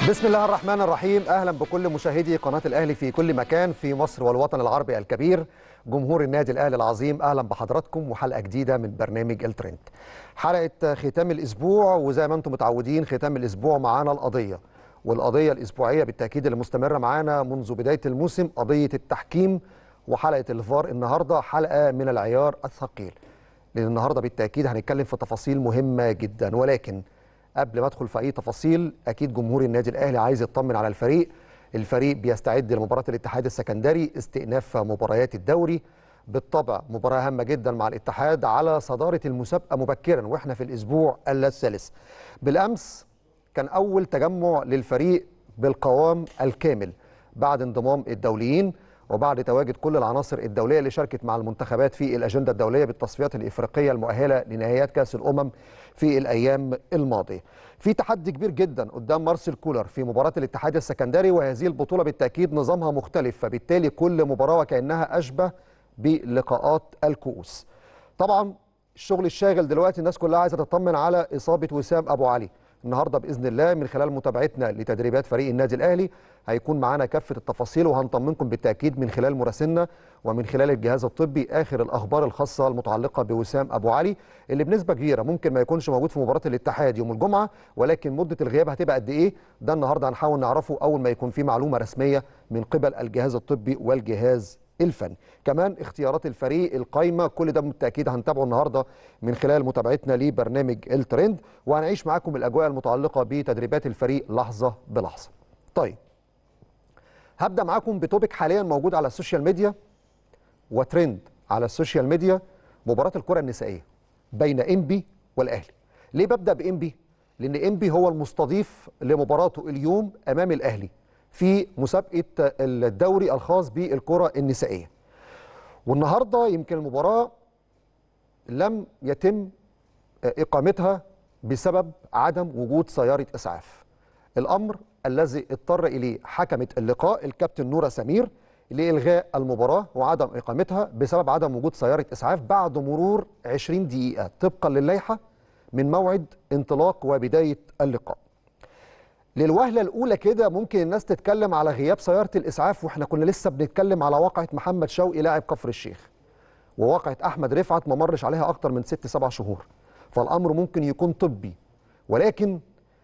بسم الله الرحمن الرحيم اهلا بكل مشاهدي قناه الاهلي في كل مكان في مصر والوطن العربي الكبير جمهور النادي الاهلي العظيم اهلا بحضراتكم وحلقه جديده من برنامج الترند حلقه ختام الاسبوع وزي ما انتم متعودين ختام الاسبوع معانا القضيه والقضيه الاسبوعيه بالتاكيد اللي مستمره معانا منذ بدايه الموسم قضيه التحكيم وحلقه الفار النهارده حلقه من العيار الثقيل لان النهارده بالتاكيد هنتكلم في تفاصيل مهمه جدا ولكن قبل ما ادخل في اي تفاصيل اكيد جمهور النادي الاهلي عايز يطمن على الفريق الفريق بيستعد لمباراه الاتحاد السكندري استئناف مباريات الدوري بالطبع مباراه هامه جدا مع الاتحاد على صداره المسابقه مبكرا واحنا في الاسبوع الثالث بالامس كان اول تجمع للفريق بالقوام الكامل بعد انضمام الدوليين وبعد تواجد كل العناصر الدوليه اللي شاركت مع المنتخبات في الاجنده الدوليه بالتصفيات الافريقيه المؤهله لنهائيات كاس الامم في الايام الماضيه. في تحدي كبير جدا قدام مارسيل كولر في مباراه الاتحاد السكندري وهذه البطوله بالتاكيد نظامها مختلف فبالتالي كل مباراه وكانها اشبه بلقاءات الكؤوس. طبعا الشغل الشاغل دلوقتي الناس كلها عايزه تطمن على اصابه وسام ابو علي. النهارده باذن الله من خلال متابعتنا لتدريبات فريق النادي الاهلي هيكون معانا كافه التفاصيل وهنطمنكم بالتاكيد من خلال مراسلنا ومن خلال الجهاز الطبي اخر الاخبار الخاصه المتعلقه بوسام ابو علي اللي بنسبه كبيره ممكن ما يكونش موجود في مباراه الاتحاد يوم الجمعه ولكن مده الغياب هتبقى قد ايه ده النهارده هنحاول نعرفه اول ما يكون في معلومه رسميه من قبل الجهاز الطبي والجهاز الفني كمان اختيارات الفريق القايمه كل ده بالتاكيد هنتابعه النهارده من خلال متابعتنا لبرنامج الترند وهنعيش معاكم الاجواء المتعلقه بتدريبات الفريق لحظه بلحظه طيب هبدا معاكم بتوبيك حاليا موجود على السوشيال ميديا وترند على السوشيال ميديا مباراه الكره النسائيه بين انبي والاهلي ليه ببدا بانبي لان انبي هو المستضيف لمباراته اليوم امام الاهلي في مسابقه الدوري الخاص بالكره النسائيه والنهارده يمكن المباراه لم يتم اقامتها بسبب عدم وجود سياره اسعاف الامر الذي اضطر اليه حكمه اللقاء الكابتن نوره سمير لالغاء المباراه وعدم اقامتها بسبب عدم وجود سياره اسعاف بعد مرور 20 دقيقه طبقا للائحه من موعد انطلاق وبدايه اللقاء للوهله الاولى كده ممكن الناس تتكلم على غياب سياره الاسعاف واحنا كنا لسه بنتكلم على واقعه محمد شوقي لاعب كفر الشيخ وواقعه احمد رفعت ما مرش عليها اكتر من ست سبع شهور فالامر ممكن يكون طبي ولكن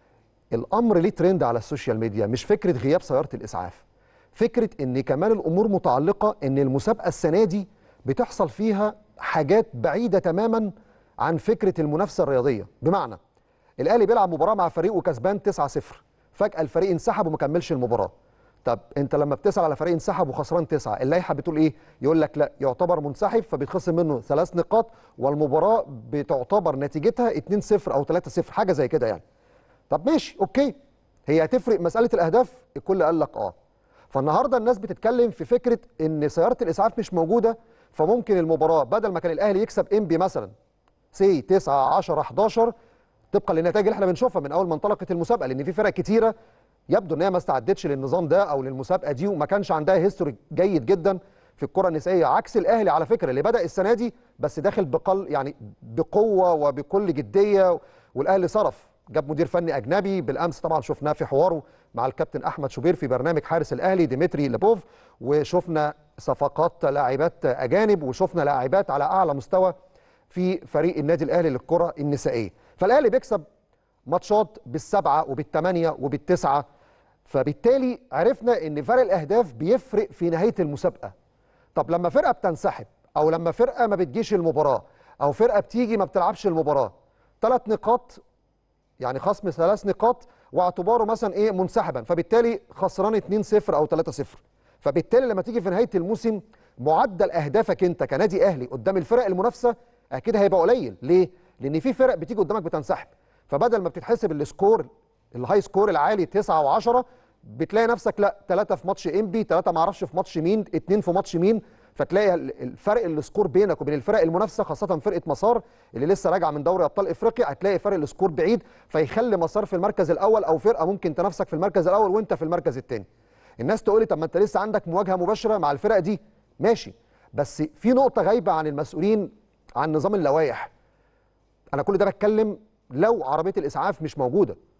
الامر ليه ترند على السوشيال ميديا مش فكره غياب سياره الاسعاف فكره ان كمان الامور متعلقه ان المسابقه السنه دي بتحصل فيها حاجات بعيده تماما عن فكره المنافسه الرياضيه بمعنى الاهلي بيلعب مباراه مع فريق وكسبان 9-0 فجاه الفريق انسحب وما كملش المباراه طب انت لما بتسال على فريق انسحب وخسران تسعه اللائحه بتقول ايه يقول لك لا يعتبر منسحب فبيتخصم منه ثلاث نقاط والمباراه بتعتبر نتيجتها 2-0 او 3-0 حاجه زي كده يعني طب ماشي اوكي هي هتفرق مساله الاهداف الكل قال لك اه فالنهارده الناس بتتكلم في فكره ان سياره الاسعاف مش موجوده فممكن المباراه بدل ما كان الاهلي يكسب انبي مثلا سي 9 10 11 طبقا للنتائج اللي احنا بنشوفها من اول ما انطلقت المسابقه لان في فرق كتيره يبدو ان هي ما استعدتش للنظام ده او للمسابقه دي وما كانش عندها هيستوري جيد جدا في الكره النسائيه عكس الاهلي على فكره اللي بدا السنه دي بس داخل بقل يعني بقوه وبكل جديه والاهلي صرف جاب مدير فني اجنبي بالامس طبعا شفناه في حواره مع الكابتن احمد شوبير في برنامج حارس الاهلي ديمتري لبوف وشفنا صفقات لاعبات اجانب وشفنا لاعبات على اعلى مستوى في فريق النادي الاهلي للكره النسائيه فالاهلي بيكسب ماتشات بالسبعه وبالثمانيه وبالتسعه فبالتالي عرفنا ان فرق الاهداف بيفرق في نهايه المسابقه طب لما فرقه بتنسحب او لما فرقه ما بتجيش المباراه او فرقه بتيجي ما بتلعبش المباراه ثلاث نقاط يعني خصم ثلاث نقاط واعتباره مثلا ايه منسحبا فبالتالي خسران 2-0 او 3-0 فبالتالي لما تيجي في نهايه الموسم معدل اهدافك انت كنادي اهلي قدام الفرق المنافسه اكيد هيبقى قليل ليه لان في فرق بتيجي قدامك بتنسحب فبدل ما بتتحسب السكور الهاي سكور العالي 9 و10 بتلاقي نفسك لا 3 في ماتش انبي 3 ما اعرفش في ماتش مين 2 في ماتش مين فتلاقي الفرق السكور بينك وبين الفرق المنافسه خاصه فرقه مسار اللي لسه راجعه من دوري ابطال افريقيا هتلاقي فرق السكور بعيد فيخلي مسار في المركز الاول او فرقه ممكن تنافسك في المركز الاول وانت في المركز الثاني الناس تقول لي طب ما انت لسه عندك مواجهه مباشره مع الفرق دي ماشي بس في نقطه غايبه عن المسؤولين عن نظام اللوائح انا كل ده بتكلم لو عربيه الاسعاف مش موجوده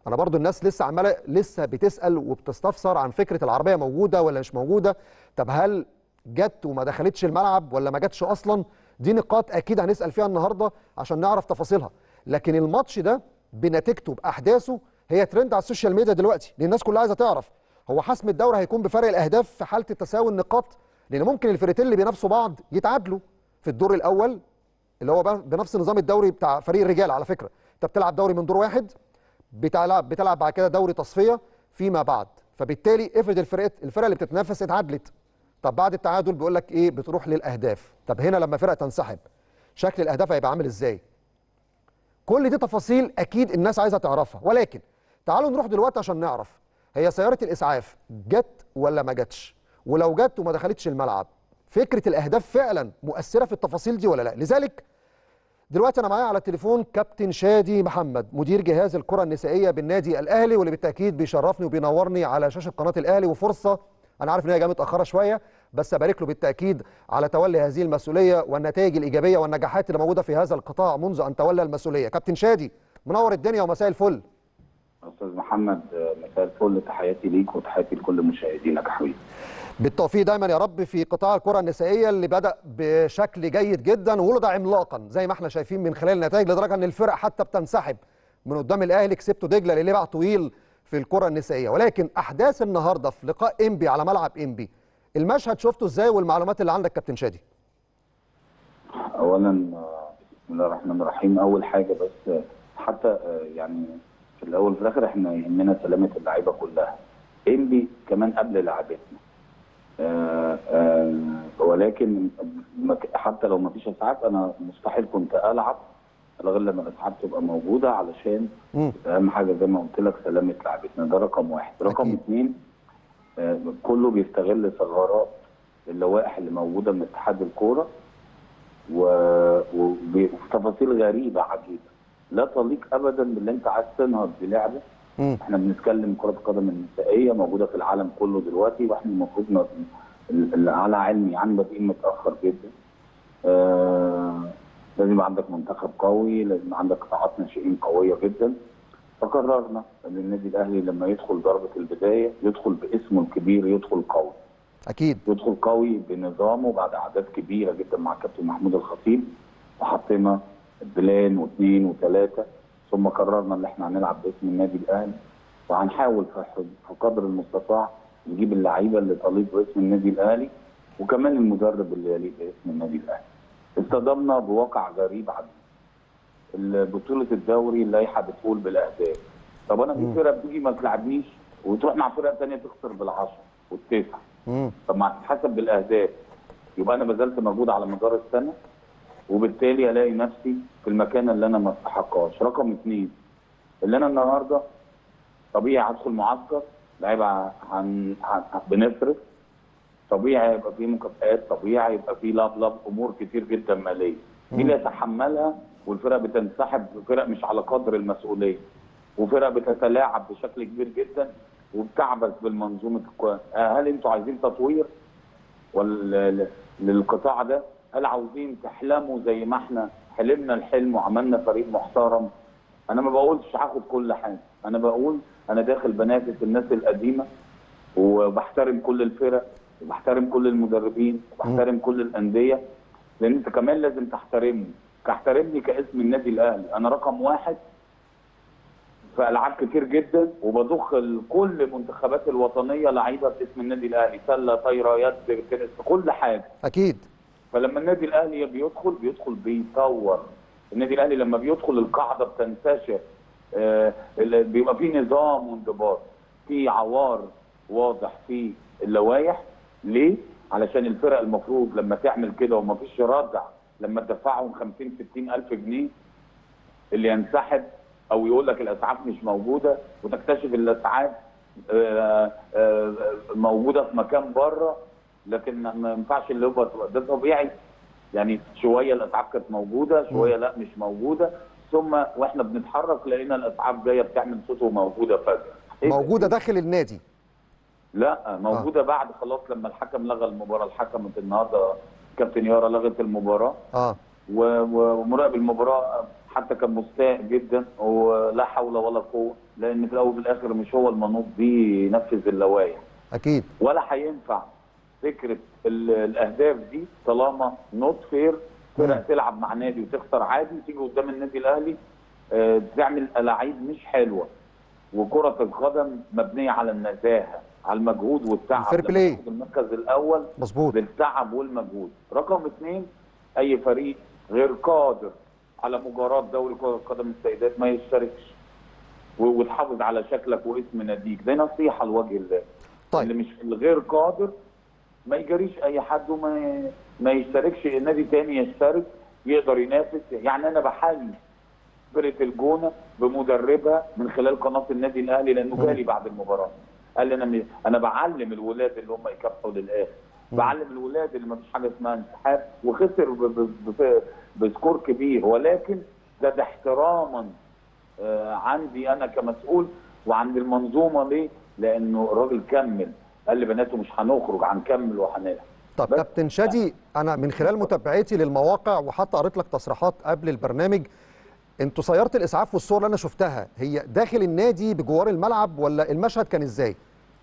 انا برضو الناس لسه عماله لسه بتسال وبتستفسر عن فكره العربيه موجوده ولا مش موجوده طب هل جت وما دخلتش الملعب ولا ما جاتش اصلا دي نقاط اكيد هنسال فيها النهارده عشان نعرف تفاصيلها لكن الماتش ده بنتيجته باحداثه هي ترند على السوشيال ميديا دلوقتي لان الناس كلها عايزه تعرف هو حسم الدوري هيكون بفرق الاهداف في حاله التساوي النقاط لان ممكن الفرقتين اللي بينافسوا بعض يتعادلوا في الدور الاول اللي هو بنفس نظام الدوري بتاع فريق الرجال على فكره انت بتلعب دوري من دور واحد بتلعب بتلعب بعد كده دوري تصفيه فيما بعد فبالتالي افرض الفرقه الفرقه اللي بتتنافس اتعادلت طب بعد التعادل بيقول لك ايه بتروح للاهداف طب هنا لما فرقه تنسحب شكل الاهداف هيبقى عامل ازاي كل دي تفاصيل اكيد الناس عايزه تعرفها ولكن تعالوا نروح دلوقتي عشان نعرف هي سياره الاسعاف جت ولا ما جاتش ولو جت وما دخلتش الملعب فكره الاهداف فعلا مؤثره في التفاصيل دي ولا لا لذلك دلوقتي انا معايا على التليفون كابتن شادي محمد مدير جهاز الكره النسائيه بالنادي الاهلي واللي بالتاكيد بيشرفني وبينورني على شاشه قناه الاهلي وفرصه انا عارف ان هي جايه متاخره شويه بس ابارك له بالتاكيد على تولي هذه المسؤوليه والنتائج الايجابيه والنجاحات اللي موجوده في هذا القطاع منذ ان تولى المسؤوليه كابتن شادي منور الدنيا ومساء الفل استاذ محمد مساء الفل تحياتي ليك وتحياتي لكل مشاهدينك يا حبيبي بالتوفيق دايما يا رب في قطاع الكره النسائيه اللي بدا بشكل جيد جدا وولد عملاقا زي ما احنا شايفين من خلال النتائج لدرجه ان الفرق حتى بتنسحب من قدام الاهلي كسبته دجله اللي ليه طويل في الكره النسائيه ولكن احداث النهارده في لقاء انبي على ملعب انبي المشهد شفته ازاي والمعلومات اللي عندك كابتن شادي اولا بسم الله الرحمن الرحيم اول حاجه بس حتى يعني في الاول وفي الاخر احنا يهمنا سلامه اللعيبه كلها انبي كمان قبل لعبتنا آآ آآ ولكن حتى لو ما فيش اسعاف انا مستحيل كنت العب غير لما الاسعاف تبقى موجوده علشان اهم حاجه زي ما قلت لك سلامه لعبتنا ده رقم واحد رقم أكيد. اثنين كله بيستغل ثغرات اللوائح اللي موجوده من اتحاد الكوره و- وفي تفاصيل غريبه عجيبه لا تليق ابدا باللي انت عايز تنهض بلعبه مم. احنا بنتكلم كره القدم النسائيه موجوده في العالم كله دلوقتي واحنا المفروض ن- ال- ال- على علم يعني بادئين متاخر جدا آه لازم يبقى عندك منتخب قوي لازم يبقى عندك قطاعات ناشئين قويه جدا فقررنا ان النادي الاهلي لما يدخل ضربه البدايه يدخل باسمه الكبير يدخل قوي اكيد يدخل قوي بنظامه بعد اعداد كبيره جدا مع كابتن محمود الخطيب وحطينا بلان واثنين وثلاثه ثم قررنا ان احنا هنلعب باسم النادي الاهلي وهنحاول في ح- في قدر المستطاع نجيب اللعيبه اللي تليق باسم النادي الاهلي وكمان المدرب اللي يليق باسم النادي الاهلي. اصطدمنا بواقع غريب عجيب. بطوله الدوري اللائحه بتقول بالاهداف. طب انا في فرقه بتيجي ما تلعبنيش وتروح مع فرقه ثانيه تخسر بالعشره والتسعه. مم. طب ما هتتحسب بالاهداف يبقى انا بذلت مجهود على مدار السنه وبالتالي الاقي نفسي في المكان اللي انا ما استحقهاش رقم اثنين اللي انا النهارده طبيعي هدخل معسكر لعيبه هن... هن... بنصرف طبيعي هيبقى في مكافآت طبيعي هيبقى في لاب لاب امور كتير جدا ماليه دي اللي يتحملها والفرق بتنسحب فرق مش على قدر المسؤوليه وفرق بتتلاعب بشكل كبير جدا وبتعبث بالمنظومه الكوره هل انتوا عايزين تطوير ولا للقطاع ده هل عاوزين تحلموا زي ما احنا حلمنا الحلم وعملنا فريق محترم انا ما بقولش هاخد كل حاجه انا بقول انا داخل بنافس الناس القديمه وبحترم كل الفرق وبحترم كل المدربين وبحترم كل الانديه لان انت كمان لازم تحترمني تحترمني كاسم النادي الاهلي انا رقم واحد في العاب كتير جدا وبضخ كل المنتخبات الوطنيه لعيبه باسم النادي الاهلي سله طايره يد تنس كل حاجه اكيد فلما النادي الاهلي بيدخل بيدخل بيطور النادي الاهلي لما بيدخل القاعده بتنتشر آه ال- بيبقى في نظام وانضباط في عوار واضح في اللوائح ليه؟ علشان الفرق المفروض لما تعمل كده ومفيش ردع لما تدفعهم 50 60 الف جنيه اللي ينسحب او يقول لك الاسعاف مش موجوده وتكتشف الاسعاف آه، آه، موجوده في مكان بره لكن ما ينفعش اللي هو ده طبيعي يعني شويه الاسعاف كانت موجوده شويه لا مش موجوده ثم واحنا بنتحرك لقينا الاسعاف جايه بتعمل صوت وموجوده فجاه إيه ده؟ موجوده داخل النادي لا موجوده آه. بعد خلاص لما الحكم لغى المباراه الحكم النهارده كابتن يارا لغت المباراه اه و- و- ومراقب المباراه حتى كان مستاء جدا ولا حول ولا قوه لان في الاول وفي الاخر مش هو المنوط بيه ينفذ اللوائح اكيد ولا هينفع فكره ال- الاهداف دي طالما نوت فير فرق تلعب مع نادي وتخسر عادي تيجي قدام النادي الاهلي آه، تعمل الاعيب مش حلوه وكره القدم مبنيه على النزاهه على المجهود والتعب الفير لما بلاي. تاخد المركز الاول مظبوط بالتعب والمجهود رقم اثنين اي فريق غير قادر على مجاراة دوري كرة قدم السيدات ما يشتركش و- وتحافظ على شكلك واسم ناديك ده نصيحة لوجه الله طيب. اللي مش الغير قادر ما يجريش اي حد وما ما يشتركش نادي تاني يشترك يقدر ينافس يعني انا بحيي فرقه الجونه بمدربها من خلال قناه النادي الاهلي لانه جالي بعد المباراه قال لي انا م- انا بعلم الولاد اللي هم يكافحوا للاخر بعلم الولاد اللي ما فيش حاجه اسمها انسحاب وخسر ب- ب- ب- بسكور كبير ولكن ده ده احتراما آه، عندي انا كمسؤول وعند المنظومه ليه؟ لانه الراجل كمل قال لبناته مش هنخرج هنكمل وهنلعب طب بس- كابتن شادي انا من خلال متابعتي للمواقع وحتى قريت لك تصريحات قبل البرنامج انتوا سياره الاسعاف والصور اللي انا شفتها هي داخل النادي بجوار الملعب ولا المشهد كان ازاي؟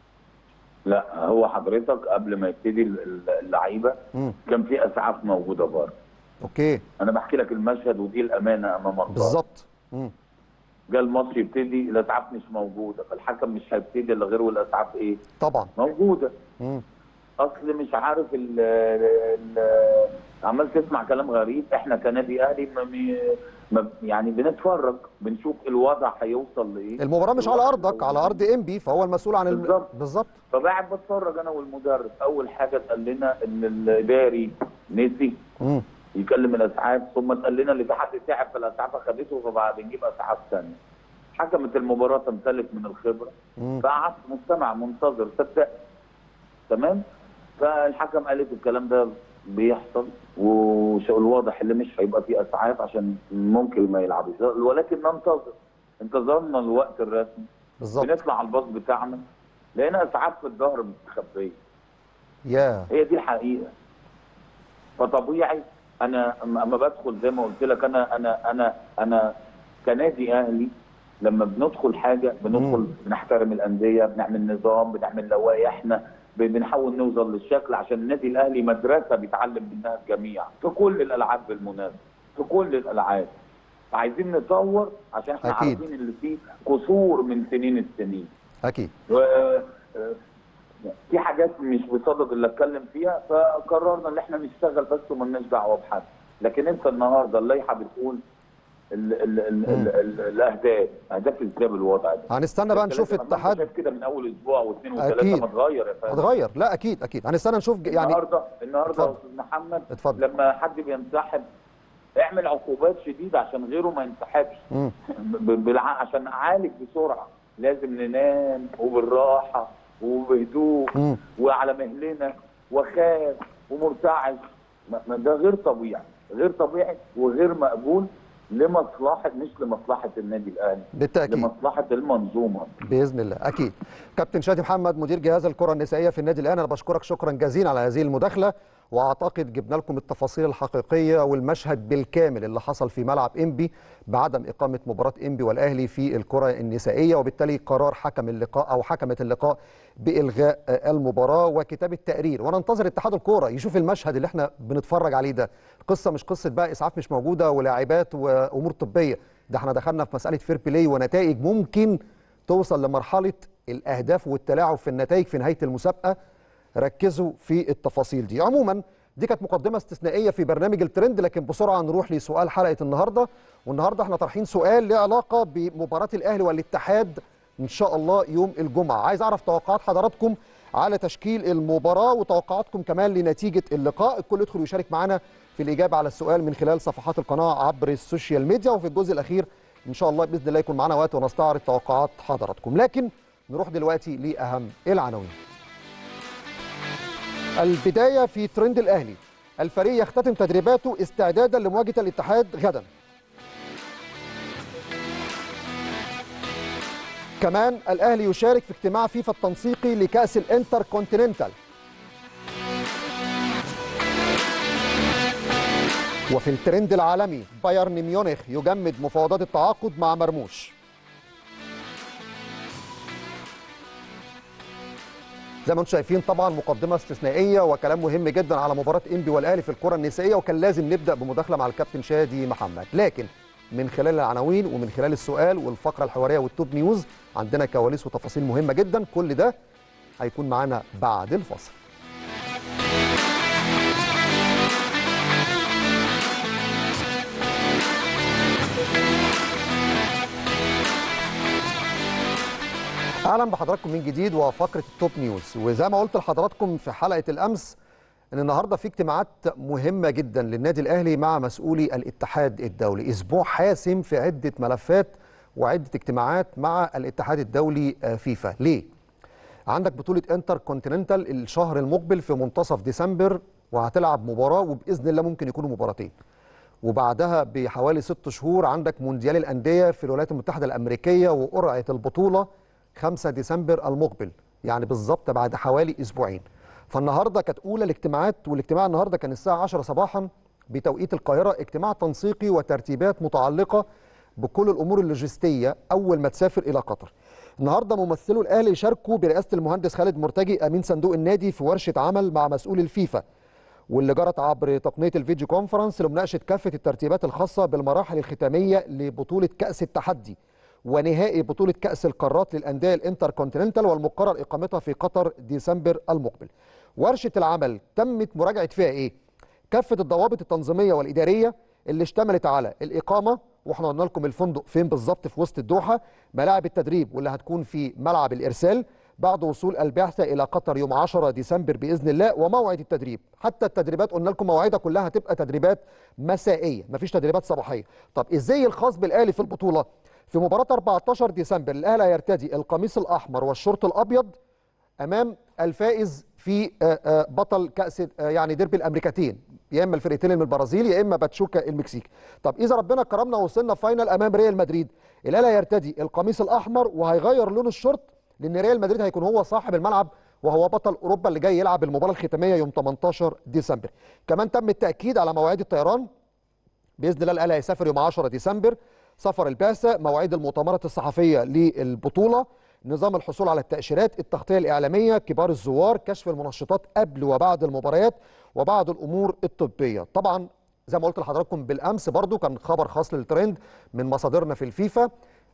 لا هو حضرتك قبل ما يبتدي ال- ال- اللعيبه مم. كان في اسعاف موجوده بره اوكي انا بحكي لك المشهد ودي الامانه امام الله بالظبط مم. جاء الماتش يبتدي الاسعاف مش موجوده فالحكم مش هيبتدي الا غير والاسعاف ايه طبعا موجوده مم. اصل مش عارف ال ال عمال تسمع كلام غريب احنا كنادي اهلي ما بي- ما يعني بنتفرج بنشوف الوضع هيوصل لايه المباراه مش على ارضك على ارض انبي فهو المسؤول عن الم... بالظبط. بالظبط فقاعد بتفرج انا والمدرب اول حاجه اتقال لنا ان الاداري نسي مم. يكلم الاسعاف ثم اتقال لنا اللي في حد تعب فالاسعاف اخدته فبعد نجيب اسعاف ثانيه حكمت المباراه تمتلك من الخبره مم. فقعدت مستمع منتظر صدق تمام فالحكم قالت الكلام ده بيحصل والواضح اللي مش هيبقى فيه اسعاف عشان ممكن ما يلعبوش ولكن ننتظر انتظرنا الوقت الرسمي بالظبط بنطلع على الباص بتاعنا لقينا اسعاف في الظهر مستخبيه يا هي دي الحقيقه فطبيعي انا اما أما بدخل زي ما قلت لك انا انا انا انا كنادي اهلي لما بندخل حاجه بندخل مم. بنحترم الانديه بنعمل نظام بنعمل لوائحنا ب- بنحاول نوصل للشكل عشان النادي الاهلي مدرسه بيتعلم منها الجميع في كل الالعاب بالمناسبه في كل الالعاب عايزين نطور عشان احنا أكيد. عارفين اللي فيه قصور من سنين السنين اكيد و- آه، في حاجات مش بصدد اللي اتكلم فيها فقررنا ان احنا نشتغل بس ومالناش دعوه بحد لكن انت النهارده اللائحه بتقول ال ال ال ال ال الاهداف اهداف ازاي بالوضع ده هنستنى بقى نشوف الكلام ده ما أنت اتحاد شايف كده من اول اسبوع واثنين أكيد. وثلاثه ما اتغير يا فندم هتغير لا اكيد اكيد هنستنى نشوف ج- يعني النهارده النهارده يا اتفضل. استاذ محمد اتفضل. لما حد بينسحب اعمل عقوبات شديده عشان غيره ما ينسحبش مم. ب- بالع... عشان نعالج بسرعه لازم ننام وبالراحه وبهدوء مم. وعلى مهلنا وخاف ومرتعش ما- ما ده غير طبيعي غير طبيعي وغير مقبول لمصلحه مش لمصلحه النادي الاهلي بالتاكيد لمصلحه المنظومه باذن الله اكيد كابتن شادي محمد مدير جهاز الكره النسائيه في النادي الاهلي انا بشكرك شكرا جزيلا على هذه المداخله واعتقد جبنا لكم التفاصيل الحقيقيه والمشهد بالكامل اللي حصل في ملعب انبي بعدم اقامه مباراه انبي والاهلي في الكره النسائيه وبالتالي قرار حكم اللقاء او حكمت اللقاء بالغاء آه، المباراه وكتابه تقرير وننتظر اتحاد الكوره يشوف المشهد اللي احنا بنتفرج عليه ده قصه مش قصه بقى اسعاف مش موجوده ولاعبات وامور طبيه ده احنا دخلنا في مساله فير بلاي ونتائج ممكن توصل لمرحله الاهداف والتلاعب في النتائج في نهايه المسابقه ركزوا في التفاصيل دي عموما دي كانت مقدمه استثنائيه في برنامج الترند لكن بسرعه نروح لسؤال حلقه النهارده والنهارده احنا طرحين سؤال له علاقه بمباراه الاهلي والاتحاد ان شاء الله يوم الجمعه عايز اعرف توقعات حضراتكم على تشكيل المباراه وتوقعاتكم كمان لنتيجه اللقاء الكل يدخل ويشارك معنا في الاجابه على السؤال من خلال صفحات القناه عبر السوشيال ميديا وفي الجزء الاخير ان شاء الله باذن الله يكون معنا وقت ونستعرض توقعات حضراتكم لكن نروح دلوقتي لاهم العناوين البداية في ترند الأهلي الفريق يختتم تدريباته استعدادا لمواجهة الاتحاد غدا كمان الأهلي يشارك في اجتماع فيفا التنسيقي لكأس الانتر كونتيننتال وفي الترند العالمي بايرن ميونخ يجمد مفاوضات التعاقد مع مرموش زي ما انتم شايفين طبعا مقدمه استثنائيه وكلام مهم جدا على مباراه انبي والاهلي في الكره النسائيه وكان لازم نبدا بمداخله مع الكابتن شادي محمد لكن من خلال العناوين ومن خلال السؤال والفقره الحواريه والتوب نيوز عندنا كواليس وتفاصيل مهمه جدا كل ده هيكون معانا بعد الفاصل اهلا بحضراتكم من جديد وفقره التوب نيوز وزي ما قلت لحضراتكم في حلقه الامس ان النهارده في اجتماعات مهمه جدا للنادي الاهلي مع مسؤولي الاتحاد الدولي اسبوع حاسم في عده ملفات وعده اجتماعات مع الاتحاد الدولي فيفا ليه عندك بطوله انتر كونتيننتال الشهر المقبل في منتصف ديسمبر وهتلعب مباراه وباذن الله ممكن يكونوا مباراتين وبعدها بحوالي ست شهور عندك مونديال الانديه في الولايات المتحده الامريكيه وقرعه البطوله 5 ديسمبر المقبل يعني بالظبط بعد حوالي اسبوعين فالنهارده كانت اولى الاجتماعات والاجتماع النهارده كان الساعه 10 صباحا بتوقيت القاهره اجتماع تنسيقي وترتيبات متعلقه بكل الامور اللوجستيه اول ما تسافر الى قطر النهارده ممثلو الاهلي شاركوا برئاسه المهندس خالد مرتجي امين صندوق النادي في ورشه عمل مع مسؤول الفيفا واللي جرت عبر تقنيه الفيديو كونفرنس لمناقشه كافه الترتيبات الخاصه بالمراحل الختاميه لبطوله كاس التحدي ونهائي بطولة كأس القارات للأندية الانتر كونتيننتال والمقرر إقامتها في قطر ديسمبر المقبل. ورشة العمل تمت مراجعة فيها إيه؟ كافة الضوابط التنظيمية والإدارية اللي اشتملت على الإقامة واحنا قلنا لكم الفندق فين بالظبط في وسط الدوحة، ملاعب التدريب واللي هتكون في ملعب الإرسال بعد وصول البعثة إلى قطر يوم 10 ديسمبر بإذن الله وموعد التدريب، حتى التدريبات قلنا لكم مواعيدها كلها هتبقى تدريبات مسائية، مفيش تدريبات صباحية. طب إزاي الخاص بالأهلي في البطولة؟ في مباراة 14 ديسمبر الأهلي هيرتدي القميص الأحمر والشورت الأبيض أمام الفائز في بطل كأس يعني ديربي الأمريكتين يا إما الفرقتين من البرازيل يا إما باتشوكا المكسيك طب إذا ربنا كرمنا ووصلنا فاينل أمام ريال مدريد الأهلي هيرتدي القميص الأحمر وهيغير لون الشورت لأن ريال مدريد هيكون هو صاحب الملعب وهو بطل أوروبا اللي جاي يلعب المباراة الختامية يوم 18 ديسمبر كمان تم التأكيد على مواعيد الطيران بإذن الله الأهلي هيسافر يوم 10 ديسمبر سفر البعثة مواعيد المؤتمرات الصحفية للبطولة نظام الحصول على التأشيرات التغطية الإعلامية كبار الزوار كشف المنشطات قبل وبعد المباريات وبعض الأمور الطبية طبعا زي ما قلت لحضراتكم بالأمس برضو كان خبر خاص للترند من مصادرنا في الفيفا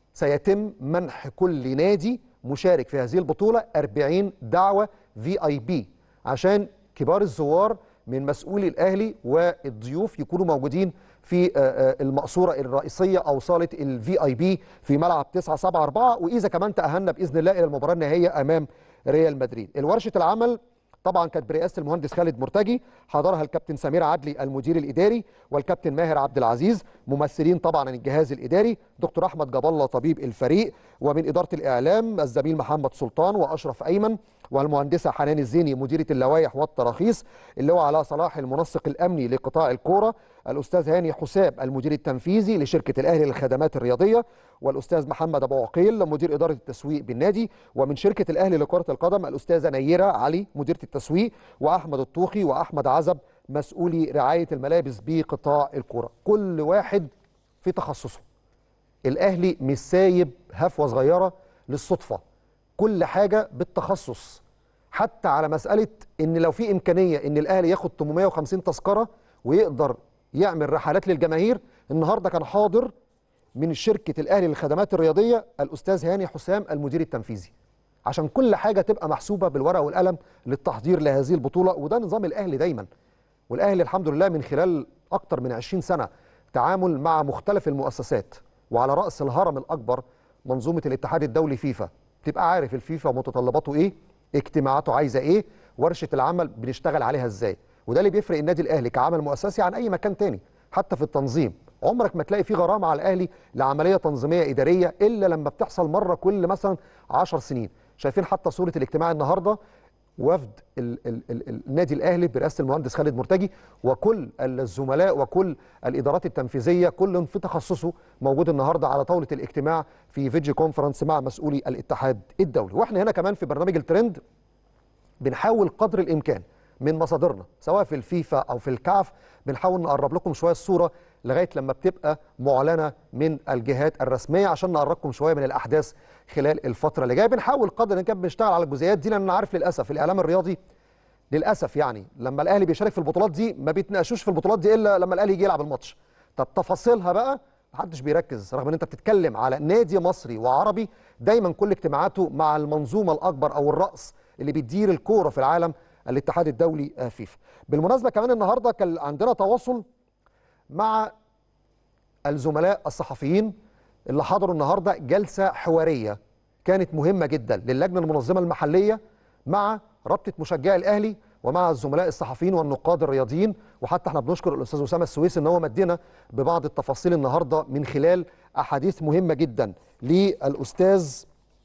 سيتم منح كل نادي مشارك في هذه البطولة 40 دعوة في اي بي عشان كبار الزوار من مسؤولي الأهلي والضيوف يكونوا موجودين في المقصوره الرئيسيه او صاله الفي اي بي في ملعب 974 واذا كمان تاهلنا باذن الله الى المباراه النهائيه امام ريال مدريد. الورشه العمل طبعا كانت برئاسه المهندس خالد مرتجي حضرها الكابتن سمير عدلي المدير الاداري والكابتن ماهر عبد العزيز ممثلين طبعا الجهاز الاداري دكتور احمد جاب الله طبيب الفريق ومن اداره الاعلام الزميل محمد سلطان واشرف ايمن والمهندسه حنان الزيني مديره اللوائح والتراخيص اللي هو علاء صلاح المنسق الامني لقطاع الكوره الاستاذ هاني حسام المدير التنفيذي لشركه الاهلي للخدمات الرياضيه والاستاذ محمد ابو عقيل مدير اداره التسويق بالنادي ومن شركه الاهلي لكره القدم الاستاذه نيره علي مديره التسويق واحمد الطوخي واحمد عزب مسؤولي رعايه الملابس بقطاع الكوره كل واحد في تخصصه الاهلي مش سايب هفوه صغيره للصدفه كل حاجه بالتخصص حتى على مساله ان لو في امكانيه ان الاهلي ياخد 850 تذكره ويقدر يعمل رحلات للجماهير النهارده كان حاضر من شركه الاهلي للخدمات الرياضيه الاستاذ هاني حسام المدير التنفيذي عشان كل حاجه تبقى محسوبه بالورقه والقلم للتحضير لهذه البطوله وده نظام الاهلي دايما والاهلي الحمد لله من خلال اكتر من 20 سنه تعامل مع مختلف المؤسسات وعلى راس الهرم الاكبر منظومه الاتحاد الدولي فيفا تبقى عارف الفيفا متطلباته ايه اجتماعاته عايزه ايه ورشه العمل بنشتغل عليها ازاي وده اللي بيفرق النادي الاهلي كعمل مؤسسي عن اي مكان تاني حتى في التنظيم عمرك ما تلاقي في غرامه على الاهلي لعمليه تنظيميه اداريه الا لما بتحصل مره كل مثلا 10 سنين شايفين حتى صوره الاجتماع النهارده وفد ال ال ال النادي الاهلي برئاسه المهندس خالد مرتجي وكل الزملاء وكل الادارات التنفيذيه كل في تخصصه موجود النهارده على طاوله الاجتماع في فيديو كونفرنس مع مسؤولي الاتحاد الدولي واحنا هنا كمان في برنامج الترند بنحاول قدر الامكان من مصادرنا سواء في الفيفا او في الكاف بنحاول نقرب لكم شويه الصوره لغايه لما بتبقى معلنه من الجهات الرسميه عشان نقربكم شويه من الاحداث خلال الفتره اللي جايه بنحاول قدر الامكان بنشتغل على الجزئيات دي لان انا عارف للاسف الاعلام الرياضي للاسف يعني لما الاهلي بيشارك في البطولات دي ما بيتناقشوش في البطولات دي الا لما الاهلي يجي يلعب الماتش طب تفاصيلها بقى محدش بيركز رغم ان انت بتتكلم على نادي مصري وعربي دايما كل اجتماعاته مع المنظومه الاكبر او الراس اللي بيدير الكوره في العالم الاتحاد الدولي آه، فيفا بالمناسبه كمان النهارده كان عندنا تواصل مع الزملاء الصحفيين اللي حضروا النهارده جلسه حواريه كانت مهمه جدا للجنه المنظمه المحليه مع رابطه مشجعي الاهلي ومع الزملاء الصحفيين والنقاد الرياضيين وحتى احنا بنشكر الاستاذ اسامه السويسي ان هو مدينا ببعض التفاصيل النهارده من خلال احاديث مهمه جدا للاستاذ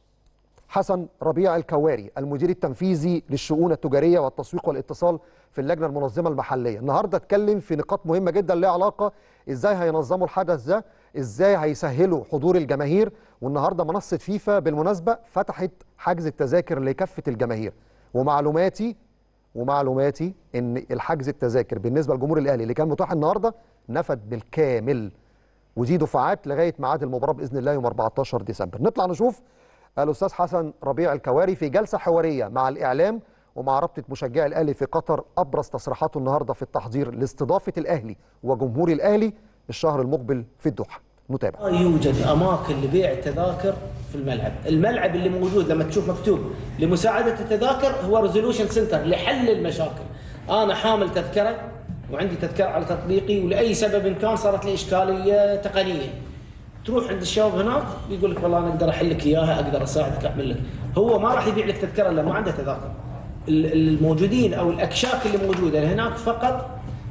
حسن ربيع الكواري المدير التنفيذي للشؤون التجاريه والتسويق والاتصال في اللجنه المنظمه المحليه النهارده اتكلم في نقاط مهمه جدا ليها علاقه ازاي هينظموا الحدث ده ازاي هيسهلوا حضور الجماهير والنهارده منصه فيفا بالمناسبه فتحت حجز التذاكر لكافه الجماهير ومعلوماتي ومعلوماتي ان الحجز التذاكر بالنسبه لجمهور الاهلي اللي كان متاح النهارده نفد بالكامل ودي دفعات لغايه ميعاد المباراه باذن الله يوم 14 ديسمبر نطلع نشوف الاستاذ حسن ربيع الكواري في جلسه حواريه مع الاعلام ومع رابطه مشجعي الاهلي في قطر ابرز تصريحاته النهارده في التحضير لاستضافه الاهلي وجمهور الاهلي الشهر المقبل في الدوحه نتابع لا يوجد اماكن لبيع التذاكر في الملعب، الملعب اللي موجود لما تشوف مكتوب لمساعده التذاكر هو ريزولوشن سنتر لحل المشاكل. انا حامل تذكره وعندي تذكره على تطبيقي ولاي سبب كان صارت لي اشكاليه تقنيه. تروح عند الشباب هناك يقول لك والله انا اقدر احل لك اياها، اقدر اساعدك اعمل لك. هو ما راح يبيع لك تذكره الا ما عنده تذاكر. ال- الموجودين او الاكشاك اللي موجوده هناك فقط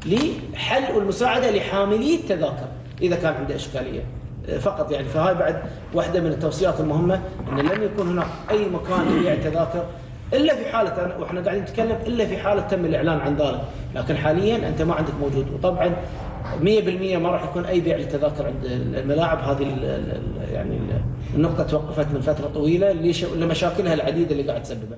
لحل والمساعده لحاملي التذاكر اذا كان عنده اشكاليه فقط يعني فهاي بعد واحده من التوصيات المهمه ان لن يكون هناك اي مكان لبيع التذاكر الا في حاله أنا- واحنا قاعدين نتكلم الا في حاله تم الاعلان عن ذلك، لكن حاليا انت ما عندك موجود وطبعا 100% ما راح يكون اي بيع للتذاكر عند الملاعب هذه ال ال يعني ال- النقطه توقفت من فتره طويله لش- لمشاكلها العديده اللي قاعد تسببها.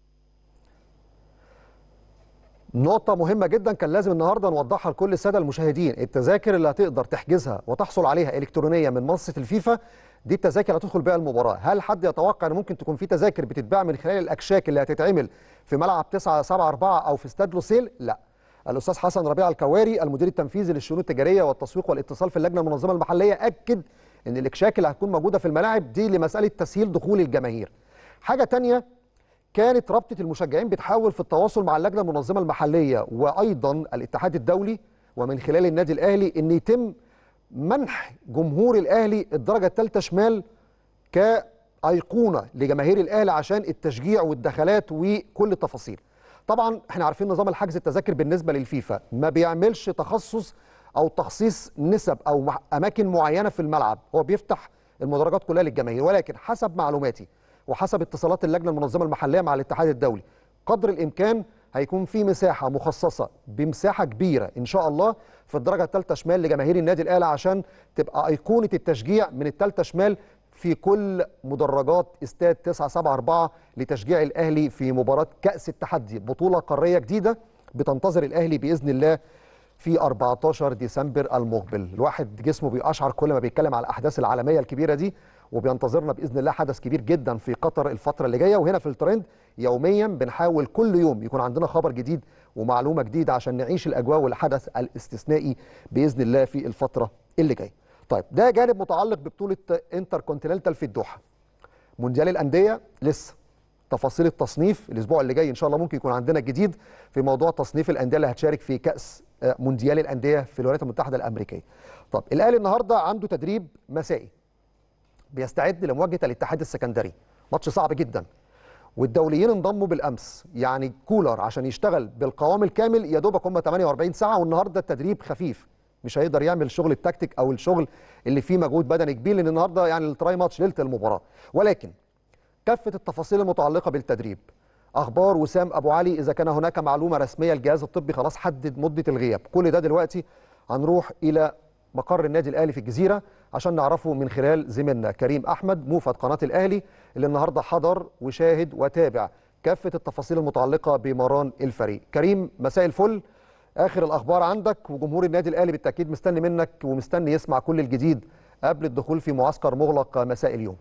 نقطة مهمة جدا كان لازم النهاردة نوضحها لكل السادة المشاهدين التذاكر اللي هتقدر تحجزها وتحصل عليها إلكترونيا من منصة الفيفا دي التذاكر اللي هتدخل بيها المباراة هل حد يتوقع أن ممكن تكون في تذاكر بتتباع من خلال الأكشاك اللي هتتعمل في ملعب 9 7 4 أو في استاد لوسيل لا الأستاذ حسن ربيع الكواري المدير التنفيذي للشؤون التجارية والتسويق والاتصال في اللجنة المنظمة المحلية أكد أن الأكشاك اللي هتكون موجودة في الملاعب دي لمسألة تسهيل دخول الجماهير حاجة تانية كانت رابطه المشجعين بتحاول في التواصل مع اللجنه المنظمه المحليه وايضا الاتحاد الدولي ومن خلال النادي الاهلي ان يتم منح جمهور الاهلي الدرجه الثالثه شمال كايقونه لجماهير الاهلي عشان التشجيع والدخلات وكل التفاصيل. طبعا احنا عارفين نظام الحجز التذاكر بالنسبه للفيفا ما بيعملش تخصص او تخصيص نسب او مع- اماكن معينه في الملعب هو بيفتح المدرجات كلها للجماهير ولكن حسب معلوماتي وحسب اتصالات اللجنه المنظمه المحليه مع الاتحاد الدولي قدر الامكان هيكون في مساحه مخصصه بمساحه كبيره ان شاء الله في الدرجه الثالثه شمال لجماهير النادي الاهلي عشان تبقى ايقونه التشجيع من الثالثه شمال في كل مدرجات استاد 974 لتشجيع الاهلي في مباراه كاس التحدي بطوله قاريه جديده بتنتظر الاهلي باذن الله في 14 ديسمبر المقبل الواحد جسمه بيقشعر كل ما بيتكلم على الاحداث العالميه الكبيره دي وبينتظرنا باذن الله حدث كبير جدا في قطر الفتره اللي جايه وهنا في الترند يوميا بنحاول كل يوم يكون عندنا خبر جديد ومعلومه جديده عشان نعيش الاجواء والحدث الاستثنائي باذن الله في الفتره اللي جايه طيب ده جانب متعلق ببطوله انتر كونتيننتال في الدوحه مونديال الانديه لسه تفاصيل التصنيف الاسبوع اللي جاي ان شاء الله ممكن يكون عندنا جديد في موضوع تصنيف الانديه اللي هتشارك في كاس آه، مونديال الانديه في الولايات المتحده الامريكيه. طب الاهلي النهارده عنده تدريب مسائي بيستعد لمواجهه الاتحاد السكندري ماتش صعب جدا والدوليين انضموا بالامس يعني كولر عشان يشتغل بالقوام الكامل يا دوبك هم 48 ساعه والنهارده التدريب خفيف مش هيقدر يعمل شغل التكتيك او الشغل اللي فيه مجهود بدني كبير لان النهارده يعني التراي ماتش ليله المباراه ولكن كافه التفاصيل المتعلقه بالتدريب اخبار وسام ابو علي اذا كان هناك معلومه رسميه الجهاز الطبي خلاص حدد مده الغياب كل ده دلوقتي هنروح الى مقر النادي الاهلي في الجزيره عشان نعرفه من خلال زميلنا كريم احمد موفد قناه الاهلي اللي النهارده حضر وشاهد وتابع كافه التفاصيل المتعلقه بمران الفريق كريم مساء الفل اخر الاخبار عندك وجمهور النادي الاهلي بالتاكيد مستني منك ومستني يسمع كل الجديد قبل الدخول في معسكر مغلق مساء اليوم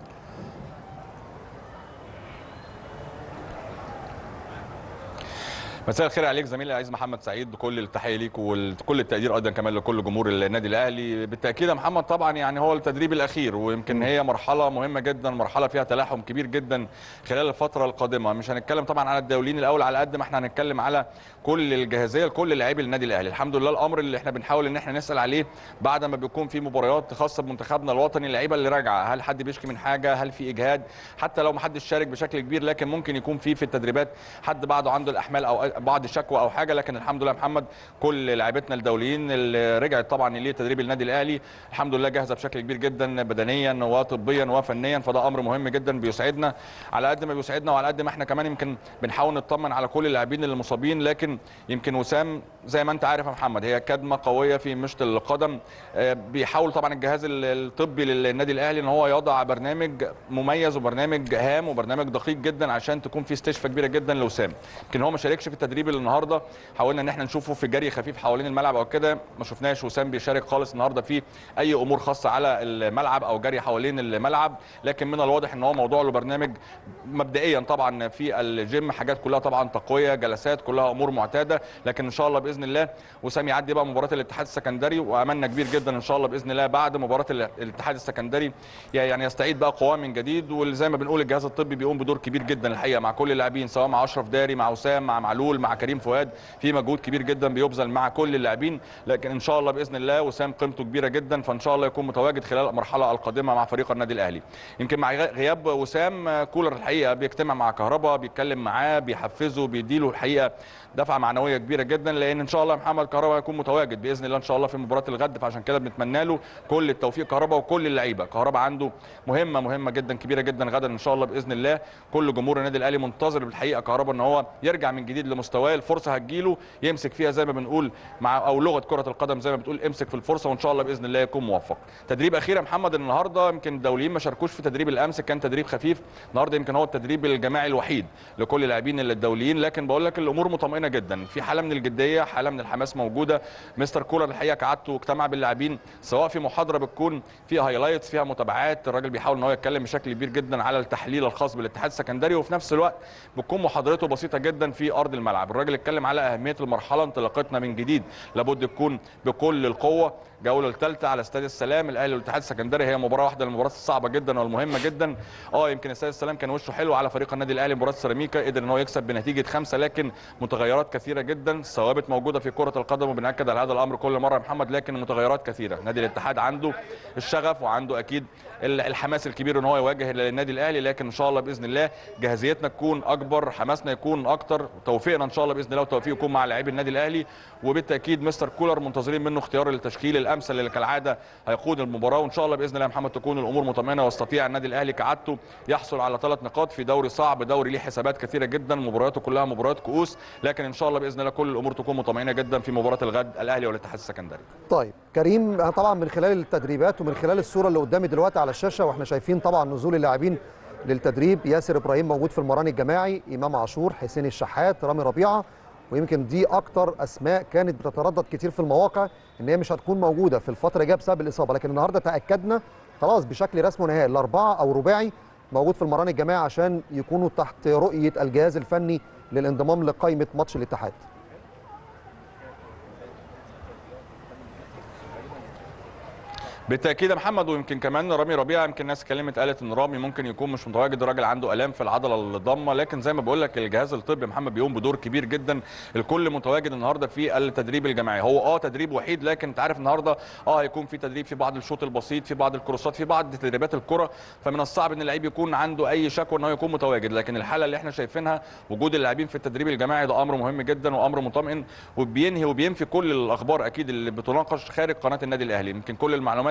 مساء الخير عليك زميلي العزيز محمد سعيد بكل التحيه ليك وكل التقدير ايضا كمان لكل جمهور النادي الاهلي بالتاكيد يا محمد طبعا يعني هو التدريب الاخير ويمكن هي مرحله مهمه جدا مرحله فيها تلاحم كبير جدا خلال الفتره القادمه مش هنتكلم طبعا على الدوليين الاول على قد ما احنا هنتكلم على كل الجاهزيه لكل لاعبي النادي الاهلي الحمد لله الامر اللي احنا بنحاول ان احنا نسال عليه بعد ما بيكون في مباريات خاصه بمنتخبنا الوطني اللعيبه اللي راجعه هل حد بيشكي من حاجه هل في اجهاد حتى لو ما حدش شارك بشكل كبير لكن ممكن يكون في في التدريبات حد بعده عنده الاحمال او بعض الشكوى او حاجه لكن الحمد لله محمد كل لاعبتنا الدوليين اللي رجعت طبعا لتدريب النادي الاهلي الحمد لله جاهزه بشكل كبير جدا بدنيا وطبيا وفنيا فده امر مهم جدا بيسعدنا على قد ما بيسعدنا وعلى قد ما احنا كمان يمكن بنحاول نطمن على كل اللاعبين اللي مصابين لكن يمكن وسام زي ما انت عارف يا محمد هي كدمه قويه في مشط القدم بيحاول طبعا الجهاز الطبي للنادي الاهلي ان هو يضع برنامج مميز وبرنامج هام وبرنامج دقيق جدا عشان تكون في استشفاء كبيره جدا لوسام يمكن هو ما شاركش في التدريب النهارده حاولنا ان احنا نشوفه في جري خفيف حوالين الملعب او كده ما شفناش وسام بيشارك خالص النهارده في اي امور خاصه على الملعب او جري حوالين الملعب لكن من الواضح ان هو موضوع له برنامج مبدئيا طبعا في الجيم حاجات كلها طبعا تقويه جلسات كلها امور معتاده لكن ان شاء الله باذن الله وسام يعدي بقى مباراه الاتحاد السكندري واملنا كبير جدا ان شاء الله باذن الله بعد مباراه الاتحاد السكندري يعني يستعيد بقى قواه من جديد وزي ما بنقول الجهاز الطبي بيقوم بدور كبير جدا الحقيقه مع كل اللاعبين سواء مع اشرف داري مع وسام مع معلول مع كريم فؤاد في مجهود كبير جدا بيبذل مع كل اللاعبين لكن ان شاء الله باذن الله وسام قيمته كبيره جدا فان شاء الله يكون متواجد خلال المرحله القادمه مع فريق النادي الاهلي يمكن مع غياب وسام كولر الحقيقه بيجتمع مع كهربا بيتكلم معاه بيحفزه بيديله الحقيقه دفعه معنويه كبيره جدا لان ان شاء الله محمد كهربا هيكون متواجد باذن الله ان شاء الله في مباراه الغد فعشان كده بنتمنى له كل التوفيق كهربا وكل اللعيبه كهربا عنده مهمه مهمه جدا كبيره جدا غدا ان شاء الله باذن الله كل جمهور النادي الاهلي منتظر بالحقيقه كهربا ان هو يرجع من جديد لمستواه الفرصه هتجيله يمسك فيها زي ما بنقول مع او لغه كره القدم زي ما بتقول امسك في الفرصه وان شاء الله باذن الله يكون موفق تدريب اخير يا محمد النهارده يمكن الدوليين ما شاركوش في تدريب الامس كان تدريب خفيف النهارده يمكن هو التدريب الجماعي الوحيد لكل اللاعبين الدوليين لكن بقول لك الامور مطمئنه جدا في حاله من الجديه حاله من الحماس موجوده مستر كولر الحقيقه كعادته اجتمع باللاعبين سواء في محاضره بتكون فيها هايلايتس فيها متابعات الراجل بيحاول ان هو يتكلم بشكل كبير جدا على التحليل الخاص بالاتحاد السكندري وفي نفس الوقت بتكون محاضرته بسيطه جدا في ارض الملعب الراجل اتكلم على اهميه المرحله انطلاقتنا من جديد لابد تكون بكل القوه الجوله الثالثه على استاد السلام الاهلي والاتحاد السكندري هي مباراه واحده من المباريات الصعبه جدا والمهمه جدا اه يمكن استاد السلام كان وشه حلو على فريق النادي الاهلي مباراه سيراميكا قدر ان هو يكسب بنتيجه خمسه لكن متغيرات كثيره جدا ثوابت موجوده في كره القدم وبناكد على هذا الامر كل مره يا محمد لكن متغيرات كثيره نادي الاتحاد عنده الشغف وعنده اكيد الحماس الكبير ان هو يواجه النادي الاهلي لكن ان شاء الله باذن الله جاهزيتنا تكون اكبر حماسنا يكون اكتر توفيقنا ان شاء الله باذن الله والتوفيق يكون مع لاعبي النادي الاهلي وبالتاكيد مستر كولر منتظرين منه اختيار التشكيل الامثل اللي كالعاده هيقود المباراه وان شاء الله باذن الله يا محمد تكون الامور مطمئنه ويستطيع النادي الاهلي كعادته يحصل على ثلاث نقاط في دوري صعب دوري ليه حسابات كثيره جدا مبارياته كلها مباريات كؤوس لكن ان شاء الله باذن الله كل الامور تكون مطمئنه جدا في مباراه الغد الاهلي والاتحاد السكندري طيب كريم طبعا من خلال التدريبات ومن خلال الصوره اللي قدامي دلوقتي على الشاشه واحنا شايفين طبعا نزول اللاعبين للتدريب ياسر ابراهيم موجود في المران الجماعي امام عاشور حسين الشحات رامي ربيعه ويمكن دي اكتر اسماء كانت بتتردد كتير في المواقع ان هي مش هتكون موجوده في الفتره الجايه بسبب الاصابه لكن النهارده تاكدنا خلاص بشكل رسمي ونهائي الاربعه او رباعي موجود في المران الجماعي عشان يكونوا تحت رؤيه الجهاز الفني للانضمام لقائمه ماتش الاتحاد بالتاكيد يا محمد ويمكن كمان رامي ربيعه يمكن الناس اتكلمت قالت ان رامي ممكن يكون مش متواجد الراجل عنده الام في العضله الضمه لكن زي ما بقول لك الجهاز الطبي محمد بيقوم بدور كبير جدا الكل متواجد النهارده في التدريب الجماعي هو اه تدريب وحيد لكن انت عارف النهارده اه هيكون في تدريب في بعض الشوط البسيط في بعض الكروسات في بعض تدريبات الكره فمن الصعب ان اللعيب يكون عنده اي شكوى ان هو يكون متواجد لكن الحاله اللي احنا شايفينها وجود اللاعبين في التدريب الجماعي ده امر مهم جدا وامر مطمئن وبينهي وبينفي كل الاخبار اكيد اللي بتناقش خارج قناه النادي الاهلي يمكن كل المعلومات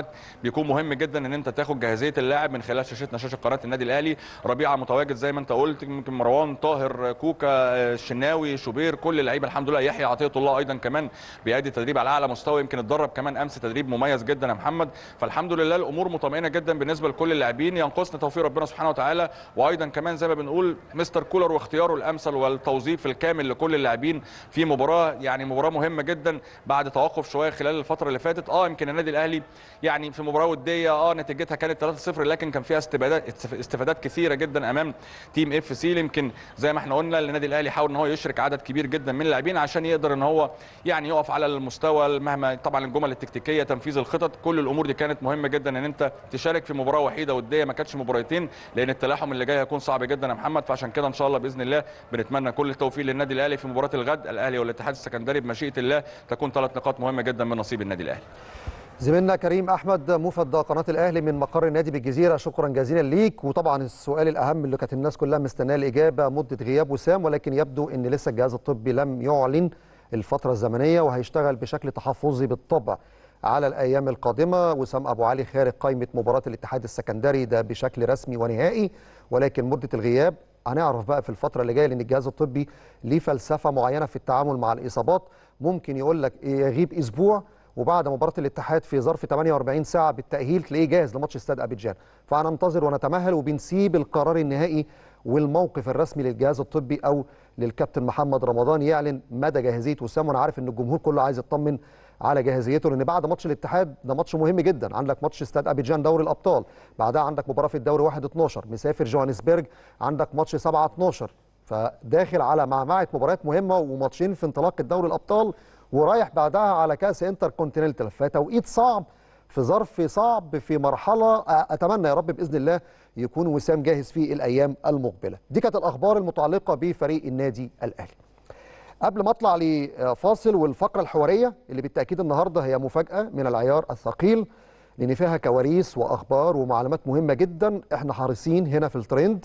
المعلومات بيكون مهم جدا ان انت تاخد جاهزيه اللاعب من خلال شاشتنا شاشه قناه النادي الاهلي ربيعه متواجد زي ما انت قلت يمكن مروان طاهر كوكا الشناوي شوبير كل اللعيبه الحمد لله يحيى عطيه الله ايضا كمان بيأدي تدريب على اعلى مستوى يمكن اتدرب كمان امس تدريب مميز جدا يا محمد فالحمد لله الامور مطمئنه جدا بالنسبه لكل اللاعبين ينقصنا توفيق ربنا سبحانه وتعالى وايضا كمان زي ما بنقول مستر كولر واختياره الامثل والتوظيف الكامل لكل اللاعبين في مباراه يعني مباراه مهمه جدا بعد توقف شويه خلال الفتره اللي فاتت اه يمكن النادي الاهلي يعني في مباراه وديه اه نتيجتها كانت 3-0 لكن كان فيها استفادات استفادات كثيره جدا امام تيم اف سي يمكن زي ما احنا قلنا النادي الاهلي حاول ان هو يشرك عدد كبير جدا من اللاعبين عشان يقدر ان هو يعني يقف على المستوى مهما طبعا الجمل التكتيكيه تنفيذ الخطط كل الامور دي كانت مهمه جدا ان انت تشارك في مباراه وحيده وديه ما كانتش مباراتين لان التلاحم اللي جاي هيكون صعب جدا يا محمد فعشان كده ان شاء الله باذن الله بنتمنى كل التوفيق للنادي الاهلي في مباراه الغد الاهلي والاتحاد السكندري بمشيئه الله تكون ثلاث نقاط مهمه جدا من نصيب النادي الاهلي زميلنا كريم احمد موفد قناه الاهلي من مقر النادي بالجزيره شكرا جزيلا ليك وطبعا السؤال الاهم اللي كانت الناس كلها مستناه الاجابه مده غياب وسام ولكن يبدو ان لسه الجهاز الطبي لم يعلن الفتره الزمنيه وهيشتغل بشكل تحفظي بالطبع على الايام القادمه وسام ابو علي خارج قائمه مباراه الاتحاد السكندري ده بشكل رسمي ونهائي ولكن مده الغياب هنعرف بقى في الفتره اللي جايه لان الجهاز الطبي ليه فلسفه معينه في التعامل مع الاصابات ممكن يقول لك يغيب اسبوع وبعد مباراه الاتحاد في ظرف 48 ساعه بالتاهيل تلاقيه جاهز لماتش استاد ابيجان فهننتظر ونتمهل وبنسيب القرار النهائي والموقف الرسمي للجهاز الطبي او للكابتن محمد رمضان يعلن مدى جاهزيه وسام وانا عارف ان الجمهور كله عايز يطمن على جاهزيته لان بعد ماتش الاتحاد ده ماتش مهم جدا عندك ماتش استاد ابيجان دوري الابطال بعدها عندك مباراه في الدوري 1 12 مسافر جوهانسبرج عندك ماتش 7 12 فداخل على معمعه مباريات مهمه وماتشين في انطلاق الدوري الابطال ورايح بعدها على كاس انتر كونتيننتال فتوقيت صعب في ظرف صعب في مرحله اتمنى يا رب باذن الله يكون وسام جاهز في الايام المقبله دي كانت الاخبار المتعلقه بفريق النادي الاهلي قبل ما اطلع لفاصل والفقره الحواريه اللي بالتاكيد النهارده هي مفاجاه من العيار الثقيل لان فيها كواليس واخبار ومعلومات مهمه جدا احنا حريصين هنا في الترند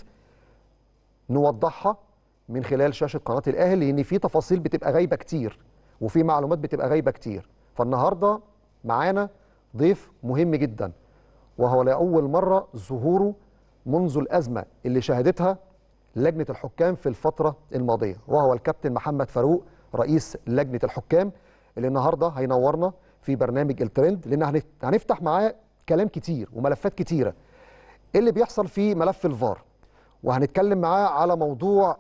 نوضحها من خلال شاشه قناه الاهلي لان في تفاصيل بتبقى غايبه كتير وفي معلومات بتبقى غايبه كتير فالنهارده معانا ضيف مهم جدا وهو لاول مره ظهوره منذ الازمه اللي شهدتها لجنه الحكام في الفتره الماضيه وهو الكابتن محمد فاروق رئيس لجنه الحكام اللي النهارده هينورنا في برنامج الترند لان هنفتح معاه كلام كتير وملفات كتيره ايه اللي بيحصل في ملف الفار وهنتكلم معاه على موضوع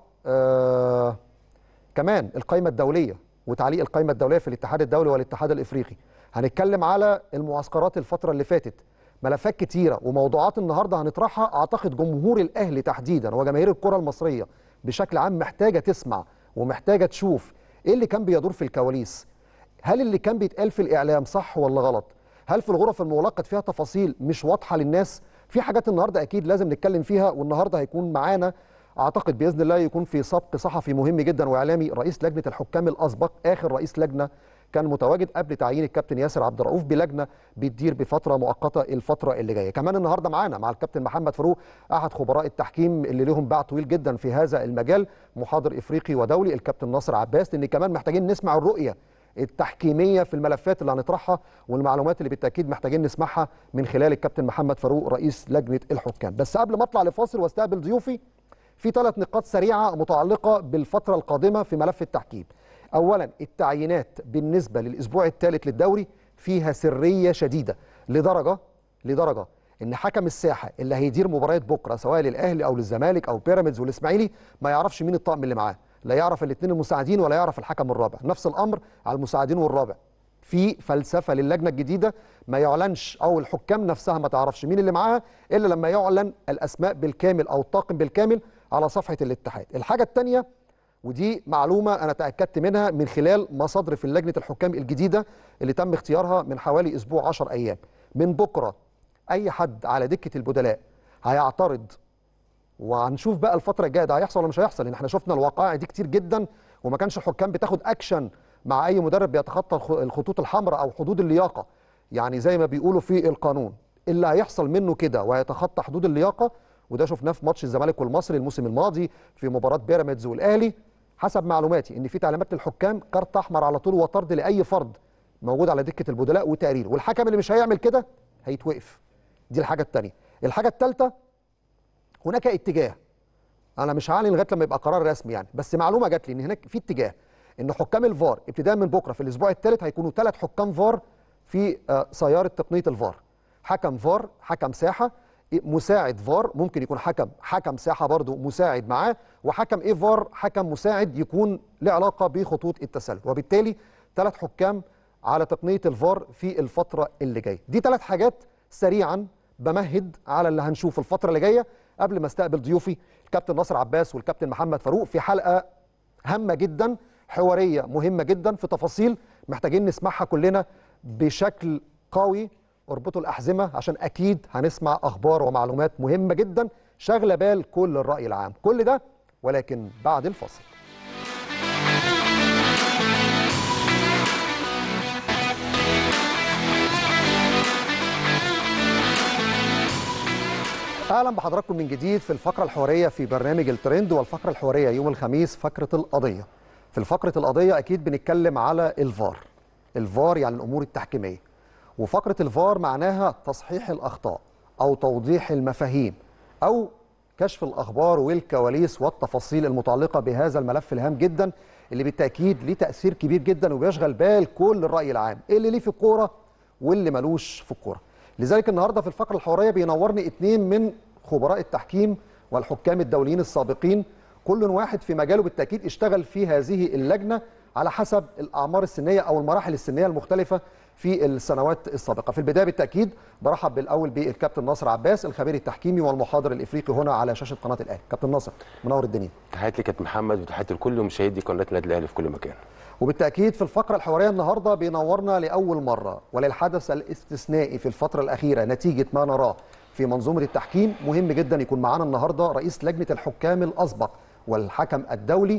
آه كمان القائمه الدوليه وتعليق القائمه الدوليه في الاتحاد الدولي والاتحاد الافريقي هنتكلم على المعسكرات الفتره اللي فاتت ملفات كتيره وموضوعات النهارده هنطرحها اعتقد جمهور الاهلي تحديدا وجماهير الكره المصريه بشكل عام محتاجه تسمع ومحتاجه تشوف ايه اللي كان بيدور في الكواليس هل اللي كان بيتقال في الاعلام صح ولا غلط هل في الغرف المغلقه فيها تفاصيل مش واضحه للناس في حاجات النهارده اكيد لازم نتكلم فيها والنهارده هيكون معانا اعتقد باذن الله يكون في سبق صحفي مهم جدا واعلامي رئيس لجنه الحكام الاسبق اخر رئيس لجنه كان متواجد قبل تعيين الكابتن ياسر عبد الرؤوف بلجنه بتدير بفتره مؤقته الفتره اللي جايه كمان النهارده معانا مع الكابتن محمد فاروق احد خبراء التحكيم اللي لهم باع طويل جدا في هذا المجال محاضر افريقي ودولي الكابتن ناصر عباس لان كمان محتاجين نسمع الرؤيه التحكيميه في الملفات اللي هنطرحها والمعلومات اللي بالتاكيد محتاجين نسمعها من خلال الكابتن محمد فاروق رئيس لجنه الحكام بس قبل ما اطلع لفاصل واستقبل ضيوفي في ثلاث نقاط سريعه متعلقه بالفتره القادمه في ملف التحكيم اولا التعيينات بالنسبه للاسبوع الثالث للدوري فيها سريه شديده لدرجه لدرجه ان حكم الساحه اللي هيدير مباراه بكره سواء للاهلي او للزمالك او بيراميدز والاسماعيلي ما يعرفش مين الطقم اللي معاه لا يعرف الاثنين المساعدين ولا يعرف الحكم الرابع نفس الامر على المساعدين والرابع في فلسفه للجنه الجديده ما يعلنش او الحكام نفسها ما تعرفش مين اللي معاها الا لما يعلن الاسماء بالكامل او الطاقم بالكامل على صفحه الاتحاد الحاجه الثانيه ودي معلومه انا تاكدت منها من خلال مصادر في لجنه الحكام الجديده اللي تم اختيارها من حوالي اسبوع 10 ايام من بكره اي حد على دكه البدلاء هيعترض وهنشوف بقى الفتره الجايه ده هيحصل ولا مش هيحصل لان احنا شفنا الوقائع دي كتير جدا وما كانش الحكام بتاخد اكشن مع اي مدرب بيتخطى الخطوط الحمراء او حدود اللياقه يعني زي ما بيقولوا في القانون اللي هيحصل منه كده وهيتخطى حدود اللياقه وده شفناه في ماتش الزمالك والمصري الموسم الماضي في مباراه بيراميدز والاهلي حسب معلوماتي ان في تعليمات للحكام كارت احمر على طول وطرد لاي فرد موجود على دكه البدلاء وتقرير والحكم اللي مش هيعمل كده هيتوقف دي الحاجه الثانيه الحاجه الثالثه هناك اتجاه انا مش هعلن لغايه لما يبقى قرار رسمي يعني بس معلومه جات لي ان هناك في اتجاه ان حكام الفار ابتداء من بكره في الاسبوع الثالث هيكونوا ثلاث حكام فار في آه، سياره تقنيه الفار حكم فار حكم ساحه مساعد فار ممكن يكون حكم حكم ساحه برضه مساعد معاه وحكم ايه فار حكم مساعد يكون له علاقه بخطوط التسلل وبالتالي ثلاث حكام على تقنيه الفار في الفتره اللي جايه دي ثلاث حاجات سريعا بمهد على اللي هنشوف الفتره اللي جايه قبل ما استقبل ضيوفي الكابتن ناصر عباس والكابتن محمد فاروق في حلقه هامه جدا حواريه مهمه جدا في تفاصيل محتاجين نسمعها كلنا بشكل قوي اربطوا الاحزمه عشان اكيد هنسمع اخبار ومعلومات مهمه جدا شاغله بال كل الراي العام كل ده ولكن بعد الفاصل اهلا بحضراتكم من جديد في الفقره الحواريه في برنامج الترند والفقره الحواريه يوم الخميس فقره القضيه في فقره القضيه اكيد بنتكلم على الفار الفار يعني الامور التحكيميه وفقره الفار معناها تصحيح الاخطاء او توضيح المفاهيم او كشف الاخبار والكواليس والتفاصيل المتعلقه بهذا الملف الهام جدا اللي بالتاكيد ليه تاثير كبير جدا وبيشغل بال كل الراي العام اللي ليه في الكوره واللي ملوش في الكوره لذلك النهارده في الفقره الحواريه بينورني اثنين من خبراء التحكيم والحكام الدوليين السابقين كل واحد في مجاله بالتاكيد اشتغل في هذه اللجنه على حسب الاعمار السنيه او المراحل السنيه المختلفه في السنوات السابقه في البدايه بالتاكيد برحب بالاول بالكابتن ناصر عباس الخبير التحكيمي والمحاضر الافريقي هنا على شاشه قناه الاهلي كابتن ناصر منور الدنيا تحياتي لكابتن محمد وتحياتي لكل مشاهدي قناه النادي الاهلي في كل مكان وبالتاكيد في الفقره الحواريه النهارده بينورنا لاول مره وللحدث الاستثنائي في الفتره الاخيره نتيجه ما نراه في منظومه التحكيم مهم جدا يكون معانا النهارده رئيس لجنه الحكام الاسبق والحكم الدولي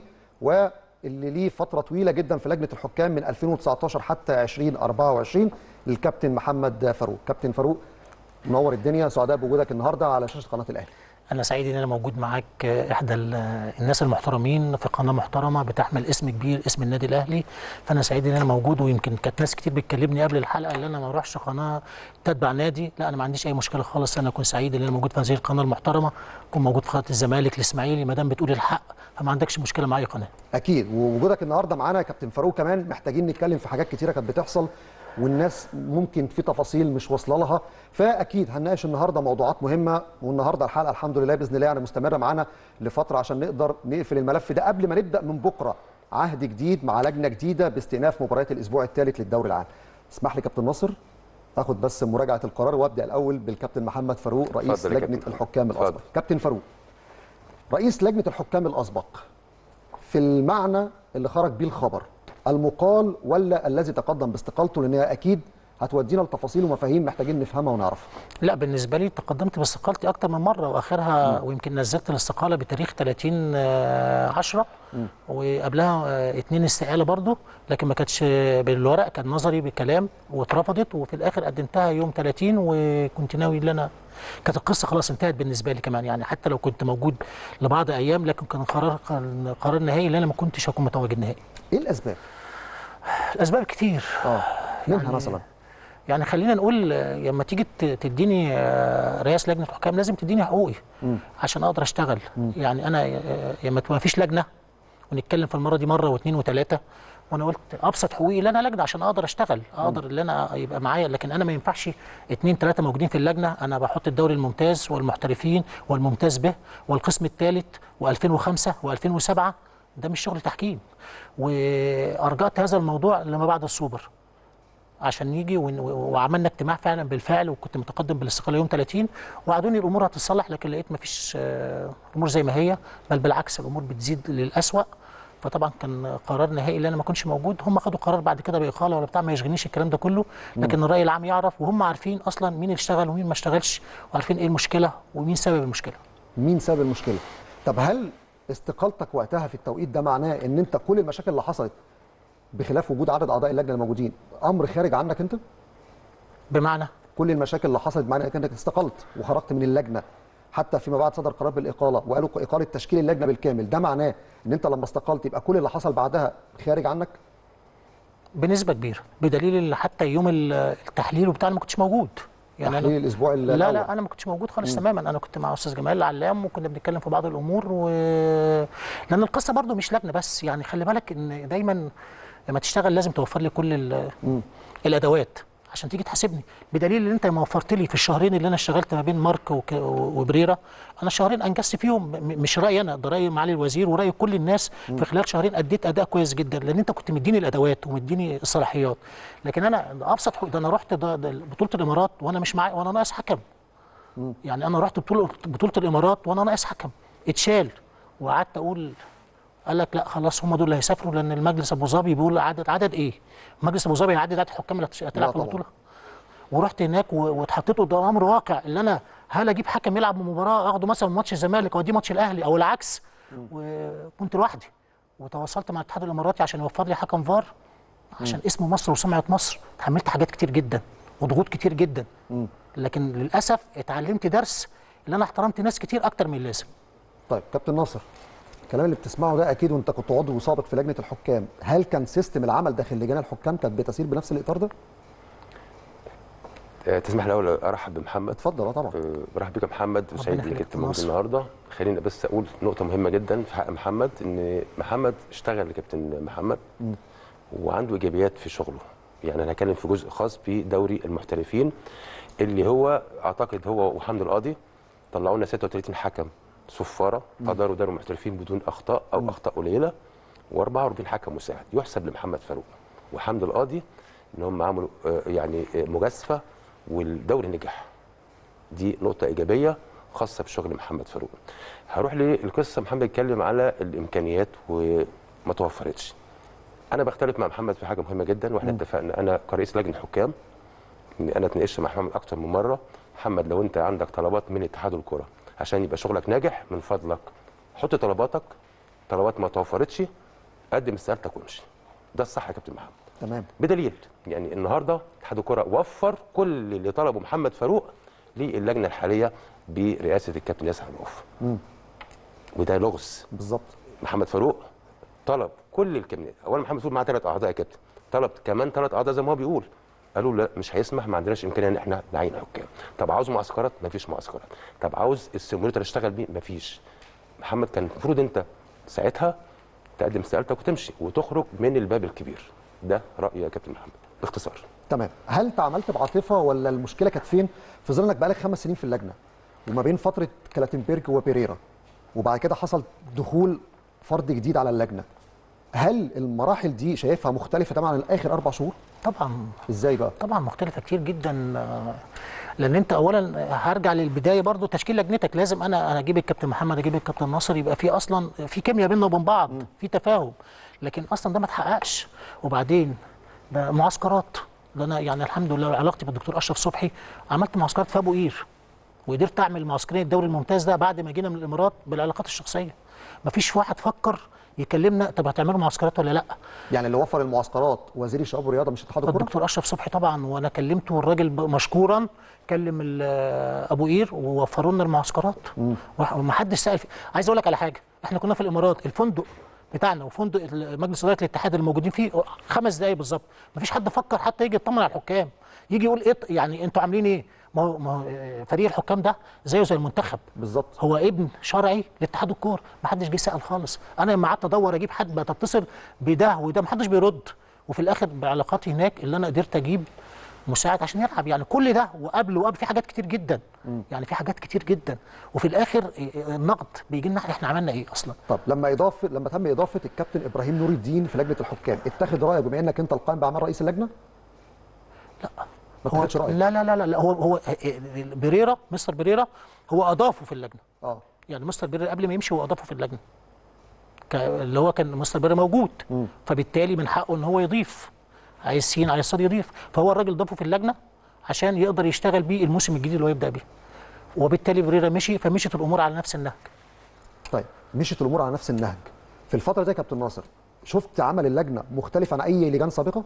واللي ليه فتره طويله جدا في لجنه الحكام من 2019 حتى 2024 الكابتن محمد فاروق كابتن فاروق منور الدنيا سعداء بوجودك النهارده على شاشه قناه الاهلي انا سعيد ان انا موجود معاك احدى ال- الناس المحترمين في قناه محترمه بتحمل اسم كبير اسم النادي الاهلي فانا سعيد ان انا موجود ويمكن كانت ناس كتير بتكلمني قبل الحلقه ان انا ما اروحش قناه تتبع نادي لا انا ما عنديش اي مشكله خالص انا اكون سعيد ان انا موجود في هذه القناه المحترمه اكون موجود في قناه الزمالك الاسماعيلي ما دام بتقول الحق فما عندكش مشكله مع اي قناه اكيد ووجودك النهارده معانا يا كابتن فاروق كمان محتاجين نتكلم في حاجات كتيره كانت بتحصل والناس ممكن في تفاصيل مش واصله لها فاكيد هنناقش النهارده موضوعات مهمه والنهارده الحلقه الحمد لله باذن الله يعني مستمره معانا لفتره عشان نقدر نقفل الملف ده قبل ما نبدا من بكره عهد جديد مع لجنه جديده باستئناف مباريات الاسبوع الثالث للدوري العام اسمح لي كابتن ناصر اخد بس مراجعه القرار وابدا الاول بالكابتن محمد فاروق رئيس اتفضل يا لجنه كابتن. الحكام اتفضل. الاسبق كابتن فاروق رئيس لجنه الحكام الاسبق في المعنى اللي خرج بيه الخبر المقال ولا الذي تقدم باستقالته لان هي اكيد هتودينا لتفاصيل ومفاهيم محتاجين نفهمها ونعرفها لا بالنسبه لي تقدمت باستقالتي اكتر من مره واخرها ويمكن نزلت الاستقاله بتاريخ 30 آه، 10 وقبلها آه، اتنين استقاله برضو لكن ما كانتش بالورق كان نظري بكلام واترفضت وفي الاخر قدمتها يوم 30 وكنت ناوي ان انا كانت القصه خلاص انتهت بالنسبه لي كمان يعني حتى لو كنت موجود لبعض ايام لكن كان قرار كان قرار نهائي ان انا ما كنتش هكون متواجد نهائي ايه الاسباب الاسباب كتير اه منها يعني- مثلا يعني خلينا نقول آه، لما تيجي ت- تديني آه، رئاسه لجنه حكام لازم تديني حقوقي عشان اقدر اشتغل يعني انا آه، لما ما فيش لجنه ونتكلم في المره دي مره واثنين وثلاثه وانا قلت ابسط حقوقي ان انا لجنه عشان اقدر اشتغل اقدر ان انا يبقى معايا لكن انا ما ينفعش اثنين ثلاثه موجودين في اللجنه انا بحط الدوري الممتاز والمحترفين والممتاز به والقسم الثالث و2005 و2007 ده مش شغل تحكيم وارجعت هذا الموضوع لما بعد السوبر عشان يجي ون- وعملنا اجتماع فعلا بالفعل وكنت متقدم بالاستقاله يوم 30 وعدوني الامور هتتصلح لكن لقيت مفيش آه، الامور زي ما هي بل بالعكس الامور بتزيد للاسوأ فطبعا كان قرار نهائي ان انا ما اكونش موجود هم خدوا قرار بعد كده باقاله ولا بتاع ما يشغلنيش الكلام ده كله لكن الراي العام يعرف وهم عارفين اصلا مين اللي اشتغل ومين ما اشتغلش وعارفين ايه المشكله ومين سبب المشكله مين سبب المشكله طب هل استقالتك وقتها في التوقيت ده معناه ان انت كل المشاكل اللي حصلت بخلاف وجود عدد اعضاء اللجنه الموجودين امر خارج عنك انت بمعنى كل المشاكل اللي حصلت معناها انك استقلت وخرجت من اللجنه حتى فيما بعد صدر قرار بالاقاله وقالوا اقاله تشكيل اللجنه بالكامل ده معناه ان انت لما استقلت يبقى كل اللي حصل بعدها خارج عنك بنسبه كبيره بدليل ان حتى يوم ال- التحليل وبتاع أنا ما كنتش موجود يعني تحليل الاسبوع ال- لا الأول. لا انا ما كنتش موجود خالص تماما انا كنت مع استاذ جمال العلام وكنا بنتكلم في بعض الامور و... لان القصه برضو مش لجنه بس يعني خلي بالك ان دايما لما تشتغل لازم توفر لي كل ال... الادوات عشان تيجي تحاسبني بدليل ان انت ما وفرت لي في الشهرين اللي انا اشتغلت ما بين مارك وك... وبريرا انا شهرين انجزت فيهم م- مش رايي انا ده راي معالي الوزير وراي كل الناس في خلال شهرين اديت اداء كويس جدا لان انت كنت مديني الادوات ومديني الصلاحيات لكن انا ده ابسط حقوق ده انا رحت ده ده بطوله الامارات وانا مش معايا وانا ناقص حكم يعني انا رحت بطوله بطوله الامارات وانا ناقص حكم اتشال وقعدت اقول قال لك لا خلاص هم دول اللي هيسافروا لان المجلس ابو ظبي بيقول عدد عدد ايه؟ مجلس ابو ظبي هيعدد عدد الحكام اللي هتش- هتلعب في طبعاً. البطوله ورحت هناك و- واتحطيت قدام امر واقع اللي انا هل اجيب حكم يلعب مباراه اخده مثلا ماتش الزمالك واوديه ماتش الاهلي او العكس وكنت لوحدي وتواصلت مع الاتحاد الاماراتي عشان يوفر لي حكم فار عشان اسم مصر وسمعه مصر تحملت حاجات كتير جدا وضغوط كتير جدا لكن للاسف اتعلمت درس اللي انا احترمت ناس كتير اكتر من اللازم طيب كابتن ناصر الكلام اللي بتسمعه ده اكيد وانت كنت عضو سابق في لجنه الحكام هل كان سيستم العمل داخل لجان الحكام كانت بتسير بنفس الاطار ده آه، تسمح لي الاول ارحب بمحمد اتفضل اه طبعا آه، برحب بك يا محمد وسعيد يخليك انك انت يا موجود ناصر. النهارده خليني بس اقول نقطه مهمه جدا في حق محمد ان محمد اشتغل لكابتن محمد وعنده ايجابيات في شغله يعني انا هتكلم في جزء خاص بدوري المحترفين اللي هو اعتقد هو وحمد القاضي طلعوا لنا 36 حكم صفاره قدروا دوري المحترفين بدون اخطاء او اخطاء قليله و44 حكم مساعد يحسب لمحمد فاروق وحمد القاضي ان هم عملوا آه، يعني آه، مجازفه والدوري نجح دي نقطة إيجابية خاصة بشغل محمد فاروق. هروح للقصة محمد اتكلم على الإمكانيات وما توفرتش. أنا بختلف مع محمد في حاجة مهمة جدا وإحنا اتفقنا أنا كرئيس لجنة حكام إن أنا اتناقشت مع محمد أكتر من مرة محمد لو أنت عندك طلبات من اتحاد الكرة عشان يبقى شغلك ناجح من فضلك حط طلباتك طلبات ما توفرتش قدم استقالتك وامشي. ده الصح يا كابتن محمد. تمام بدليل يعني النهارده اتحاد الكره وفر كل اللي طلبه محمد فاروق للجنه الحاليه برئاسه الكابتن ياسر عباف وده لغز بالظبط محمد فاروق طلب كل الكابينات اولا محمد فاروق معاه ثلاث اعضاء يا كابتن طلب كمان ثلاث اعضاء زي ما هو بيقول قالوا لا مش هيسمح ما عندناش امكانيه ان احنا نعين حكام طب عاوز معسكرات ما فيش معسكرات طب عاوز السيموليتر اشتغل بيه ما فيش محمد كان المفروض انت ساعتها تقدم استقالتك وتمشي وتخرج من الباب الكبير ده رايي يا كابتن محمد باختصار تمام هل تعاملت بعاطفه ولا المشكله كانت فين في ظل انك بقالك خمس سنين في اللجنه وما بين فتره كلاتنبرج وبيريرا وبعد كده حصل دخول فرد جديد على اللجنه هل المراحل دي شايفها مختلفه تماما عن اخر اربع شهور طبعا ازاي بقى طبعا مختلفه كتير جدا آه، لان انت اولا هرجع للبدايه برضو تشكيل لجنتك لازم انا انا اجيب الكابتن محمد اجيب الكابتن ناصر يبقى في اصلا في كيمياء بيننا وبين بعض في تفاهم لكن اصلا ده ما اتحققش وبعدين ده معسكرات ده انا يعني الحمد لله علاقتي بالدكتور اشرف صبحي عملت معسكرات في ابو قير وقدرت اعمل معسكرين الدوري الممتاز ده بعد ما جينا من الامارات بالعلاقات الشخصيه مفيش واحد فكر يكلمنا طب هتعملوا معسكرات ولا لا يعني اللي وفر المعسكرات وزير الشباب والرياضه مش اتحاد الكوره الدكتور اشرف صبحي طبعا وانا كلمته والراجل ب- مشكورا كلم ال- ابو قير ووفروا لنا المعسكرات وح- ومحدش سال فيه عايز اقول لك على حاجه احنا كنا في الامارات الفندق بتاعنا وفندق ال- مجلس اداره الاتحاد الموجودين فيه خمس دقائق بالظبط مفيش حد فكر حتى يجي يطمن على الحكام يجي يقول ايه يعني انتوا عاملين ايه ما هو ما هو آه، فريق الحكام ده زيه زي المنتخب بالظبط هو ابن شرعي لاتحاد الكوره ما حدش جه سال خالص انا لما قعدت ادور اجيب حد بقى تتصل بده وده ما حدش بيرد وفي الاخر بعلاقاتي هناك اللي انا قدرت اجيب مساعد عشان يلعب يعني كل ده وقبل وقبل في حاجات كتير جدا يعني في حاجات كتير جدا وفي الاخر إيه، النقد بيجي لنا احنا عملنا ايه اصلا طب لما اضافه لما تم اضافه الكابتن ابراهيم نور الدين في لجنه الحكام اتخذ رايك بما انك انت القائم باعمال رئيس اللجنه لا ما هو اتخذش رايك لا لا لا لا, لا هو هو بريرا مستر بريرا هو اضافه في اللجنه اه يعني مستر بيري قبل ما يمشي هو اضافه في اللجنه ك- اللي هو كان مستر بيري موجود فبالتالي من حقه ان هو يضيف عايز سين عايز صاد يضيف فهو الراجل ضافه في اللجنه عشان يقدر يشتغل بيه الموسم الجديد اللي هو يبدا بيه وبالتالي بريرا مشي فمشيت الامور على نفس النهج طيب مشيت الامور على نفس النهج في الفتره دي يا كابتن ناصر شفت عمل اللجنه مختلف عن اي لجان سابقه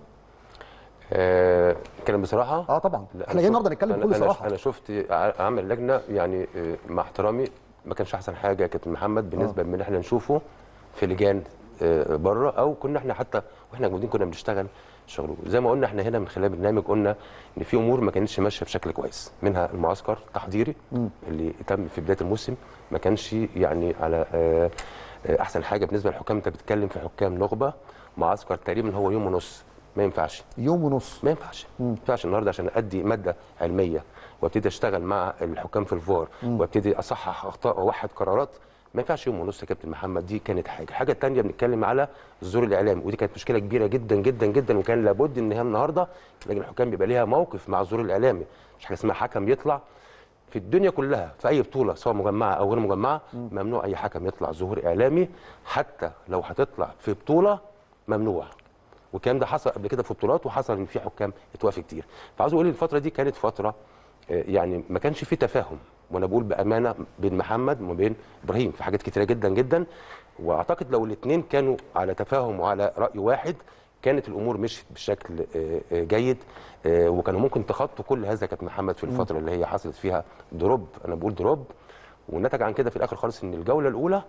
آه كلام بصراحه اه طبعا لا، احنا أنا جايين شفت- النهارده نتكلم أنا- بكل أنا- صراحه انا شفت ع- عمل لجنه يعني آه، مع احترامي ما كانش احسن حاجه يا كابتن محمد بالنسبه من احنا نشوفه في لجان آه، بره او كنا احنا حتى واحنا موجودين كنا بنشتغل شغله زي ما قلنا احنا هنا من خلال البرنامج قلنا ان في امور ما كانتش ماشيه بشكل كويس منها المعسكر التحضيري اللي تم في بدايه الموسم ما كانش يعني على آه، آه، احسن حاجه بالنسبه للحكام انت بتتكلم في حكام نخبه معسكر تقريبا هو يوم ونص ما ينفعش يوم ونص ما ينفعش ما ينفعش النهارده عشان ادي ماده علميه وابتدي اشتغل مع الحكام في الفار وابتدي اصحح اخطاء واوحد قرارات ما ينفعش يوم ونص يا كابتن محمد دي كانت حاجه الحاجه الثانيه بنتكلم على الظهور الاعلامي ودي كانت مشكله كبيره جدا جدا جدا وكان لابد ان هي النهارده لجنه الحكام بيبقى ليها موقف مع الظهور الاعلامي مش حاجه اسمها حكم يطلع في الدنيا كلها في اي بطوله سواء مجمعه او غير مجمعه ممنوع اي حكم يطلع ظهور اعلامي حتى لو هتطلع في بطوله ممنوع والكلام ده حصل قبل كده في بطولات وحصل ان في حكام اتوقف كتير فعاوز اقول الفتره دي كانت فتره آه، يعني ما كانش في تفاهم وانا بقول بامانه بين محمد وما بين ابراهيم في حاجات كتيره جدا جدا واعتقد لو الاثنين كانوا على تفاهم وعلى راي واحد كانت الامور مشيت بشكل آه، آه، جيد آه، وكانوا ممكن تخطوا كل هذا كابتن محمد في الفتره اللي هي حصلت فيها دروب انا بقول دروب والنتج عن كده في الاخر خالص ان الجوله الاولى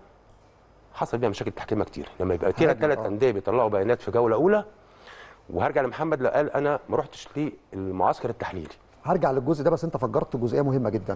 حصل فيها مشاكل تحكيميه كتير لما يبقى كده هاجم، ثلاث آه. انديه بيطلعوا بيانات في جوله اولى وهرجع لمحمد لا قال انا ما رحتش للمعسكر التحليلي هرجع للجزء ده بس انت فجرت جزئيه مهمه جدا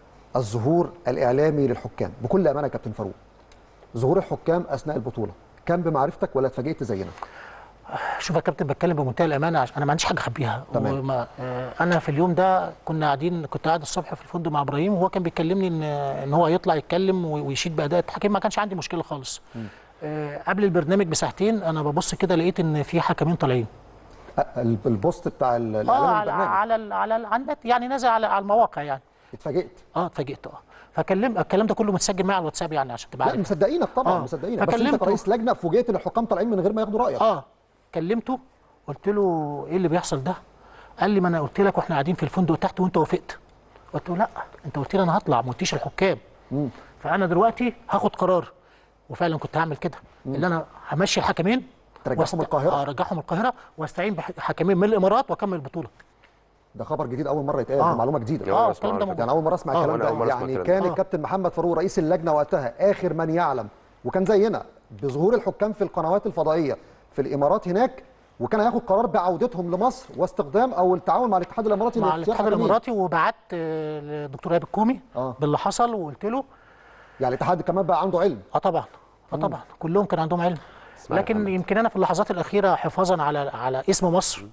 الظهور الاعلامي للحكام بكل امانه يا كابتن فاروق ظهور الحكام اثناء البطوله كان بمعرفتك ولا اتفاجئت زينا شوف يا كابتن بتكلم بمنتهى الامانه عشان انا ما عنديش حاجه اخبيها تمام. وما آه، انا في اليوم ده كنا قاعدين كنت قاعد الصبح في الفندق مع ابراهيم وهو كان بيكلمني ان ان هو يطلع يتكلم وي- ويشيد باداء التحكيم ما كانش عندي مشكله خالص آه، قبل البرنامج بساعتين انا ببص كده لقيت ان في حكمين طالعين أ- ال- البوست بتاع ال- اه الاعلام على البرنامج على ال- على ال- على النت يعني نازل على على المواقع يعني اتفاجئت اه اتفاجئت اه فكلم الكلام ده كله متسجل معايا على الواتساب يعني عشان تبقى لا عارف مصدقينك طبعا آه. مصدقينك بس انت فكلمته. كرئيس لجنه فوجئت ان الحكام طالعين من غير ما ياخدوا رايك اه كلمته قلت له ايه اللي بيحصل ده قال لي ما انا قلت لك واحنا قاعدين في الفندق تحت وانت وافقت قلت له لا انت قلت لي انا هطلع ما قلتيش الحكام فانا دلوقتي هاخد قرار وفعلا كنت هعمل كده اللي انا همشي الحكمين ترجعهم القاهرة؟ اه ارجعهم القاهره واستعين بحكمين من الامارات واكمل البطوله ده خبر جديد اول مره يتقال آه. ده معلومه جديده آه، اه اسمع الكلام ده على موجود يعني اول مره اسمع آه، الكلام وأنا أول مرة ده أسمع يعني الكلام كان ده. الكابتن محمد فاروق رئيس اللجنه وقتها اخر من يعلم وكان زينا بظهور الحكام في القنوات الفضائيه في الامارات هناك وكان هياخد قرار بعودتهم لمصر واستخدام او التعاون مع الاتحاد الاماراتي مع لاختيار الاتحاد حكمين. الاماراتي وبعت آه، للدكتور ايهاب الكومي آه. باللي حصل وقلت له يعني الاتحاد كمان بقى عنده علم اه طبعا اه طبعا كلهم كان عندهم علم اسمع يا لكن محمد. يمكن انا في اللحظات الاخيره حفاظا على على اسم مصر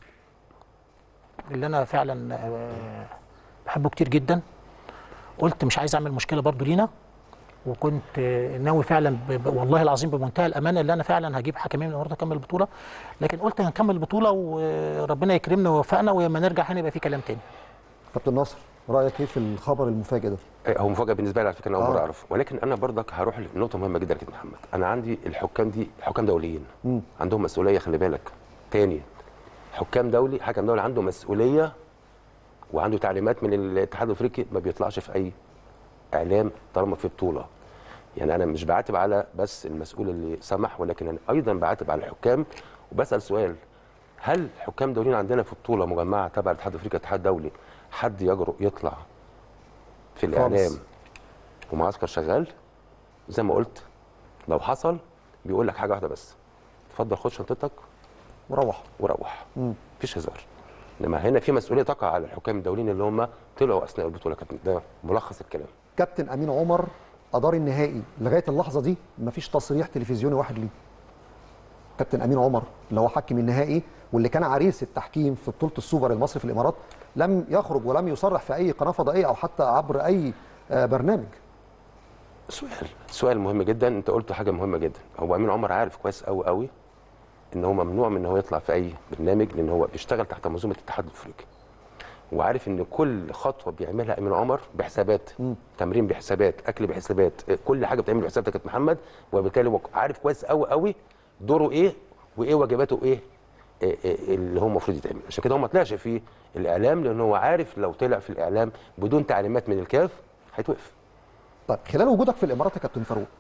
اللي انا فعلا آه، بحبه كتير جدا قلت مش عايز اعمل مشكله برضو لينا وكنت آه، ناوي فعلا ب... ب... والله العظيم بمنتهى الامانه اللي انا فعلا هجيب حكمين من النهارده اكمل البطوله لكن قلت هنكمل البطوله وربنا يكرمنا ويوفقنا ولما نرجع هنا يبقى في كلام تاني كابتن ناصر رايك ايه في الخبر المفاجئ ده هو مفاجاه بالنسبه لي على فكره انا اول آه. مره اعرف ولكن انا برضك هروح لنقطه مهمه جدا يا كابتن محمد انا عندي الحكام دي حكام دوليين عندهم مسؤوليه خلي بالك تاني حكام دولي حكم دولي عنده مسؤوليه وعنده تعليمات من الاتحاد الافريقي ما بيطلعش في اي اعلام طالما في بطوله يعني انا مش بعاتب على بس المسؤول اللي سمح ولكن انا ايضا بعاتب على الحكام وبسال سؤال هل حكام دوليين عندنا في بطوله مجمعه تبع الاتحاد الافريقي اتحاد دولي حد يجرؤ يطلع في الاعلام ومعسكر شغال زي ما قلت لو حصل بيقول لك حاجه واحده بس اتفضل خد شنطتك وروح وروح مفيش هزار انما هنا في مسؤوليه تقع على الحكام الدوليين اللي هم طلعوا اثناء البطوله كابتن ده ملخص الكلام كابتن امين عمر ادار النهائي لغايه اللحظه دي مفيش تصريح تلفزيوني واحد ليه كابتن امين عمر اللي هو حكم النهائي واللي كان عريس التحكيم في بطوله السوبر المصري في الامارات لم يخرج ولم يصرح في اي قناه فضائيه او حتى عبر اي آه، برنامج سؤال سؤال مهم جدا انت قلت حاجه مهمه جدا هو امين عمر عارف كويس قوي قوي ان هو ممنوع من ان هو يطلع في اي برنامج لان هو بيشتغل تحت منظومه الاتحاد الافريقي وعارف ان كل خطوه بيعملها امين عمر بحسابات تمرين بحسابات اكل بحسابات اه، كل حاجه بتعمل بحسابات يا كابتن محمد وبالتالي هو عارف كويس قوي قوي دوره ايه وايه واجباته ايه اه، اه، اللي هو المفروض يتعمل عشان كده هو ما طلعش في الاعلام لان هو عارف لو طلع في الاعلام بدون تعليمات من الكاف هيتوقف طيب خلال وجودك في الامارات يا كابتن فاروق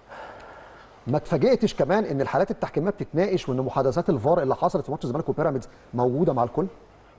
ما اتفاجئتش كمان ان الحالات التحكيميه بتتناقش وان محادثات الفار اللي حصلت في ماتش الزمالك وبيراميدز موجوده مع الكل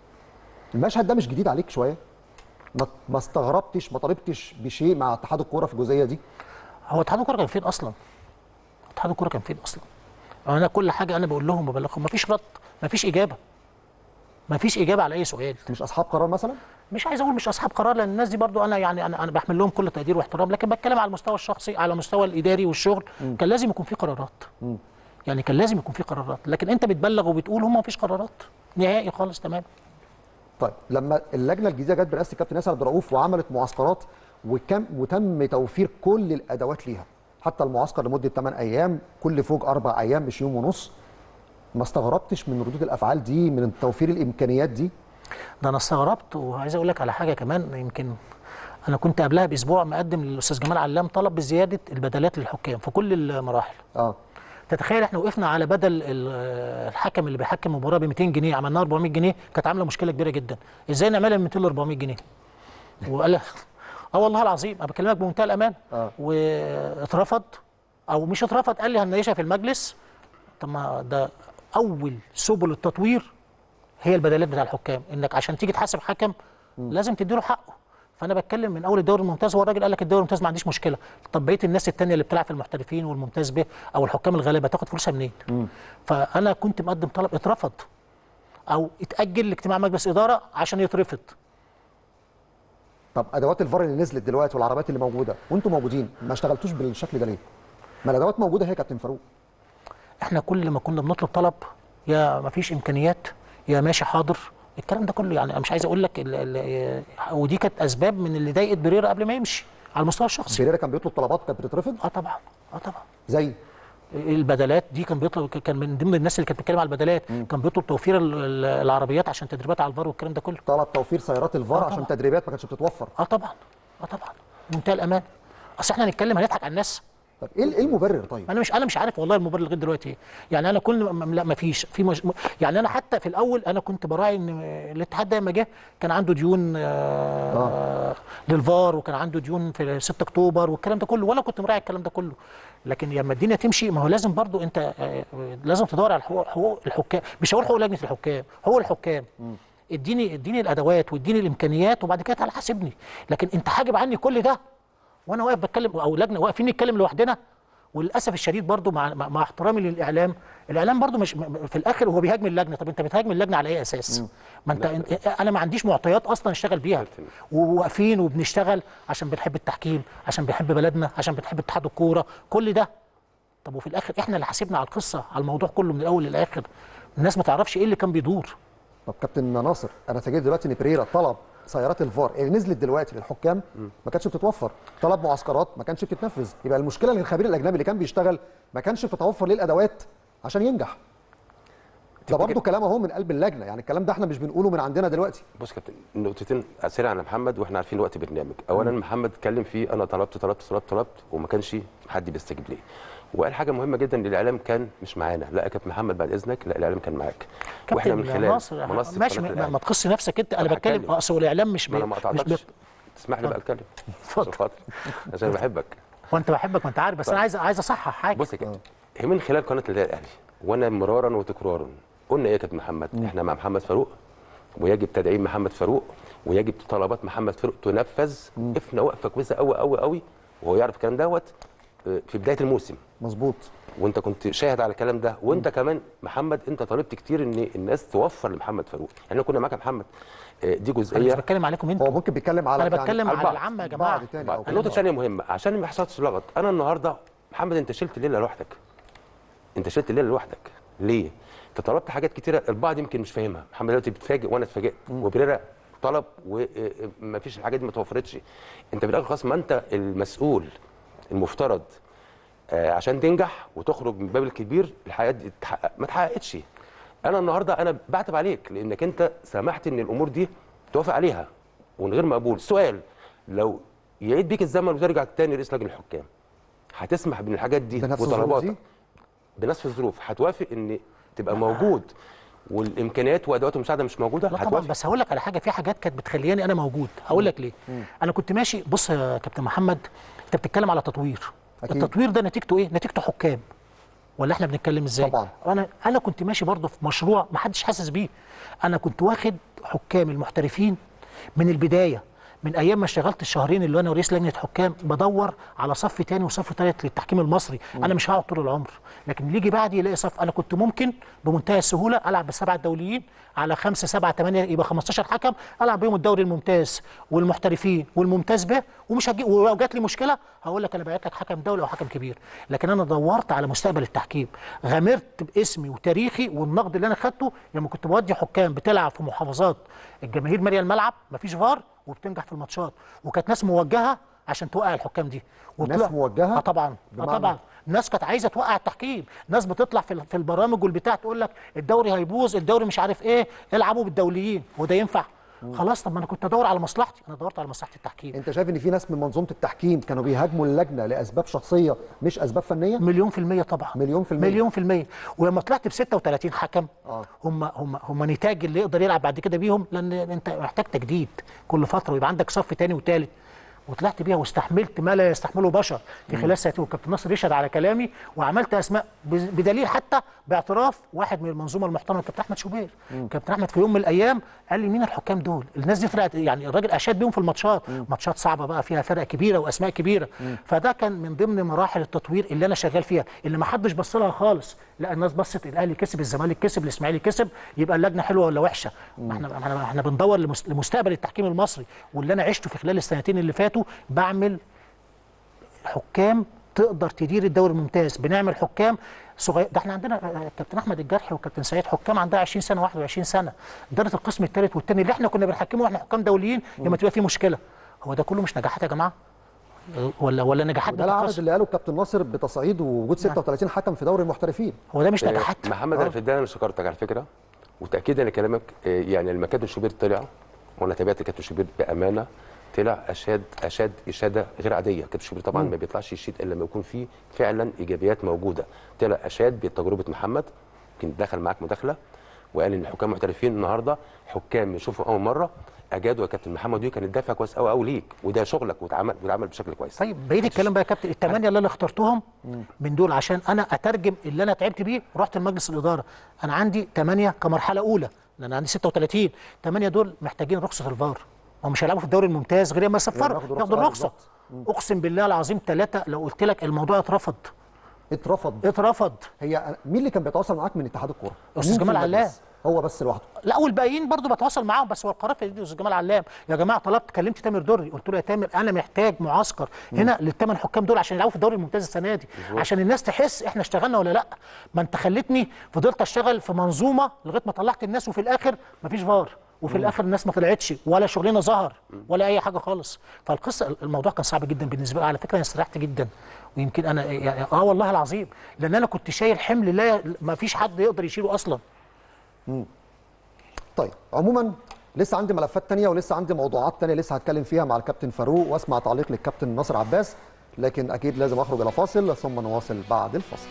المشهد ده مش جديد عليك شويه ما ما استغربتش ما طالبتش بشيء مع اتحاد الكوره في الجزئيه دي هو اتحاد الكوره كان فين اصلا؟ اتحاد الكوره كان فين اصلا؟ انا كل حاجه انا بقول لهم وببلغهم مفيش رد مفيش اجابه مفيش اجابه على اي سؤال مش اصحاب قرار مثلا مش عايز اقول مش اصحاب قرار لان الناس دي برضو انا يعني انا انا بحمل لهم كل تقدير واحترام لكن بتكلم على المستوى الشخصي على المستوى الاداري والشغل كان لازم يكون في قرارات يعني كان لازم يكون في قرارات لكن انت بتبلغ وبتقول هم مفيش قرارات نهائي خالص تمام طيب لما اللجنه الجديده جت برئاسه الكابتن ياسر عبد الرؤوف وعملت معسكرات وكم وتم توفير كل الادوات ليها حتى المعسكر لمده 8 ايام كل فوج اربع ايام مش يوم ونص ما استغربتش من ردود الافعال دي من توفير الامكانيات دي ده انا استغربت وعايز اقول لك على حاجه كمان يمكن انا كنت قبلها باسبوع مقدم للاستاذ جمال علام طلب بزياده البدلات للحكام في كل المراحل اه تتخيل احنا وقفنا على بدل ال- الحكم اللي بيحكم مباراه ب 200 جنيه عملناها 400 جنيه كانت عامله مشكله كبيره جدا ازاي نعملها من 200 ل 400 جنيه وقال اه والله العظيم انا بكلمك بمنتهى الامان آه. واترفض او مش اترفض قال لي هنناقشها في المجلس طب ما ده اول سبل التطوير هي البدلات بتاع الحكام انك عشان تيجي تحاسب حكم لازم تديله حقه فانا بتكلم من اول الدوري الممتاز هو الراجل قال لك الدوري الممتاز ما عنديش مشكله طب بقيه الناس التانيه اللي بتلعب في المحترفين والممتاز به او الحكام الغلابه تاخد فلوسها منين فانا كنت مقدم طلب اترفض او اتاجل لاجتماع مجلس اداره عشان يترفض طب ادوات الفار اللي نزلت دلوقتي والعربيات اللي موجوده وانتم موجودين ما اشتغلتوش بالشكل ده ليه؟ ما الادوات موجوده هي يا كابتن فاروق احنا كل ما كنا بنطلب طلب يا ما فيش امكانيات يا ماشي حاضر الكلام ده كله يعني انا مش عايز اقول لك ال- ال- ودي كانت اسباب من اللي ضايقت بريرا قبل ما يمشي على المستوى الشخصي بيريرا كان بيطلب طلبات كانت بتترفض اه طبعا اه طبعا زي البدلات دي كان بيطلب كان من ضمن الناس اللي كانت بتتكلم على البدلات كان بيطلب توفير ال- ال- العربيات عشان تدريبات على الفار والكلام ده كله طلب توفير سيارات الفار آه عشان طبعا. تدريبات ما كانتش بتتوفر اه طبعا اه طبعا منتهى الامان اصل احنا هنتكلم هنضحك على الناس طب ايه ايه المبرر طيب؟ انا مش انا مش عارف والله المبرر لغايه دلوقتي ايه يعني انا كل ما لا ما فيش في مش يعني انا حتى في الاول انا كنت براعي ان الاتحاد ده لما جه كان عنده ديون آه للفار وكان عنده ديون في 6 اكتوبر والكلام ده كله وانا كنت مراعي الكلام ده كله لكن لما الدنيا تمشي ما هو لازم برضو انت آه لازم تدور على حقوق, حقوق الحكام مش هقول حقوق لجنه الحكام هو الحكام اديني اديني الادوات واديني الامكانيات وبعد كده تعالى حاسبني لكن انت حاجب عني كل ده وانا واقف بتكلم او لجنه واقفين نتكلم لوحدنا وللاسف الشديد برضو مع مع مع احترامي للاعلام الاعلام برضو مش م- في الاخر هو بيهاجم اللجنه طب انت بتهاجم اللجنه على اي اساس ما انت انت- انا ما عنديش معطيات اصلا اشتغل بيها وواقفين وبنشتغل عشان بنحب التحكيم عشان بنحب بلدنا عشان بنحب اتحاد الكوره كل ده طب وفي الاخر احنا اللي حاسبنا على القصه على الموضوع كله من الاول للاخر الناس ما تعرفش ايه اللي كان بيدور طب كابتن ناصر انا سجلت دلوقتي ان بريرا طلب سيارات الفار اللي نزلت دلوقتي للحكام ما كانتش بتتوفر طلب معسكرات ما كانش بتتنفذ يبقى المشكله ان الخبير الاجنبي اللي كان بيشتغل ما كانش بتتوفر ليه الادوات عشان ينجح ده برضه كلام اهو من قلب اللجنه يعني الكلام ده احنا مش بنقوله من عندنا دلوقتي بص يا كابتن نقطتين اسئله عن محمد واحنا عارفين وقت برنامج اولا محمد اتكلم فيه انا طلبت طلبت طلبت طلبت وما كانش حد بيستجيب ليه وقال حاجه مهمه جدا ان الاعلام كان مش معانا لا يا كابتن محمد بعد اذنك لا الاعلام كان معاك واحنا من كابتن خلال ناصر منصه ماشي قناة ما, الأهلي. ما تقص نفسك انت انا طب بتكلم هتكلم. اصل الاعلام مش ما انا ما مش قطعتكش بيط- تسمح لي بقى اتكلم اتفضل. عشان خاطر عشان أنا بحبك وانت بحبك ما انت عارف بس انا عايز عايز اصحح حاجه بص يا كابتن هي من خلال قناه النادي الاهلي وانا مرارا وتكرارا قلنا ايه يا كابتن محمد احنا مع محمد فاروق ويجب تدعيم محمد فاروق ويجب طلبات محمد فاروق تنفذ وقفنا وقفه كويسه قوي قوي قوي وهو يعرف الكلام دوت آه، في بدايه الموسم مظبوط وانت كنت شاهد على الكلام ده وانت كمان محمد انت طالبت كتير ان الناس توفر لمحمد فاروق احنا كنا معاك يا محمد آه، دي انا مش جزئيه بتكلم عليكم انتوا هو ممكن بيتكلم على انا بتكلم على على البعض. العامه يا جماعه بعض تاني بعض. او النقطه كده. الثانيه مهمه عشان ما يحصلش لغط انا النهارده محمد انت شلت الليله لوحدك انت شلت الليله لوحدك ليه انت طلبت حاجات كتيره البعض يمكن مش فاهمها محمد دلوقتي بتفاجئ وانا اتفاجئت وبريرا طلب وما فيش الحاجات دي ما توفرتش انت في الاخر خلاص ما انت المسؤول المفترض آه، عشان تنجح وتخرج من الباب الكبير الحياه دي تتحقق ما اتحققتش انا النهارده انا بعتب عليك لانك انت سمحت ان الامور دي توافق عليها ومن غير مقبول سؤال لو يعيد بيك الزمن وترجع تاني رئيس لجنه الحكام هتسمح بان الحاجات دي بنفس الظروف وطلباتك دي بنفس الظروف هتوافق ان تبقى موجود والامكانيات وادوات المساعده مش موجوده لا طبعا هتوافق بس هقول لك على حاجه في حاجات كانت بتخليني انا موجود هقول لك ليه انا كنت ماشي بص يا كابتن محمد انت بتتكلم على تطوير أكيد. التطوير ده نتيجته ايه نتيجته حكام ولا احنا بنتكلم ازاي طبعا. انا انا كنت ماشي برضه في مشروع ما حدش حاسس بيه انا كنت واخد حكام المحترفين من البدايه من ايام ما اشتغلت الشهرين اللي انا رئيس لجنه حكام بدور على صف تاني وصف تالت للتحكيم المصري انا مش هقعد طول العمر لكن اللي يجي بعدي يلاقي صف انا كنت ممكن بمنتهى السهوله العب بالسبعه الدوليين على خمسه سبعه ثمانيه يبقى 15 حكم العب بيهم الدوري الممتاز والمحترفين والممتاز به ومش هجي ولو جات لي مشكله هقول لك انا بعت لك حكم دولي او حكم كبير لكن انا دورت على مستقبل التحكيم غامرت باسمي وتاريخي والنقد اللي انا خدته لما كنت بودي حكام بتلعب في محافظات الجماهير ماليه الملعب مفيش فار وبتنجح في الماتشات وكانت ناس موجهه عشان توقع الحكام دي ناس وطلع- موجهة؟ اه طبعا اه بمعنى؟ طبعا ناس كانت عايزه توقع التحكيم ناس بتطلع في ال- في البرامج والبتاع تقول لك الدوري هيبوظ الدوري مش عارف ايه العبوا بالدوليين وده ينفع خلاص طب ما انا كنت ادور على مصلحتي انا دورت على مصلحه التحكيم انت شايف ان في ناس من منظومه التحكيم كانوا بيهاجموا اللجنه لاسباب شخصيه مش اسباب فنيه مليون في المية طبعا مليون في المية. مليون في المية ولما طلعت ب 36 حكم آه. هم هم هم نتاج اللي يقدر يلعب بعد كده بيهم لان انت محتاج تجديد كل فتره ويبقى عندك صف تاني وتالت وطلعت بيها واستحملت ما لا يستحمله بشر في خلال سنتين وكابتن ناصر يشهد على كلامي وعملت اسماء بز- بدليل حتى باعتراف واحد من المنظومه المحترمه كابتن احمد شوبير كابتن احمد في يوم من الايام قال لي مين الحكام دول الناس دي طلعت يعني الراجل اشاد بيهم في الماتشات ماتشات صعبه بقى فيها فرق كبيره واسماء كبيره فده كان من ضمن مراحل التطوير اللي انا شغال فيها اللي ما حدش بص لها خالص لا الناس بصت الاهلي كسب الزمالك كسب الاسماعيلي كسب يبقى اللجنه حلوه ولا وحشه ما احنا احنا احنا بندور لمس- لمستقبل التحكيم المصري واللي انا عشته في خلال السنتين اللي فاتوا بعمل حكام تقدر تدير الدوري الممتاز بنعمل حكام صغير ده احنا عندنا آه، كابتن احمد الجرحي وكابتن سعيد حكام عندها 20 سنه 21 سنه اداره القسم الثالث والثاني اللي احنا كنا بنحكمه واحنا حكام دوليين لما تبقى في مشكله هو ده كله مش نجاحات يا جماعه آه، ولا ولا نجاحات وده العدد بتتقاس؟ اللي قاله الكابتن ناصر بتصعيد ووجود 36 حكم في دوري المحترفين هو ده مش نجاحات آه، محمد انا في البدايه انا شكرتك على فكره وتاكيدا لكلامك آه، يعني لما كابتن شوبير طلع وانا تابعت كابتن شوبير بامانه طلع اشاد اشاد اشاده غير عاديه كابتن شوبير طبعا ما بيطلعش يشيد الا لما يكون فيه فعلا ايجابيات موجوده طلع اشاد بتجربه محمد يمكن دخل معاك مداخله وقال ان الحكام المحترفين النهارده حكام يشوفوا اول مره اجادوا يا كابتن محمد ودي كانت دافع كويس قوي قوي ليك وده شغلك واتعمل واتعمل بشكل كويس طيب بقيه الكلام بقى يا كابتن الثمانيه اللي انا اخترتهم من دول عشان انا اترجم اللي انا تعبت بيه رحت لمجلس الاداره انا عندي ثمانيه كمرحله اولى لان انا عندي 36 ثمانيه دول محتاجين رخصه الفار هم مش هيلعبوا في الدوري الممتاز غير لما يصفروا ياخدوا ياخدوا رخصة. الرخصه اقسم بالله العظيم ثلاثه لو قلت لك الموضوع اترفض اترفض اترفض هي مين اللي كان بيتواصل معاك من اتحاد الكوره أستاذ مين في جمال المجلس؟ علام. هو بس لوحده لا والباقيين برضو بتواصل معاهم بس هو القرار في ايدي استاذ جمال علام يا جماعه طلبت كلمت تامر دري قلت له يا تامر انا محتاج معسكر هنا للثمان حكام دول عشان يلعبوا في الدوري الممتاز السنه دي عشان الناس تحس احنا اشتغلنا ولا لا ما انت خلتني فضلت اشتغل في منظومه لغايه ما طلعت الناس وفي الاخر مفيش فار وفي الاخر الناس ما طلعتش ولا شغلنا ظهر ولا اي حاجه خالص فالقصه الموضوع كان صعب جدا بالنسبه لي على فكره انا استريحت جدا ويمكن انا يعني اه والله العظيم لان انا كنت شايل حمل لا ما فيش حد يقدر يشيله اصلا طيب عموما لسه عندي ملفات تانية ولسه عندي موضوعات تانية لسه هتكلم فيها مع الكابتن فاروق واسمع تعليق للكابتن ناصر عباس لكن اكيد لازم اخرج الى فاصل ثم نواصل بعد الفاصل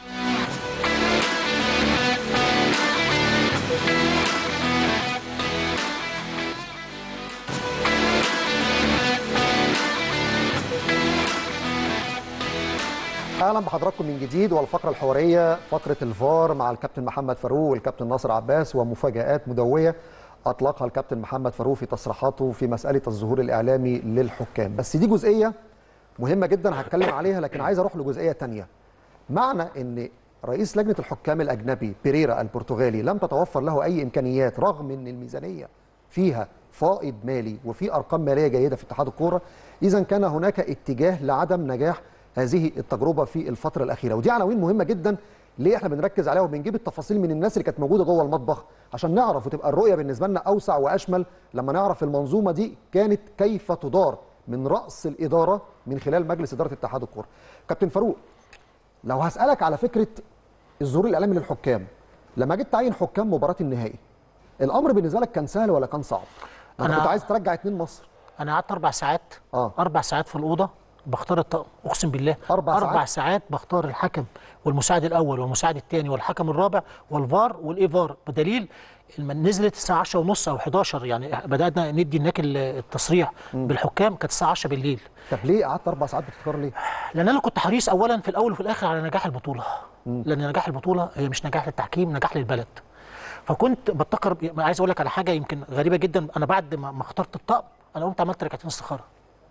اهلا بحضراتكم من جديد والفقره الحواريه فقره الفار مع الكابتن محمد فاروق والكابتن ناصر عباس ومفاجات مدويه اطلقها الكابتن محمد فاروق في تصريحاته في مساله الظهور الاعلامي للحكام بس دي جزئيه مهمه جدا هتكلم عليها لكن عايز اروح لجزئيه تانية معنى ان رئيس لجنه الحكام الاجنبي بيريرا البرتغالي لم تتوفر له اي امكانيات رغم ان الميزانيه فيها فائض مالي وفي ارقام ماليه جيده في اتحاد الكوره اذا كان هناك اتجاه لعدم نجاح هذه التجربه في الفتره الاخيره ودي عناوين مهمه جدا ليه احنا بنركز عليها وبنجيب التفاصيل من الناس اللي كانت موجوده جوه المطبخ عشان نعرف وتبقى الرؤيه بالنسبه لنا اوسع واشمل لما نعرف المنظومه دي كانت كيف تدار من راس الاداره من خلال مجلس اداره اتحاد الكوره كابتن فاروق لو هسالك على فكره الظهور الاعلامي للحكام لما جيت تعين حكام مباراه النهائي الامر بالنسبه لك كان سهل ولا كان صعب انت أنا- كنت عايز ترجع اتنين مصر انا قعدت اربع ساعات آه. اربع ساعات في الاوضه بختار الطقم اقسم بالله أربع اربع ساعات؟ ساعات بختار الحكم والمساعد الاول والمساعد الثاني والحكم الرابع والفار والايفار بدليل لما نزلت الساعه 10 ونص او 11 يعني بدانا ندي هناك ال- التصريح بالحكام كانت الساعه 10 بالليل طب ليه قعدت اربع ساعات بتختار ليه؟ لان انا كنت حريص اولا في الاول وفي الاخر على نجاح البطوله لان نجاح البطوله هي مش نجاح للتحكيم نجاح للبلد فكنت بتقرب عايز اقول لك على حاجه يمكن غريبه جدا انا بعد ما ما اخترت الطقم انا قمت عملت ركعتين استخاره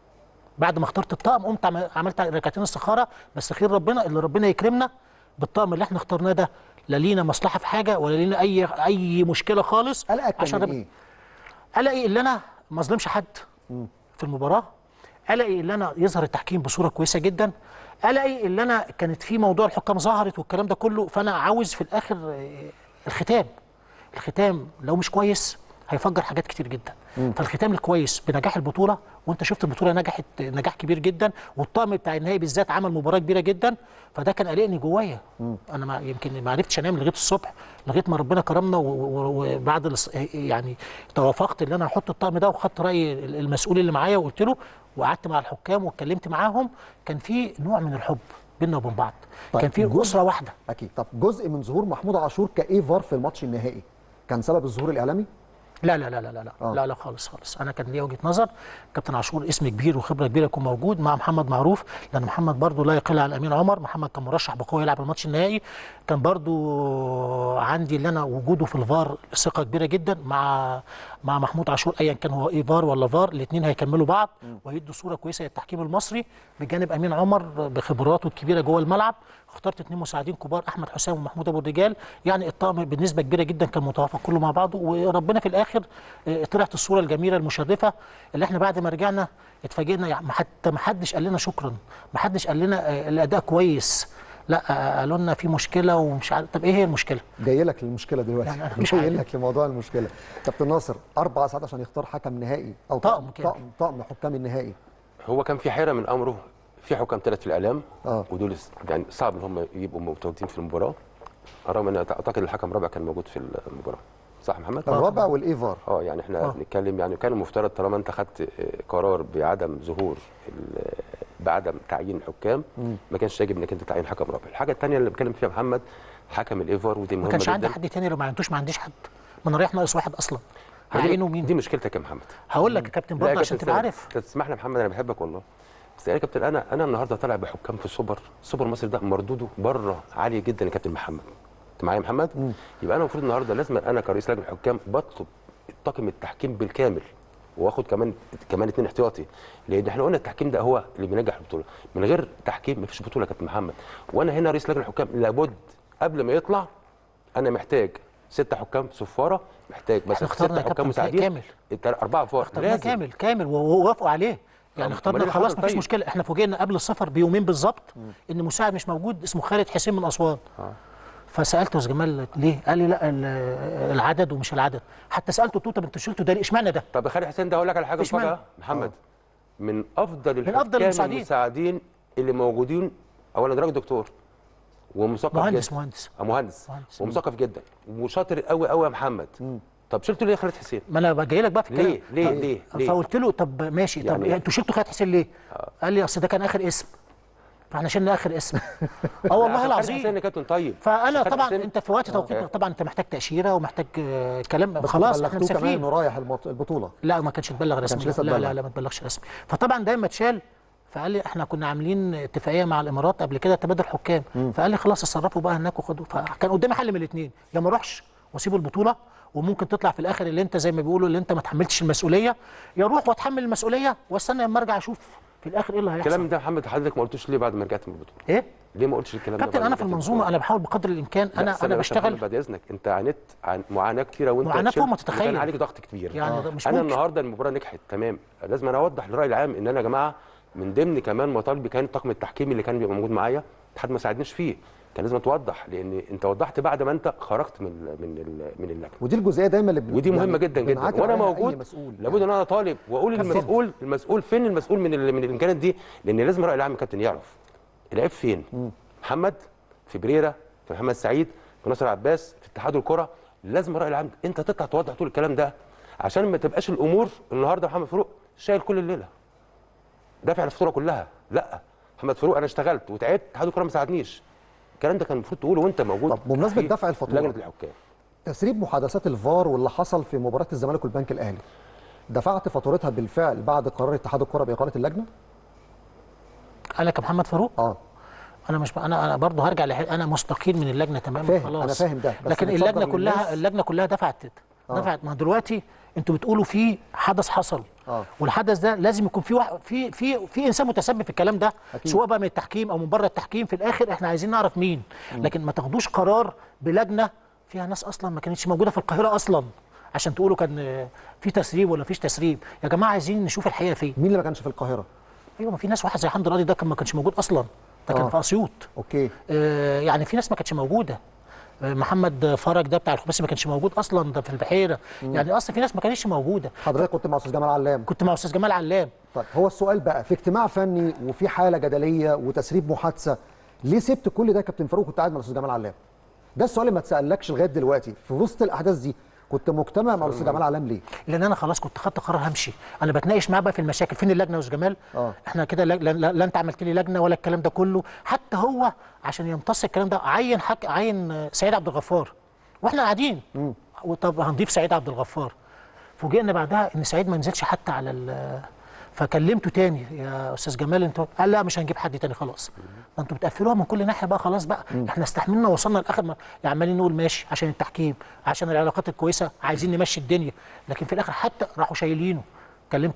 بعد ما اخترت الطقم قمت عم- عملت ركعتين استخاره بس خير ربنا اللي ربنا يكرمنا بالطقم اللي احنا اخترناه ده لا لينا مصلحه في حاجه ولا لينا اي اي مشكله خالص قلقك كان من رب- ايه؟ قلقي اللي انا ما اظلمش حد في المباراه قلقي اللي انا يظهر التحكيم بصوره كويسه جدا قلقي اللي انا كانت في موضوع الحكام ظهرت والكلام ده كله فانا عاوز في الاخر آه، الختام الختام لو مش كويس هيفجر حاجات كتير جدا فالختام الكويس بنجاح البطوله وانت شفت البطوله نجحت نجاح كبير جدا والطقم بتاع النهائي بالذات عمل مباراه كبيره جدا فده كان قلقني جوايا انا ما يمكن ما عرفتش انام لغايه الصبح لغايه ما ربنا كرمنا و- و- وبعد الص- يعني توافقت ان انا احط الطقم ده وخدت راي المسؤول اللي معايا وقلت له وقعدت مع الحكام واتكلمت معاهم كان في نوع من الحب بيننا وبين بعض طيب، كان في جزء- اسره واحده اكيد طب جزء من ظهور محمود عاشور كايفار في الماتش النهائي كان سبب الظهور الاعلامي؟ لا لا لا لا لا لا, آه. لا, لا خالص خالص انا كان ليا وجهه نظر كابتن عاشور اسم كبير وخبره كبيره يكون موجود مع محمد معروف لان محمد برضو لا يقل عن امين عمر محمد كان مرشح بقوه يلعب الماتش النهائي كان برضو عندي اللي انا وجوده في الفار ثقه كبيره جدا مع مع محمود عاشور ايا كان هو ايه فار ولا فار الاثنين هيكملوا بعض وهيدوا صوره كويسه للتحكيم المصري بجانب امين عمر بخبراته الكبيره جوه الملعب اخترت اثنين مساعدين كبار احمد حسام ومحمود ابو الرجال يعني الطقم بنسبه كبيره جدا كان متوافق كله مع بعضه وربنا في الاخر آه، طلعت الصوره الجميله المشرفه اللي احنا بعد ما رجعنا اتفاجئنا يعني ما حتى ما حدش قال لنا شكرا ما حدش قال لنا آه، الاداء كويس لا آه، قالوا لنا في مشكله ومش عارف طب ايه هي المشكله؟ جاي لك للمشكله دلوقتي يعني أنا مش جاي عارف. لك لموضوع المشكله كابتن ناصر اربع ساعات عشان يختار حكم نهائي او طقم كده. طقم طقم حكام النهائي هو كان في حيره من امره في حكام ثلاث في الاعلام آه. ودول يعني صعب ان هم يبقوا متواجدين في المباراه رغم ان اعتقد الحكم الرابع كان موجود في المباراه صح يا محمد؟ الرابع والايفار اه يعني احنا آه. نتكلم يعني كان المفترض طالما انت خدت آه، قرار بعدم ظهور ال- بعدم تعيين حكام ما كانش يجب انك انت تعين حكم رابع الحاجه الثانيه اللي بتكلم فيها محمد حكم الايفار ودي ما مهمه كانش عندي جدا حد تاني لو ما عندوش ما عنديش حد ما انا رايح ناقص واحد اصلا ما دي- هعينه مين؟ دي مشكلتك يا محمد هقول لك يا كابتن لا يا برضه عشان كابتن تبقى سامي، عارف انت تسمح لي يا محمد انا بحبك والله بس يا كابتن انا انا النهارده طالع بحكام في السوبر السوبر المصري ده مردوده بره عالي جدا يا كابتن محمد انت معايا يا محمد يبقى انا المفروض النهارده لازم انا كرئيس لجنه الحكام بطلب طاقم التحكيم بالكامل واخد كمان كمان اتنين احتياطي لان احنا قلنا التحكيم ده هو اللي بينجح البطوله من غير تحكيم مفيش بطوله يا كابتن محمد وانا هنا رئيس لجنه الحكام لابد قبل ما يطلع انا محتاج ستة حكام صفاره محتاج مثلا اخترنا يا ستة كابتن حكام مساعدين كامل. التل- اربعه فوق اخترناه كامل كامل ووافقوا عليه يعني طب اخترنا أمال إيه خلاص اللي مفيش حصل مشكله احنا فوجئنا قبل السفر بيومين بالظبط ان مساعد مش موجود اسمه خالد حسين من اسوان فسالته يا جمال ليه؟ قال لي لا ال- العدد ومش العدد حتى سالته قلت له طب انتوا شلتوا ده ليه؟ اشمعنى ده؟ طب خالد حسين ده اقول لك على حاجه اشمعنى؟ مفاجاه محمد من افضل الحكام أفضل المساعدين. المساعدين اللي موجودين اولا راجل دكتور ومثقف مهندس جدا مهندس آه، مهندس مهندس. ومثقف جدا وشاطر قوي قوي يا محمد طب شلته ليه يا خالد حسين ما انا جاي لك بقى في الكلام ليه ليه طب- ليه ليه فقلت له طب ماشي طب يعني- يعني انتوا شلتوا خالد حسين ليه؟ قال لي اصل ده كان اخر اسم فاحنا شلنا اخر اسم اه والله عشان خالد حسين العظيم يا كابتن طيب فانا خالد طبعا حسين- انت في وقت توقيت طبعا انت محتاج تاشيره ومحتاج آه، كلام خلاص احنا بلغتوه كمان مسافرين انه رايح المط- البطوله لا ما كانش اتبلغ رسمي كانش لسه لا اتبلغ. لا لا ما اتبلغش رسمي فطبعا دايما اتشال فقال لي احنا كنا عاملين اتفاقيه مع الامارات قبل كده تبادل حكام فقال لي خلاص اتصرفوا بقى هناك وخدوا فكان قدامي حل من الاثنين يا ما اروحش واسيب البطوله وممكن تطلع في الاخر اللي انت زي ما بيقولوا اللي انت ما تحملتش المسؤوليه يا اروح واتحمل المسؤوليه واستنى لما ارجع اشوف في الاخر ايه اللي هيحصل الكلام ده يا محمد حضرتك ما قلتوش ليه بعد ما رجعت من البطوله ايه ليه ما قلتش الكلام ده كابتن بعد انا ما في رجعت من المنظومه البطولة؟ انا بحاول بقدر الامكان لا، انا استنى انا بس يا محمد بشتغل بعد اذنك انت عانيت عن معاناه كتيره وانت معاناة شلت فوق ما تتخيل. وكان عليك ضغط كبير يعني ده مش انا ممكن. النهارده المباراه نجحت تمام لازم انا اوضح للراي العام ان انا يا جماعه من ضمن كمان مطالبي كان الطاقم التحكيمي اللي كان بيبقى موجود معايا حد ما ساعدنيش فيه كان لازم توضح لان انت وضحت بعد ما انت خرجت من ال من ال من اللجنه ودي الجزئيه دايما اللي بن- ودي يعني مهمه جدا جدا بنعاتب وانا عليها أي موجود مسؤول لابد ان انا طالب واقول كابتن. للمسؤول المسؤول فين المسؤول من ال- من الامكانيات دي لان لازم الراي العام يا كابتن يعرف العيب فين محمد في بريرا في محمد سعيد في ناصر عباس في اتحاد الكره لازم الراي العام انت تطلع توضح طول الكلام ده عشان ما تبقاش الامور النهارده محمد فاروق شايل كل الليله دافع الفاتوره كلها لا محمد فاروق انا اشتغلت وتعبت اتحاد الكره ما ساعدنيش الكلام ده كان المفروض تقوله وانت موجود طب بمناسبة في دفع الفاتورة. لجنه الحكام تسريب محادثات الفار واللي حصل في مباراه الزمالك والبنك الاهلي دفعت فاتورتها بالفعل بعد قرار اتحاد الكره باقاله اللجنه انا كمحمد فاروق اه انا مش انا انا برضه هرجع لح... انا مستقيل من اللجنه تماما فاهم، خلاص أنا فاهم ده، بس لكن بتصدر اللجنه كلها للناس- اللجنه كلها دفعت نفعت ما دلوقتي انتوا بتقولوا في حدث حصل آه. والحدث ده لازم يكون في واحد في في في انسان متسبب في الكلام ده أكيد. سواء بقى من التحكيم او من بره التحكيم في الاخر احنا عايزين نعرف مين لكن ما تاخدوش قرار بلجنه فيها ناس اصلا ما كانتش موجوده في القاهره اصلا عشان تقولوا كان آه، في تسريب ولا فيش تسريب يا جماعه عايزين نشوف الحقيقه فين مين اللي ما كانش في القاهره ايوه ما في ناس واحد زي حمد راضي ده كان ما كانش موجود اصلا ده كان آه. في اسيوط اوكي آه، يعني في ناس ما كانتش موجوده آه، محمد فرج ده بتاع الخماسي ما كانش موجود اصلا ده في البحيره يعني اصلا في ناس ما كانتش موجوده حضرتك كنت مع استاذ جمال علام كنت مع استاذ جمال علام طيب هو السؤال بقى في اجتماع فني وفي حاله جدليه وتسريب محادثه ليه سبت كل ده يا كابتن فاروق كنت قاعد مع الاستاذ جمال علام ده السؤال اللي ما اتسالكش لغايه دلوقتي في وسط الاحداث دي كنت مجتمع مع الاستاذ جمال علام ليه لان انا خلاص كنت خدت قرار همشي انا بتناقش معاه بقى في المشاكل فين اللجنه يا استاذ جمال آه. احنا كده لا, لا, لا, لا انت عملت لي لجنه ولا الكلام ده كله حتى هو عشان يمتص الكلام ده عين حك عين آه، سعيد عبد الغفار واحنا قاعدين وطب هنضيف سعيد عبد الغفار فوجئنا بعدها ان سعيد ما نزلش حتى على ال فكلمته تاني يا استاذ جمال انت قال لا مش هنجيب حد تاني خلاص ده انتوا بتقفلوها من كل ناحيه بقى خلاص بقى احنا استحملنا وصلنا لاخر ما يعني عمالين نقول ماشي عشان التحكيم عشان العلاقات الكويسه عايزين نمشي الدنيا لكن في الاخر حتى راحوا شايلينه كلمت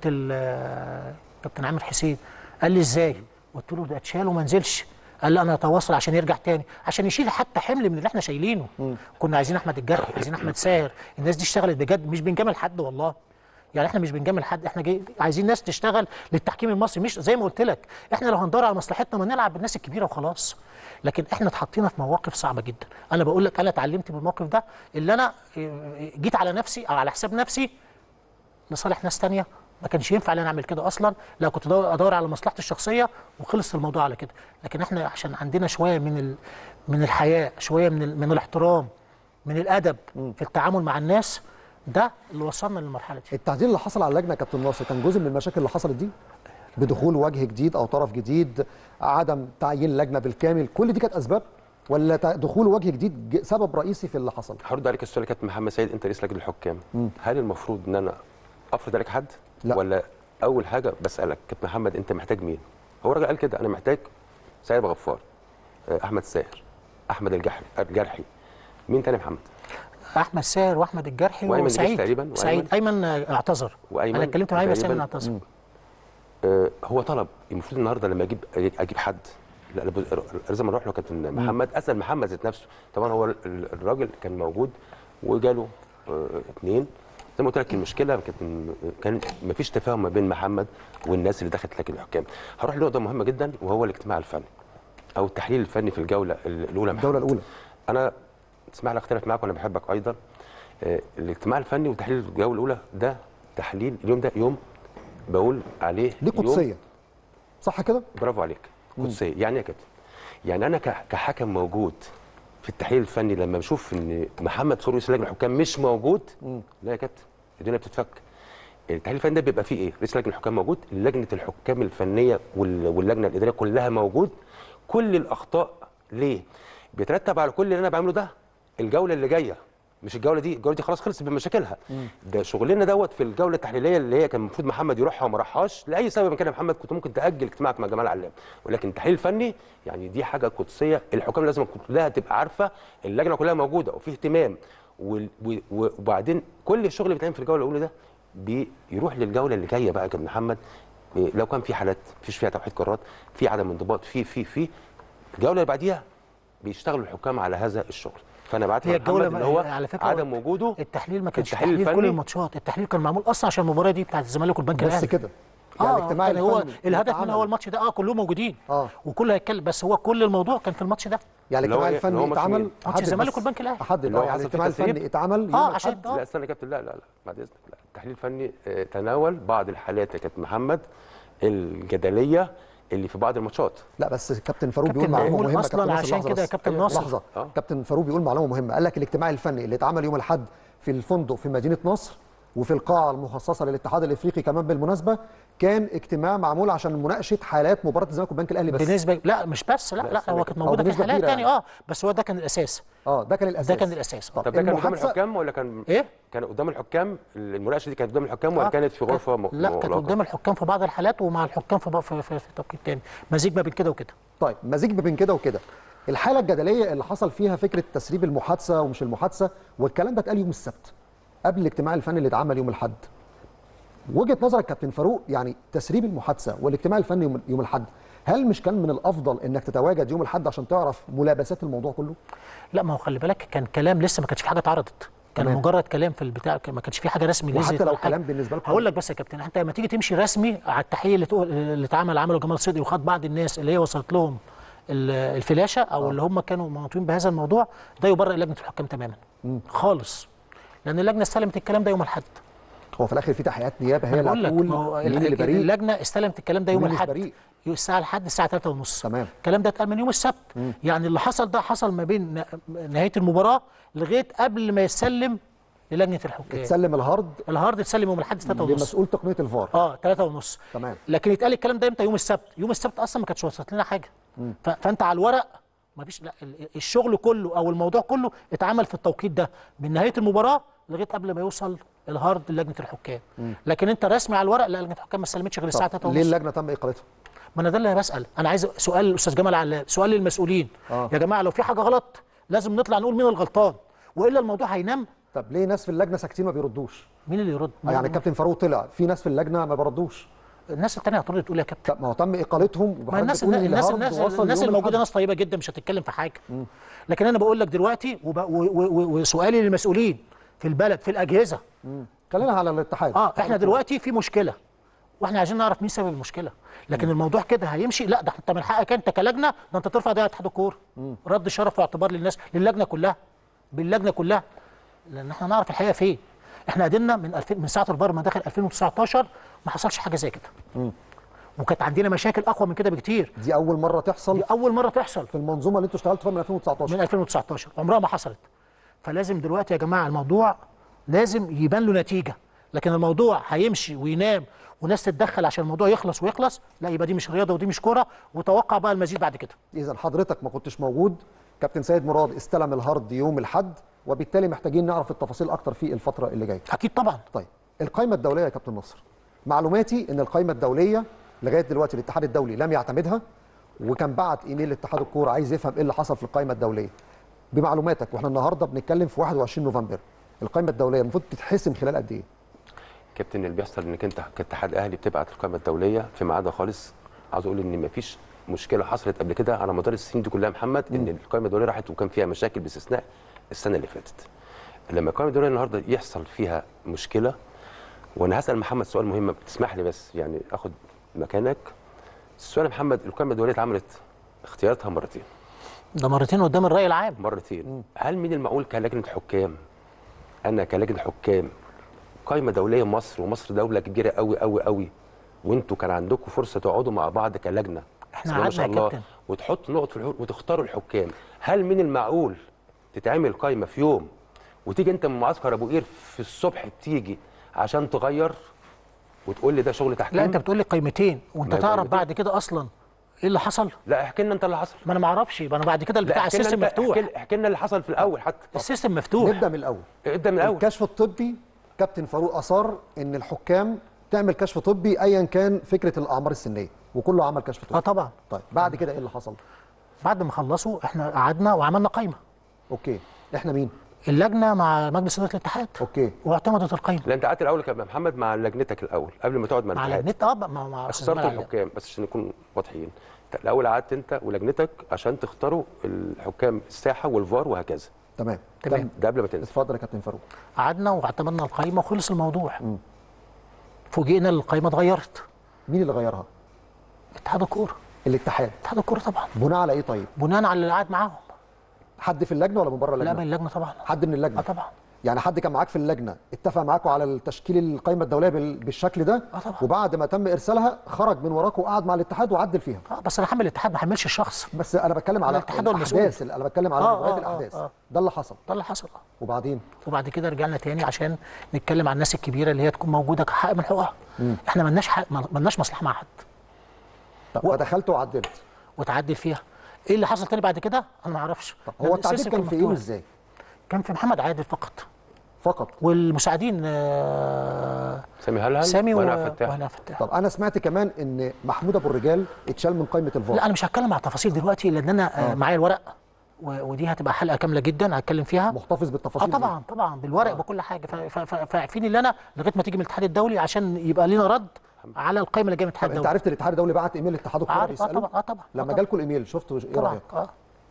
ال- كابتن عامر حسين قال لي ازاي قلت له ده اتشال وما نزلش قال لا انا اتواصل عشان يرجع تاني عشان يشيل حتى حمل من اللي احنا شايلينه كنا عايزين احمد الجرح عايزين احمد ساهر الناس دي اشتغلت بجد مش بنجامل حد والله يعني احنا مش بنجامل حد احنا جاي عايزين ناس تشتغل للتحكيم المصري مش زي ما قلت لك احنا لو هندور على مصلحتنا ما نلعب بالناس الكبيره وخلاص لكن احنا اتحطينا في مواقف صعبه جدا انا بقول لك انا اتعلمت من الموقف ده اللي انا اه، جيت على نفسي او على حساب نفسي لصالح ناس تانية ما كانش ينفع ان انا اعمل كده اصلا لا كنت ادور ادور على مصلحتي الشخصيه وخلص الموضوع على كده لكن احنا عشان عندنا شويه من ال... من الحياء شويه من ال... من الاحترام من الادب في التعامل مع الناس ده اللي وصلنا للمرحله دي التعديل اللي حصل على اللجنه يا كابتن ناصر كان جزء من المشاكل اللي حصلت دي بدخول وجه جديد او طرف جديد عدم تعيين لجنه بالكامل كل دي كانت اسباب ولا تع- دخول وجه جديد ج- سبب رئيسي في اللي حصل هرد عليك السؤال اللي كابتن محمد سيد انت رئيس لجنه الحكام هل المفروض ان انا افرض عليك حد لا. ولا اول حاجه بسالك كابتن محمد انت محتاج مين هو الراجل قال كده انا محتاج سيد غفار آه، احمد ساهر احمد الجحري الجرحي مين تاني يا محمد احمد ساهر واحمد الجرحي وأيمن وسعيد جيش تقريباً، سعيد ايمن اه، اعتذر وأيمن انا اتكلمت معاه بس تقريباً. ايمن اعتذر آه، هو طلب المفروض النهارده لما اجيب اجيب حد لا لابد- لازم اروح له كابتن محمد اسال محمد ذات نفسه طبعا هو ال- ال- الراجل كان موجود وجاله آه، اثنين زي ما قلت لك المشكله كانت كان ما فيش تفاهم ما بين محمد والناس اللي دخلت لجنه الحكام هروح لنقطه مهمه جدا وهو الاجتماع الفني او التحليل الفني في الجوله الاولى معاك. الجوله الاولى انا تسمح لي اختلف معاك وانا بحبك ايضا آه، الاجتماع الفني وتحليل الجوله الاولى ده تحليل اليوم ده يوم بقول عليه ليه يوم- قدسيه صح كده برافو عليك قدسيه يعني إيه يا كابتن يعني انا ك- كحكم موجود في التحليل الفني لما بشوف ان محمد سوري رئيس لجنه الحكام مش موجود لا يا كابتن الدنيا بتتفك التحليل الفني ده بيبقى فيه ايه رئيس لجنه الحكام موجود لجنه الحكام الفنيه وال- واللجنه الاداريه كلها موجود كل الاخطاء ليه بيترتب على كل اللي انا بعمله ده الجوله اللي جايه مش الجوله دي الجوله دي خلاص خلصت بمشاكلها ده شغلنا دوت في الجوله التحليليه اللي هي كان المفروض محمد يروحها وما راحهاش لاي سبب كان يا محمد كنت ممكن تاجل اجتماعك مع جمال علام ولكن التحليل الفني يعني دي حاجه قدسيه الحكام لازم كلها تبقى عارفه اللجنه كلها موجوده وفي اهتمام وال- و- و- وبعدين كل الشغل اللي بيتعمل في الجوله الاولى ده بيروح للجوله اللي جايه بقى يا كابتن محمد إيه، لو كان في حالات مفيش فيها توحيد قرارات في عدم انضباط في في في الجوله اللي بعديها بيشتغلوا الحكام على هذا الشغل فانا بعت هي الجوله اللي هو على فكره عدم وجوده التحليل ما كانش التحليل تحليل كل الفني الماتشات التحليل كان معمول اصلا عشان المباراه دي بتاعت الزمالك والبنك بس الاهلي كده يعني اه الاجتماع يعني هو الفني الهدف اتعمل. منه هو الماتش ده اه كلهم موجودين آه. وكله هيتكلم بس هو كل الموضوع كان في الماتش ده يعني اللي هو الاجتماع إيه؟ اللي هو الفني ماتش اتعمل مين؟ ماتش أحدد الزمالك بس- والبنك الأهلي. احدد اللي اه هو يعني حصل فيه الاجتماع تسريب؟ الفني اتعمل يوم اه الأحد. عشان لا اه استنى يا كابتن لا لا لا بعد اذنك لا التحليل الفني آه، تناول بعض الحالات يا كابتن محمد الجدليه اللي في بعض الماتشات لا بس كابتن فاروق كابتن بيقول معلومه معمول مهمه أصلاً كابتن ناصر، عشان لحظة كده يا بس. كابتن أيوة، ناصر. لحظه آه. كابتن فاروق بيقول معلومه مهمه قال لك الاجتماع الفني اللي اتعمل يوم الاحد في الفندق في مدينه نصر وفي القاعه المخصصه للاتحاد الافريقي كمان بالمناسبه كان اجتماع معمول عشان مناقشه حالات مباراه الزمالك والبنك الاهلي بس بالنسبه لا مش بس لا لا استنى هو كده. كانت أو موجوده في بنسبة حالات كبيرة تاني يعني. اه بس هو ده كان الاساس اه ده كان الاساس ده كان الاساس اه طب ده كان قدام المحادثة- الحكام ولا كان ايه كان قدام الحكام المناقشه دي كانت قدام الحكام ولا آه، كانت في غرفه م- لا كانت مغلقة؟ قدام الحكام في بعض الحالات ومع الحكام في في, في, في توقيت تاني مزيج ما بين كده وكده طيب مزيج ما بين كده وكده الحاله الجدليه اللي حصل فيها فكره تسريب المحادثه ومش المحادثه والكلام ده اتقال يوم السبت قبل الاجتماع الفني اللي اتعمل يوم الاحد وجهه نظرك كابتن فاروق يعني تسريب المحادثه والاجتماع الفني يوم- يوم الاحد هل مش كان من الافضل انك تتواجد يوم الاحد عشان تعرف ملابسات الموضوع كله لا ما هو خلي بالك كان كلام لسه ما كانش في حاجه اتعرضت كان تمام. مجرد كلام في البتاع ما كانش في حاجه رسمي وحتى نزلت لو ولا حاجة. كلام بالنسبة لكم- هقول لك بس يا كابتن انت لما تيجي تمشي رسمي على التحيه اللي تقول اللي اتعمل عمله جمال صدقي وخد بعض الناس اللي هي وصلت لهم ال- الفلاشه او اللي هم كانوا منوطين بهذا الموضوع ده يبرئ لجنه الحكام تماما خالص لان اللجنه استلمت الكلام ده يوم الاحد هو في الاخر في تحقيقات نيابه هي انا اللي بقول لك هتقول ما هو مين اللي بريء اللجنه استلمت الكلام ده يوم ومين مش الاحد بريء. الساعه لحد الساعه 3 ونص تمام. الكلام ده اتقال من يوم السبت يعني اللي حصل ده حصل ما بين ن- نهايه المباراه لغايه قبل ما يسلم للجنه الحكام تسلم الهارد الهارد اتسلم يوم الاحد 3 ونص لمسؤول تقنيه الفار اه 3 ونص تمام. لكن يتقال الكلام ده امتى يوم السبت يوم السبت اصلا ما كانتش وصلت لنا حاجه ف... فانت على الورق ما فيش لا ال- الشغل كله او الموضوع كله اتعمل في التوقيت ده من نهايه المباراه لغايه قبل ما يوصل الهارد لجنه الحكام لكن انت رسمي على الورق لا لجنه الحكام ما استلمتش غير الساعه 3 ليه ونص اللجنه تم اقالتها ما انا ده اللي انا بسال انا عايز سؤال الاستاذ جمال علام سؤال للمسؤولين آه. يا جماعه لو في حاجه غلط لازم نطلع نقول مين الغلطان والا الموضوع هينام طب ليه ناس في اللجنه ساكتين ما بيردوش مين اللي يرد آه يعني الكابتن فاروق طلع في ناس في اللجنه ما بردوش الناس التانية هترد تقول يا كابتن طب ما هو تم اقالتهم ما وحضرتك الناس بتقول إن الناس الهارد الناس, وصل الناس يوم الموجوده الأحد. ناس طيبه جدا مش هتتكلم في حاجه لكن انا بقول لك دلوقتي وب- و- و- و- وسؤالي للمسؤولين في البلد في الاجهزه خلينا على الاتحاد اه احنا دلوقتي في مشكله واحنا عايزين نعرف مين سبب المشكله لكن الموضوع كده هيمشي لا ده انت من حقك انت كلجنه ده انت ترفع ده اتحاد الكوره رد شرف واعتبار للناس للجنه كلها باللجنه كلها لان احنا نعرف الحقيقه فين احنا قدرنا من 2000 من ساعه الفار ما دخل 2019 ما حصلش حاجه زي كده وكانت عندنا مشاكل اقوى من كده بكتير دي اول مره تحصل دي اول مره تحصل في المنظومه اللي انتوا اشتغلتوا فيها من 2019 من 2019 عمرها ما حصلت فلازم دلوقتي يا جماعه الموضوع لازم يبان له نتيجه لكن الموضوع هيمشي وينام وناس تتدخل عشان الموضوع يخلص ويخلص لا يبقى دي مش رياضه ودي مش كوره وتوقع بقى المزيد بعد كده اذا حضرتك ما كنتش موجود كابتن سيد مراد استلم الهارد يوم الاحد وبالتالي محتاجين نعرف التفاصيل اكتر في الفتره اللي جايه اكيد طبعا طيب القائمه الدوليه يا كابتن نصر معلوماتي ان القائمه الدوليه لغايه دلوقتي الاتحاد الدولي لم يعتمدها وكان بعت ايميل لاتحاد الكوره عايز يفهم ايه اللي حصل في القائمه الدوليه بمعلوماتك واحنا النهارده بنتكلم في 21 نوفمبر القائمه الدوليه المفروض تتحسم خلال قد ايه كابتن اللي بيحصل انك انت كاتحاد اهلي بتبعت القائمه الدوليه في ميعادها خالص عاوز اقول ان مفيش مشكله حصلت قبل كده على مدار السنين دي كلها يا محمد ان القائمه الدوليه راحت وكان فيها مشاكل باستثناء السنه اللي فاتت لما القائمه الدوليه النهارده يحصل فيها مشكله وانا هسال محمد سؤال مهم تسمح لي بس يعني اخد مكانك السؤال يا محمد القائمه الدوليه اتعملت اختياراتها مرتين ده مرتين قدام الراي العام مرتين هل من المعقول كلجنه حكام انا كلجنه حكام قائمه دوليه مصر ومصر دوله كبيره قوي قوي قوي وانتوا كان عندكم فرصه تقعدوا مع بعض كلجنه إحنا بسم الله ما شاء قعدنا يا الله كابتن. وتحطوا نقط في الحقوق وتختاروا الحكام هل من المعقول تتعمل قائمه في يوم وتيجي انت من معسكر ابو قير في الصبح بتيجي عشان تغير وتقول لي ده شغل تحكيم لا انت بتقول لي قيمتين وانت ما هي تعرف قيمتين. بعد كده اصلا ايه اللي حصل لا احكي لنا انت اللي حصل ما انا ما اعرفش ما انا بعد كده لا البتاع احكي لنا السيستم انت- مفتوح احكي- احكي لنا اللي حصل في الاول حتى السيستم مفتوح نبدا من الاول ابدا من الاول الكشف الطبي كابتن فاروق اصر ان الحكام تعمل كشف طبي ايا كان فكره الاعمار السنيه وكله عمل كشف اه طبي طبعا طيب بعد كده ايه اللي حصل بعد ما خلصوا احنا قعدنا وعملنا قائمه اوكي احنا مين اللجنه مع مجلس اداره الاتحاد اوكي واعتمدت القائمه لا انت قعدت الاول يا محمد مع لجنتك الاول قبل ما تقعد مع مع الاتحاد لجنه اه بقى، مع مع أستاذ اخترت جمال علاء. الحكام بس عشان نكون واضحين انت الاول قعدت انت ولجنتك عشان تختاروا الحكام الساحه والفار وهكذا تمام تمام. كم- ده قبل ما تنزل اتفضل يا كابتن فاروق قعدنا واعتمدنا القائمه وخلص الموضوع فوجئنا القائمه اتغيرت مين اللي غيرها اتحاد الكوره الاتحاد اتحاد الكوره طبعا بناء على ايه طيب بناء على اللي قعد معاهم حد في اللجنه ولا من بره لا اللجنه من اللجنه طبعا حد من اللجنه اه طبعا يعني حد كان معاك في اللجنه اتفق معاكم على التشكيل القائمه الدوليه بال- بالشكل ده آه طبعا. وبعد ما تم ارسالها خرج من وراكم وقعد مع الاتحاد وعدل فيها اه بس انا حامل الاتحاد ما حملش الشخص بس انا بتكلم على الاتحاد هو المسؤول. الاحداث انا بتكلم على آه، مجريات آه، الاحداث آه. ده اللي حصل ده اللي حصل اه وبعدين وبعد كده رجعنا تاني عشان نتكلم عن الناس الكبيره اللي هي تكون موجوده كحق من حقوقها احنا ملناش حق ملناش مصلحه مع حد طب و- فدخلت وعدلت وتعدل فيها ايه اللي حصل تاني بعد كده انا ما اعرفش طب لأن هو التعديل السيستم كان في ايه مفتوح. وازاي كان في محمد عادل فقط فقط والمساعدين آه، سامي هلهل سامي و- وانا فتاح وهنا فتاح طب انا سمعت كمان ان محمود ابو الرجال اتشال من قائمه الفار لا انا مش هتكلم على التفاصيل دلوقتي لان انا آه. معايا الورق و- ودي هتبقى حلقه كامله جدا هتكلم فيها محتفظ اه بالتفاصيل دي. طبعا طبعا بالورق بكل حاجه ف- ف- ف- فعارفين اللي انا لغايه ما تيجي من الاتحاد الدولي عشان يبقى لنا رد على القائمه اللي جايه من الاتحاد طب انت الدولي عرفت الاتحاد الدولي بعت ايميل لاتحاد الكوره عارف اه بيساله طبعا اه طبعا آه لما طبعا. جالكم الايميل شفتوا ايه طبعا رايك؟ اه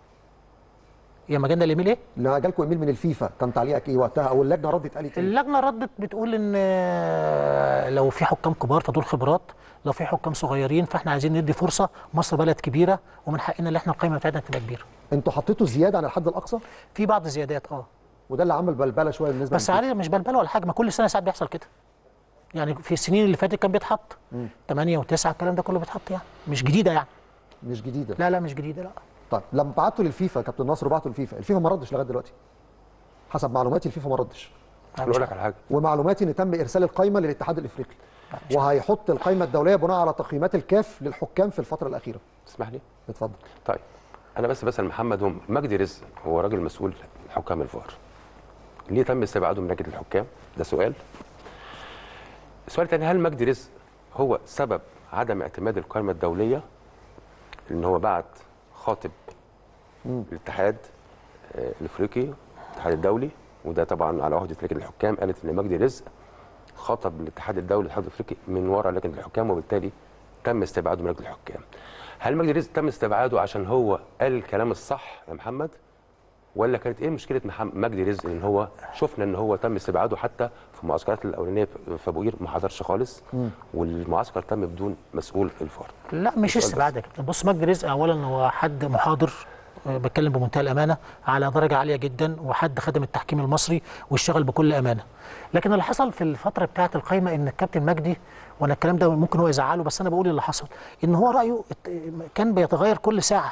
يا ما جانا الايميل ايه؟ لما جالكم ايميل من الفيفا كان تعليقك ايه وقتها او اللجنه ردت قالت ايه؟ اللجنه ردت بتقول ان آه، لو في حكام كبار فدول خبرات لو في حكام صغيرين فاحنا عايزين ندي فرصه مصر بلد كبيره ومن حقنا ان احنا القائمه بتاعتنا تبقى كبيره انتوا حطيتوا زياده عن الحد الاقصى في بعض الزيادات اه وده اللي عمل بلبله شويه بالنسبه بس للفيفا. عليه مش بلبله ولا حاجه ما كل سنه ساعات بيحصل كده يعني في السنين اللي فاتت كان بيتحط 8 و9 الكلام ده كله بيتحط يعني مش جديده يعني مش جديده لا لا مش جديده لا طيب لما بعتوا للفيفا كابتن نصر وبعتوا للفيفا الفيفا ما ردش لغايه دلوقتي حسب معلوماتي الفيفا ما ردش أنا انا مش اقول لك على حاجه ومعلوماتي ان تم ارسال القائمه للاتحاد الافريقي وهيحط القائمه الدوليه بناء على تقييمات الكاف للحكام في الفتره الاخيره تسمح لي اتفضل طيب انا بس بسال محمد هم مجدي رزق هو راجل مسؤول حكام الفار ليه تم استبعاده من لجنه الحكام ده سؤال السؤال الثاني هل مجدي رزق هو سبب عدم اعتماد القائمه الدوليه ان هو بعت خاطب الاتحاد آه، الافريقي الاتحاد الدولي وده طبعا على عهده لجنه الحكام قالت ان مجدي رزق خاطب الاتحاد الدولي الاتحاد الافريقي من وراء لجنه الحكام وبالتالي تم استبعاده من لجنه الحكام. هل مجدي رزق تم استبعاده عشان هو قال الكلام الصح يا محمد؟ ولا كانت ايه مشكله محمد مجدي رزق ان هو شفنا ان هو تم استبعاده حتى في المعسكرات الاولانيه في ابو قير ما حضرش خالص والمعسكر تم بدون مسؤول الفار. لا مش السؤال استبعاد يا كابتن بص مجدي رزق اولا هو حد محاضر آه، بتكلم بمنتهى الامانه على درجه عاليه جدا وحد خدم التحكيم المصري واشتغل بكل امانه لكن اللي حصل في الفتره بتاعه القايمه ان الكابتن مجدي وانا الكلام ده ممكن هو يزعله بس انا بقول اللي حصل ان هو رايه ات- كان بيتغير كل ساعه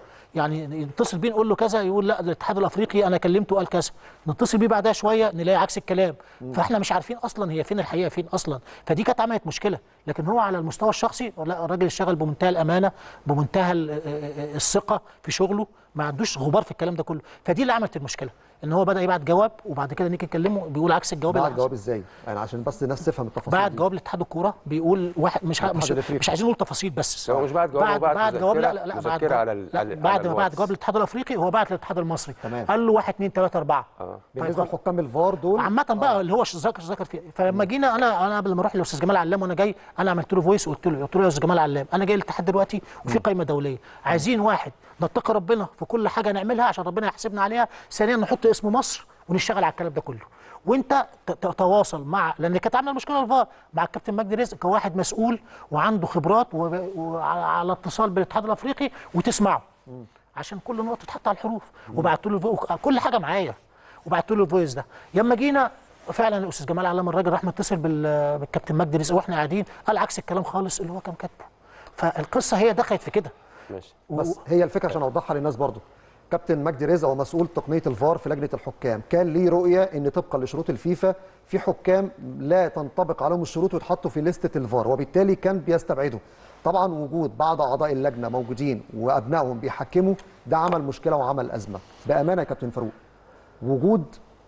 يعني يتصل بيه نقول له كذا يقول لا الاتحاد الافريقي انا كلمته قال كذا نتصل بيه بعدها شويه نلاقي عكس الكلام فاحنا مش عارفين اصلا هي فين الحقيقه فين اصلا فدي كانت عملت مشكله لكن هو على المستوى الشخصي لا الراجل اشتغل بمنتهى الامانه بمنتهى ال- الثقه في شغله ما عندوش غبار في الكلام ده كله فدي اللي عملت المشكله ان هو بدا يبعت جواب وبعد كده نيجي نكلمه بيقول عكس الجواب اللي بعد حصل. جواب ازاي؟ يعني عشان بس الناس تفهم التفاصيل بعد دي. جواب لاتحاد الكوره بيقول واحد مش ه- الاتحاد مش, الأفريقي. مش عايزين نقول تفاصيل بس هو مش بعد جواب، هو بعد بعت بعد جواب لا مذكرة- لا لا بعد مذكرة جواب- على ال- لا على- على بعد ما بعد الواتس. جواب للاتحاد الافريقي هو بعت للاتحاد المصري تمام. قال له 1 2 3 4 اه بالنسبه لحكام الفار دول عامة بقى اللي هو ذكر ذكر فيه فلما جينا انا انا قبل ما اروح لاستاذ جمال علام وانا جاي انا عملت له فويس وقلت له قلت له يا استاذ جمال علام انا جاي الاتحاد دلوقتي وفي قائمه دوليه عايزين واحد نتقي ربنا في كل حاجه نعملها عشان ربنا يحاسبنا عليها ثانيا نحط اسم مصر ونشتغل على الكلام ده كله وانت ت- تتواصل مع لان كانت عامله مشكله الفار مع الكابتن مجدي رزق كواحد مسؤول وعنده خبرات و- وعلى اتصال بالاتحاد الافريقي وتسمعه عشان كل نقطه تتحط على الحروف وبعت له الفو- كل حاجه معايا وبعت له الفويس ده لما جينا فعلا الاستاذ جمال علام الراجل راح متصل بال- بالكابتن مجدي رزق واحنا قاعدين قال عكس الكلام خالص اللي هو كان كاتبه فالقصه هي دخلت في كده ماشي بس هي الفكره عشان اوضحها للناس برضو كابتن مجدي رزق هو مسؤول تقنيه الفار في لجنه الحكام كان ليه رؤيه ان طبقا لشروط الفيفا في حكام لا تنطبق عليهم الشروط ويتحطوا في لسته الفار وبالتالي كان بيستبعده طبعا وجود بعض اعضاء اللجنه موجودين وابنائهم بيحكموا ده عمل مشكله وعمل ازمه بامانه يا كابتن فاروق وجود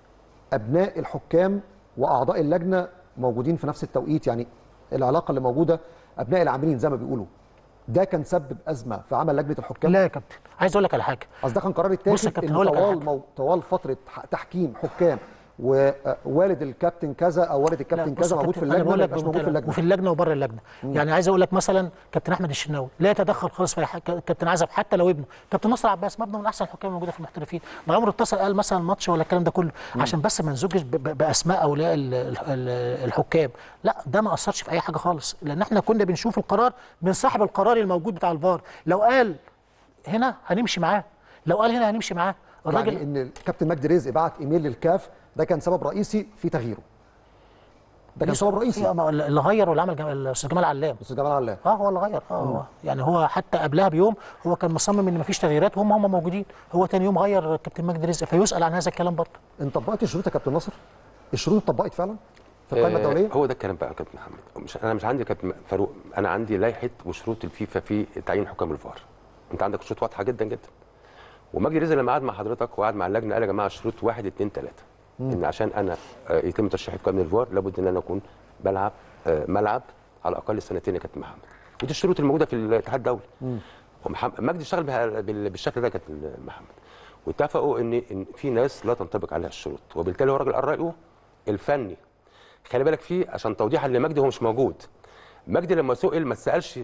ابناء الحكام واعضاء اللجنه موجودين في نفس التوقيت يعني العلاقه اللي موجوده ابناء العاملين زي ما بيقولوا ده كان سبب ازمه في عمل لجنه الحكام لا يا كابتن عايز اقول لك على حاجه اصل ده كان قرار بص يا اتاخد كابتن، ان هقول لك على طوال حاجة. مو... طوال فتره ح- تحكيم حكام ووالد الكابتن كذا او والد لا، الكابتن بص كذا يا موجود في كابتن، أنا اللجنه بقول ما لك يبقاش موجود في بمنتهى- اللجنه وفي اللجنه وبره اللجنه يعني عايز اقول لك مثلا كابتن احمد الشناوي لا يتدخل خالص في أي حاجة. كابتن عزب حتى لو ابنه كابتن نصر عباس مبنى من احسن الحكام الموجوده في المحترفين ما عمره اتصل قال مثلا ماتش ولا الكلام ده كله عشان بس ما نزوجش ب- ب- باسماء اولياء ال- ال- ال- الحكام لا ده ما اثرش في اي حاجه خالص لان احنا كنا بنشوف القرار من صاحب القرار الموجود بتاع الفار لو قال هنا هنمشي معاه لو قال هنا هنمشي معاه الراجل يعني ان الكابتن مجدي رزق بعت ايميل للكاف ده كان سبب رئيسي في تغييره ده كان سبب رئيسي ما- اللي غير واللي عمل جم- الاستاذ جمال علام استاذ جمال علام اه هو اللي غير اه هو يعني هو حتى قبلها بيوم هو كان مصمم ان مفيش تغييرات وهم هم موجودين هو تاني يوم غير كابتن مجدي رزق فيسال عن هذا الكلام برضه انت طبقت الشروط يا كابتن ناصر الشروط اتطبقت فعلا في القائمه آه، الدوليه هو ده الكلام بقى يا كابتن محمد مش انا مش عندي كابتن فاروق انا عندي لائحه وشروط الفيفا في تعيين حكام الفار انت عندك شروط واضحه جدا جدا ومجدي رزق لما قعد مع حضرتك وقعد مع اللجنه قال يا جماعه الشروط واحد اثنين ثلاثه ان عشان انا آه، يتم ترشيح حكام الفار لابد ان انا اكون بلعب آه، ملعب على الاقل سنتين يا كابتن محمد ودي الشروط الموجوده في الاتحاد الدولي ومحمد مجدي اشتغل بها- بال- بالشكل ده يا كابتن محمد واتفقوا ان ان في ناس لا تنطبق عليها الشروط وبالتالي هو راجل قال رايه الفني خلي بالك فيه عشان توضيحا لمجدي هو مش موجود مجدي لما سئل ما تسالش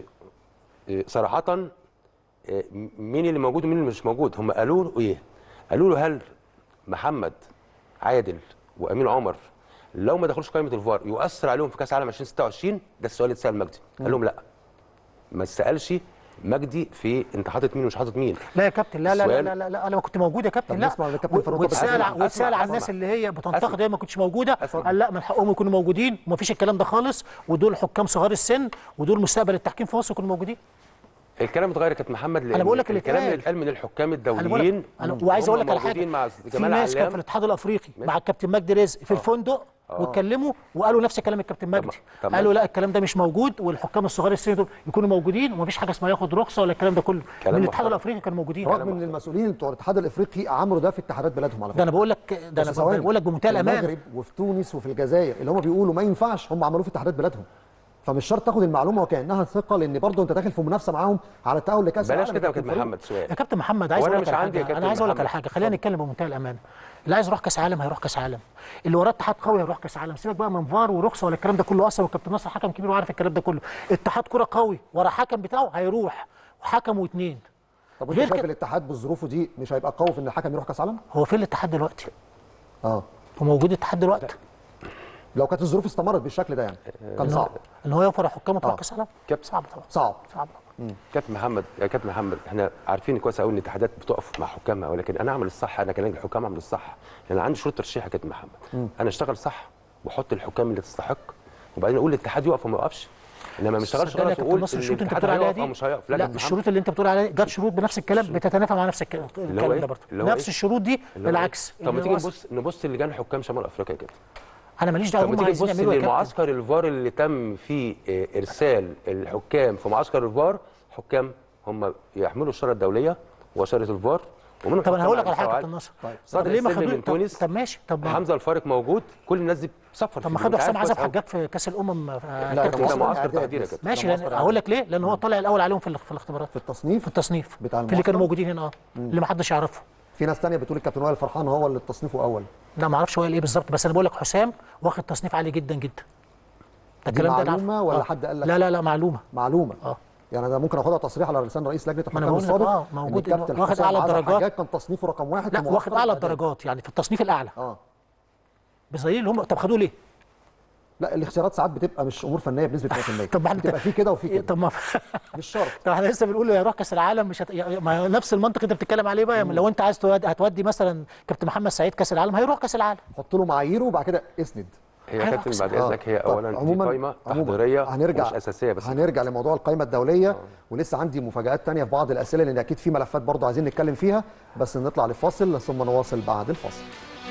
آه، صراحه آه، مين اللي موجود ومين اللي مش موجود هم قالوا له ايه قالوا له هل محمد عادل وامين عمر لو ما دخلوش قائمه الفار يؤثر عليهم في كاس العالم 2026 ده السؤال اللي اتسال مجدي قال لهم لا ما تسالش مجدي في انت حاطط مين ومش حاطط مين لا يا كابتن لا لا لا السؤال- لا, لا, لا انا ما كنت موجود يا كابتن طب لا نسمع للكابتن و- فاروق واتسال طبعا. ع- واتسال أسمع- على الناس أسمع. اللي هي بتنتقد أسمع. هي ما كنتش موجوده أسمع. قال لا من حقهم يكونوا موجودين وما فيش الكلام ده خالص ودول حكام صغار السن ودول مستقبل التحكيم في مصر يكونوا موجودين الكلام اتغير يا كابتن محمد لان بقول لك اللي الكلام اللي اتقال. اتقال من الحكام انا بقول الدوليين لك انا وعايز اقول لك على حاجه موجودين مع في جمال ناس كانوا في علام الاتحاد الافريقي مع الكابتن مجدي رزق في الفندق واتكلموا وقالوا نفس كلام الكابتن مجدي طب قالوا لا الكلام ده مش موجود والحكام الصغار السن دول يكونوا موجودين ومفيش حاجه اسمها ياخد رخصه ولا الكلام ده كله كلام من الاتحاد محترم. الافريقي كانوا موجودين رغم ان المسؤولين بتوع الاتحاد الافريقي عملوا ده في اتحادات بلادهم على ده فكره انا بقول لك ده انا بس ثواني. بقول لك بمنتهى في الامانه المغرب وفي تونس وفي الجزائر اللي هم بيقولوا ما ينفعش هم عملوه في اتحادات بلادهم فمش شرط تاخد المعلومه وكانها ثقه لان برضه انت داخل في منافسه معاهم على التاهل لكاس بلاش العالم كده يا كابتن كابتن فاروق. محمد سؤال يا كابتن محمد عايز هو أنا اقول لك مش على عندي يا حاجه انا كابتن عايز اقول لك على محمد. حاجه خلينا نتكلم بمنتهى الامانه اللي عايز يروح كاس عالم هيروح كاس عالم اللي وراه اتحاد قوي هيروح كاس عالم سيبك بقى من فار ورخصه ولا الكلام ده كله اصلا والكابتن نصر حكم كبير وعارف الكلام ده كله اتحاد كره قوي ورا حكم بتاعه هيروح وحكم واثنين طب وانت غير شايف كده- الاتحاد بظروفه دي مش هيبقى قوي في ان الحكم يروح كاس عالم؟ هو فين الاتحاد دلوقتي اه هو موجود الاتحاد دلوقتي لو كانت الظروف استمرت بالشكل ده يعني كان صعب ان هو يوفر حكام وتروح آه. كاس عالم كابتن. صعب طبعا صعب صعب طبعا كابتن محمد يا كابتن محمد احنا عارفين كويس قوي ان الاتحادات بتقف مع حكامها ولكن انا اعمل الصح انا كلام الحكام اعمل الصح لان عندي شروط ترشيح يا كابتن محمد انا اشتغل صح واحط الحكام اللي تستحق وبعدين اقول الاتحاد يقف وما يقفش انما ما اشتغلش صدقني يا خلاص كابتن واقول نصر ان الشروط اللي انت الاتحاد بتقول عليها هيقف دي او مش هيقف لا لا كابتن محمد. الشروط اللي انت بتقول عليها جت شروط بنفس الكلام بتتنافى مع نفس الك- اللي هو الكلام إيه؟ ده برضه اللي هو نفس إيه؟ الشروط دي اللي هو بالعكس إيه؟ طب ما اللي تيجي هو نبص نبص لجان حكام شمال افريقيا كده انا ماليش دعوه طب ما هم تيجي عايزين نبص يعملوا إيه يا كابتن للمعسكر الفار اللي تم فيه آه، ارسال الحكام في معسكر الفار حكام هم يحملوا الشاره الدوليه وشاره الفار ومنهم طب انا حكام هقول لك على حاجه يا مستوى كابتن عالي. نصر طيب. طب صادق ليه ما السن خدوش من تونس طب ماشي طب ما حمزه الفارق موجود كل الناس دي بتسفر طب ما في خدوا الجنوب. حسام عارف عزب كويس أوي. حجاج في كاس الامم آه، لا، كابتن ده ده نصر. معسكر إعداد تقدير يا بس. كابتن ماشي ده لان معسكر اقول لك ليه لان هو طالع الاول عليهم في ال- في الاختبارات في التصنيف في التصنيف بتاع في اللي كانوا المعسكر؟ موجودين هنا اه اللي ما حدش يعرفه في ناس تانية بتقول الكابتن وائل فرحان هو اللي تصنيفه اول لا ما اعرفش هو قال ايه بالظبط بس انا بقول لك حسام واخد تصنيف عالي جدا جدا ده دي الكلام ده أنا معلومة عارفه. ولا آه. حد قال لك؟ لا لا لا معلومه معلومه اه يعني انا ممكن اخدها تصريح على لسان رئيس لجنه ما أنا الحكام بقول لك السابق آه، إن موجود الكابتن إنه واخد حسام أعلى عزب الدرجات. حجاج كان تصنيفه رقم واحد لا في واخد معسكر اعلى الإعداد. الدرجات يعني في التصنيف الاعلى اه بزي اللي هم طب خدوه ليه؟ لا الاختيارات ساعات بتبقى مش امور فنيه بنسبه 100% طب ما احنا بتبقى في كده وفي كده طب ما مش شرط طب احنا لسه بنقول له يروح كاس العالم مش هت... يا- ما هو نفس المنطق انت بتتكلم عليه بقى لو انت عايز تودي هتودي مثلا كابتن محمد سعيد كاس العالم هيروح كاس العالم حط له معاييره وبعد كده اسند هي يا أيوة كابتن أقسم. بعد اذنك هي طب اولا دي عموماً- قائمه عموماً تحضيريه هنرجع مش اساسيه بس هنرجع لموضوع القائمه الدوليه ولسه عندي مفاجات تانية في بعض الاسئله لان اكيد في ملفات برضه عايزين نتكلم فيها بس نطلع لفاصل ثم نواصل بعد الفاصل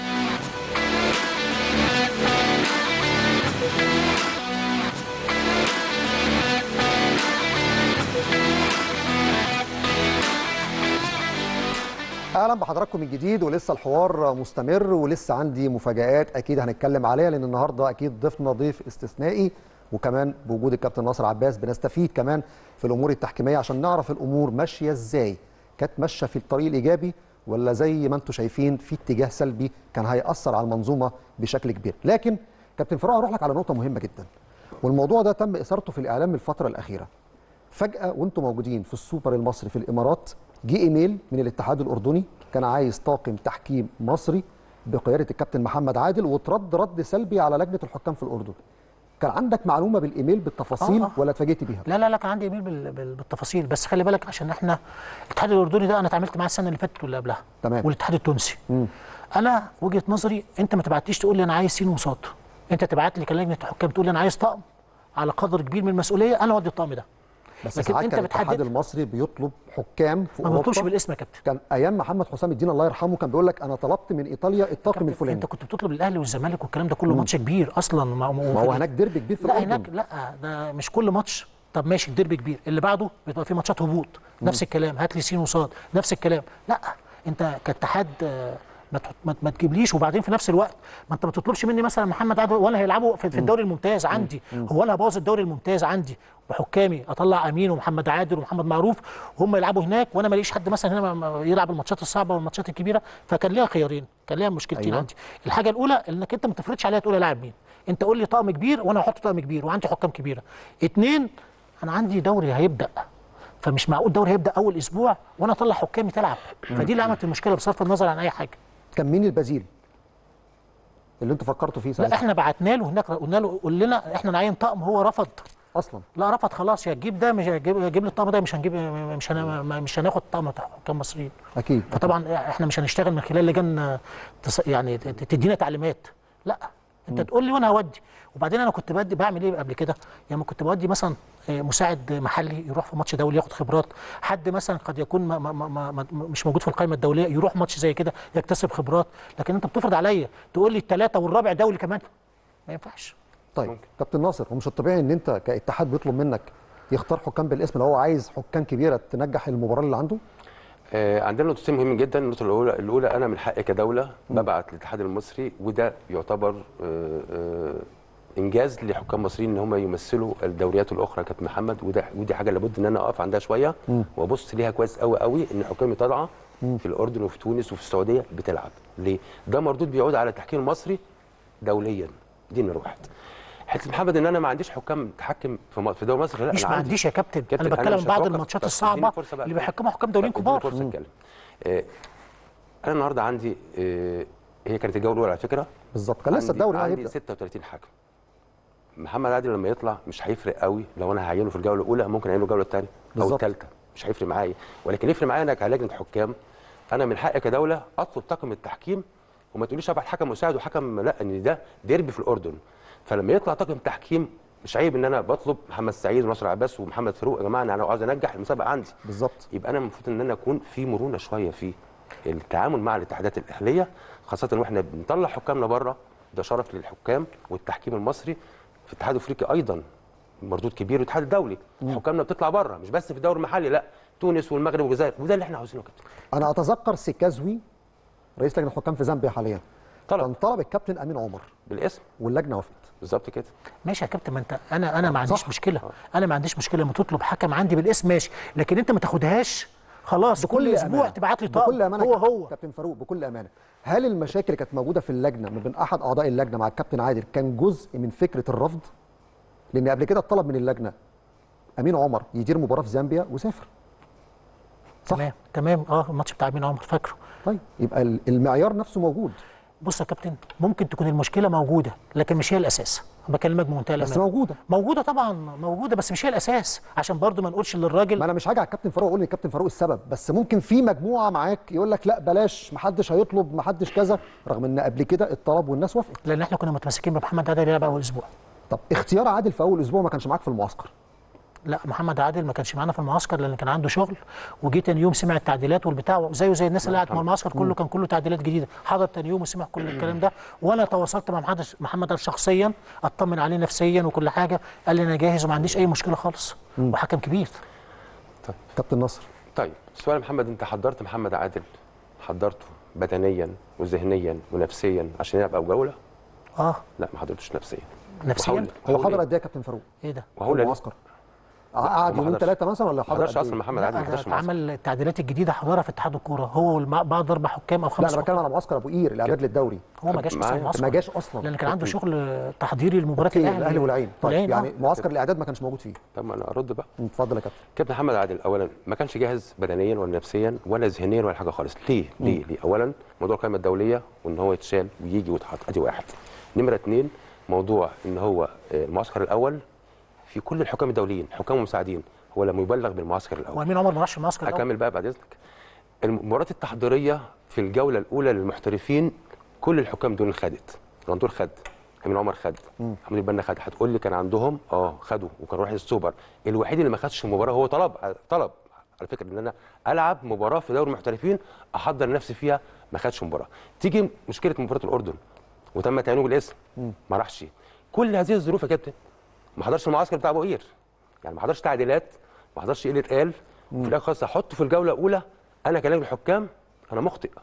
اهلا بحضراتكم من جديد ولسه الحوار مستمر ولسه عندي مفاجآت اكيد هنتكلم عليها لان النهارده اكيد ضيفنا ضيف استثنائي وكمان بوجود الكابتن ناصر عباس بنستفيد كمان في الامور التحكيميه عشان نعرف الامور ماشيه ازاي كانت ماشيه في الطريق الايجابي ولا زي ما انتم شايفين في اتجاه سلبي كان هيأثر على المنظومه بشكل كبير لكن كابتن فاروق هروح لك على نقطه مهمه جدا والموضوع ده تم اثارته في الاعلام الفتره الاخيره فجأة وانتم موجودين في السوبر المصري في الامارات جه ايميل من الاتحاد الاردني كان عايز طاقم تحكيم مصري بقياده الكابتن محمد عادل وترد رد سلبي على لجنه الحكام في الاردن. كان عندك معلومه بالايميل بالتفاصيل آه، آه. ولا اتفاجئت بيها؟ لا لا لا كان عندي ايميل بال- بال- بالتفاصيل بس خلي بالك عشان احنا الاتحاد الاردني ده انا اتعاملت معاه السنه اللي فاتت واللي قبلها تمام. والاتحاد التونسي انا وجهه نظري انت ما تبعتليش تقول لي انا عايز سين وصاد انت تبعت لي كلجنه الحكام تقول لي انا عايز طقم على قدر كبير من المسؤوليه انا اودي الطقم ده بس لكن ساعات انت كان الاتحاد بتحدد المصري بيطلب حكام في ما بطلبش اوروبا بالاسم يا كابتن كان ايام محمد حسام الدين الله يرحمه كان بيقول لك انا طلبت من ايطاليا الطاقم الفلاني انت كنت بتطلب الاهلي والزمالك والكلام ده كله ماتش كبير اصلا ما, ما هو هناك ديربي كبير في لا الاردن هناك لا ده مش كل ماتش طب ماشي الديربي كبير اللي بعده بيبقى في ماتشات هبوط نفس الكلام هات لي سين وصاد نفس الكلام لا انت كاتحاد آه، ما تحط- ما, ما تجيبليش وبعدين في نفس الوقت ما انت ما تطلبش مني مثلا محمد عادل وانا هيلعبوا في, في الدوري الممتاز عندي هو انا هبوظ الدوري الممتاز عندي بحكامي اطلع امين ومحمد عادل ومحمد معروف وهم يلعبوا هناك وانا ما ليش حد مثلا هنا ما- ما يلعب الماتشات الصعبه والماتشات الكبيره فكان ليها خيارين كان ليها مشكلتين أيوة. أيوة. عندي الحاجه الاولى انك انت ما تفرضش عليا تقول لاعب مين انت قول لي طقم كبير وانا هحط طقم كبير وعندي حكام كبيره اتنين انا عندي دوري هيبدا فمش معقول الدوري هيبدا اول اسبوع وانا اطلع حكامي تلعب فدي اللي عملت المشكله بصرف النظر عن اي حاجه كان مين البديل اللي انتوا فكرتوا فيه لا ساعتها احنا بعتنا له هناك قلنا له قول لنا احنا نعين طقم هو رفض اصلا لا رفض خلاص يا تجيب ده مش هتجيب جيب لي الطقم ده مش هنجيب مش هن مش هناخد طقم بتاع حكام مصريين اكيد فطبعا احنا مش هنشتغل من خلال لجان آه، تص- يعني ت- ت- تدينا تعليمات لا انت تقول لي وانا هودي وبعدين انا كنت بدي بعمل ايه قبل كده يعني كنت بودي مثلا آه، مساعد محلي يروح في ماتش دولي ياخد خبرات حد مثلا قد يكون ما ما ما ما مش موجود في القائمه الدوليه يروح ماتش زي كده يكتسب خبرات لكن انت بتفرض عليا تقول لي الثلاثه والرابع دولي كمان ما ينفعش طيب كابتن ناصر هو مش الطبيعي ان انت كاتحاد بيطلب منك يختار حكام بالاسم لو هو عايز حكام كبيره تنجح المباراه اللي عنده آه، عندنا نقطتين مهمين جدا النقطه الاولى الاولى انا من حقي كدوله ببعت للاتحاد المصري وده يعتبر آه، آه، انجاز لحكام مصريين ان هم يمثلوا الدوريات الاخرى كابتن محمد وده ودي حاجه لابد ان انا اقف عندها شويه وابص ليها كويس قوي قوي ان حكامي طالعه في الاردن وفي تونس وفي السعوديه بتلعب ليه؟ ده مردود بيعود على التحكيم المصري دوليا دي نمره واحد حته محمد ان انا ما عنديش حكام تحكم في م- في دوري مصر لا مش أنا ما عندي. عنديش يا كابتن, كابتن، انا بتكلم مش بعض هتوقف. الماتشات طب اديني الصعبه فرصة بقى اللي أتكلم. بيحكموا حكام دوليين طب اديني كبار فرصه اتكلم آه، انا النهارده عندي آه، هي كانت الجوله الاولى على فكره بالظبط كان لسه عندي- الدوري اه عندي هيبدا 36 حكم محمد عادل لما يطلع مش هيفرق قوي لو انا هعينه في الجوله الاولى ممكن اعينه الجوله الثانيه او بالظبط. الثالثه مش هيفرق معايا ولكن يفرق معايا انا كلجنه حكام انا من حقي كدوله اطلب طاقم التحكيم وما تقوليش ابعت حكم مساعد وحكم لا ان ده ديربي في الاردن فلما يطلع طاقم تحكيم مش عيب ان انا بطلب محمد سعيد وناصر عباس ومحمد فاروق يا جماعه انا لو عاوز انجح المسابقه عندي بالظبط يبقى انا المفروض ان انا اكون في مرونه شويه في التعامل مع الاتحادات الاهليه خاصه واحنا بنطلع حكامنا بره ده شرف للحكام والتحكيم المصري في الاتحاد الافريقي ايضا مردود كبير والاتحاد الدولي حكامنا بتطلع بره مش بس في الدوري المحلي لا تونس والمغرب والجزائر وده اللي احنا عاوزينه يا كابتن انا اتذكر سيكازوي رئيس لجنه الحكام في زامبيا حاليا طلب. كان طلب الكابتن امين عمر بالاسم واللجنه وافقت بالظبط كده ماشي يا كابتن ما انت انا انا ما عنديش صح. مشكله انا ما عنديش مشكله لما تطلب حكم عندي بالاسم ماشي لكن انت ما تاخدهاش خلاص كل اسبوع أمانة. تبعت لي بكل طقم امانه هو كابتن- هو كابتن فاروق بكل امانه هل المشاكل اللي كانت موجوده في اللجنه ما بين احد اعضاء اللجنه مع الكابتن عادل كان جزء من فكره الرفض لان قبل كده اتطلب من اللجنه امين عمر يدير مباراه في زامبيا وسافر صح تمام تمام اه الماتش بتاع مين عمر فاكره طيب يبقى ال- المعيار نفسه موجود بص يا كابتن ممكن تكون المشكله موجوده لكن مش هي الاساس بكلمك بمنتهى بس الأمان. موجوده موجوده طبعا موجوده بس مش هي الاساس عشان برضو ما نقولش للراجل ما انا مش هاجي على الكابتن فاروق اقول ان الكابتن فاروق السبب بس ممكن في مجموعه معاك يقول لك لا بلاش محدش هيطلب محدش كذا رغم ان قبل كده الطلب والناس وافقت لان احنا كنا متمسكين بمحمد عادل يلعب اول اسبوع طب اختيار عادل في اول اسبوع ما كانش معاك في المعسكر لا محمد عادل ما كانش معانا في المعسكر لان كان عنده شغل وجه تاني يوم سمع التعديلات والبتاع زيه زي الناس اللي قاعده مع المعسكر كله كان كله تعديلات جديده حضر تاني يوم وسمع كل الكلام ده وانا تواصلت مع محمد محمد عادل شخصيا اطمن عليه نفسيا وكل حاجه قال لي انا جاهز وما عنديش اي مشكله خالص وحكم كبير كابتن نصر طيب سؤال يا محمد انت حضرت محمد عادل حضرته بدنيا وذهنيا ونفسيا عشان يلعب او جوله اه لا ما حضرتوش نفسيا نفسيا وهقول- هو هقول حضر إيه؟ قد ايه يا كابتن فاروق ايه ده وهقول في ليه؟ المعسكر قعد ما يومين حضرش. ثلاثه مثلا ولا ما حضر حضرش قد إيه؟ اصلا محمد عادل ما حضرش المعسكر. عمل التعديلات الجديده حضرها في اتحاد الكوره هو والبعض اربع حكام او لا خمس انا بتكلم على معسكر ابو قير الاعداد للدوري هو ما جاش اصلا معايا. المعسكر ما جاش اصلا لان كان عنده شغل تحضيري لمباراه اوكي الاهلي الاهلي والعين طيب والعين، يعني آه. معسكر الاعداد ما كانش موجود فيه طب ما انا ارد بقى اتفضل يا كابتن كابتن محمد عادل اولا ما كانش جاهز بدنيا ولا نفسيا ولا ذهنيا ولا حاجه خالص ليه ليه ليه اولا موضوع القائمه الدوليه وان هو يتشال ويجي ويتحط ادي واحد نمره اثنين موضوع ان هو آه، المعسكر الاول في كل الحكام الدوليين حكام ومساعدين هو لم يبلغ بالمعسكر الاول وامين عمر ما راحش المعسكر الأول. اكمل بقى بعد اذنك المباريات التحضيريه في الجوله الاولى للمحترفين كل الحكام دول خدت رندور خد امين عمر خد محمود البنا خد هتقول لي كان عندهم اه خدوا وكان رايح السوبر الوحيد اللي ما خدش المباراه هو طلب طلب على فكره ان انا العب مباراه في دوري المحترفين احضر نفسي فيها ما خدش مباراه تيجي مشكله مباراه الاردن وتم تعيينه بالاسم ما راحش كل هذه الظروف يا كابتن ما حضرش المعسكر بتاع ابو قير يعني ما حضرش تعديلات ما حضرش قله قال وفي الاخر خالص احطه في الجوله الاولى انا كلام الحكام انا مخطئ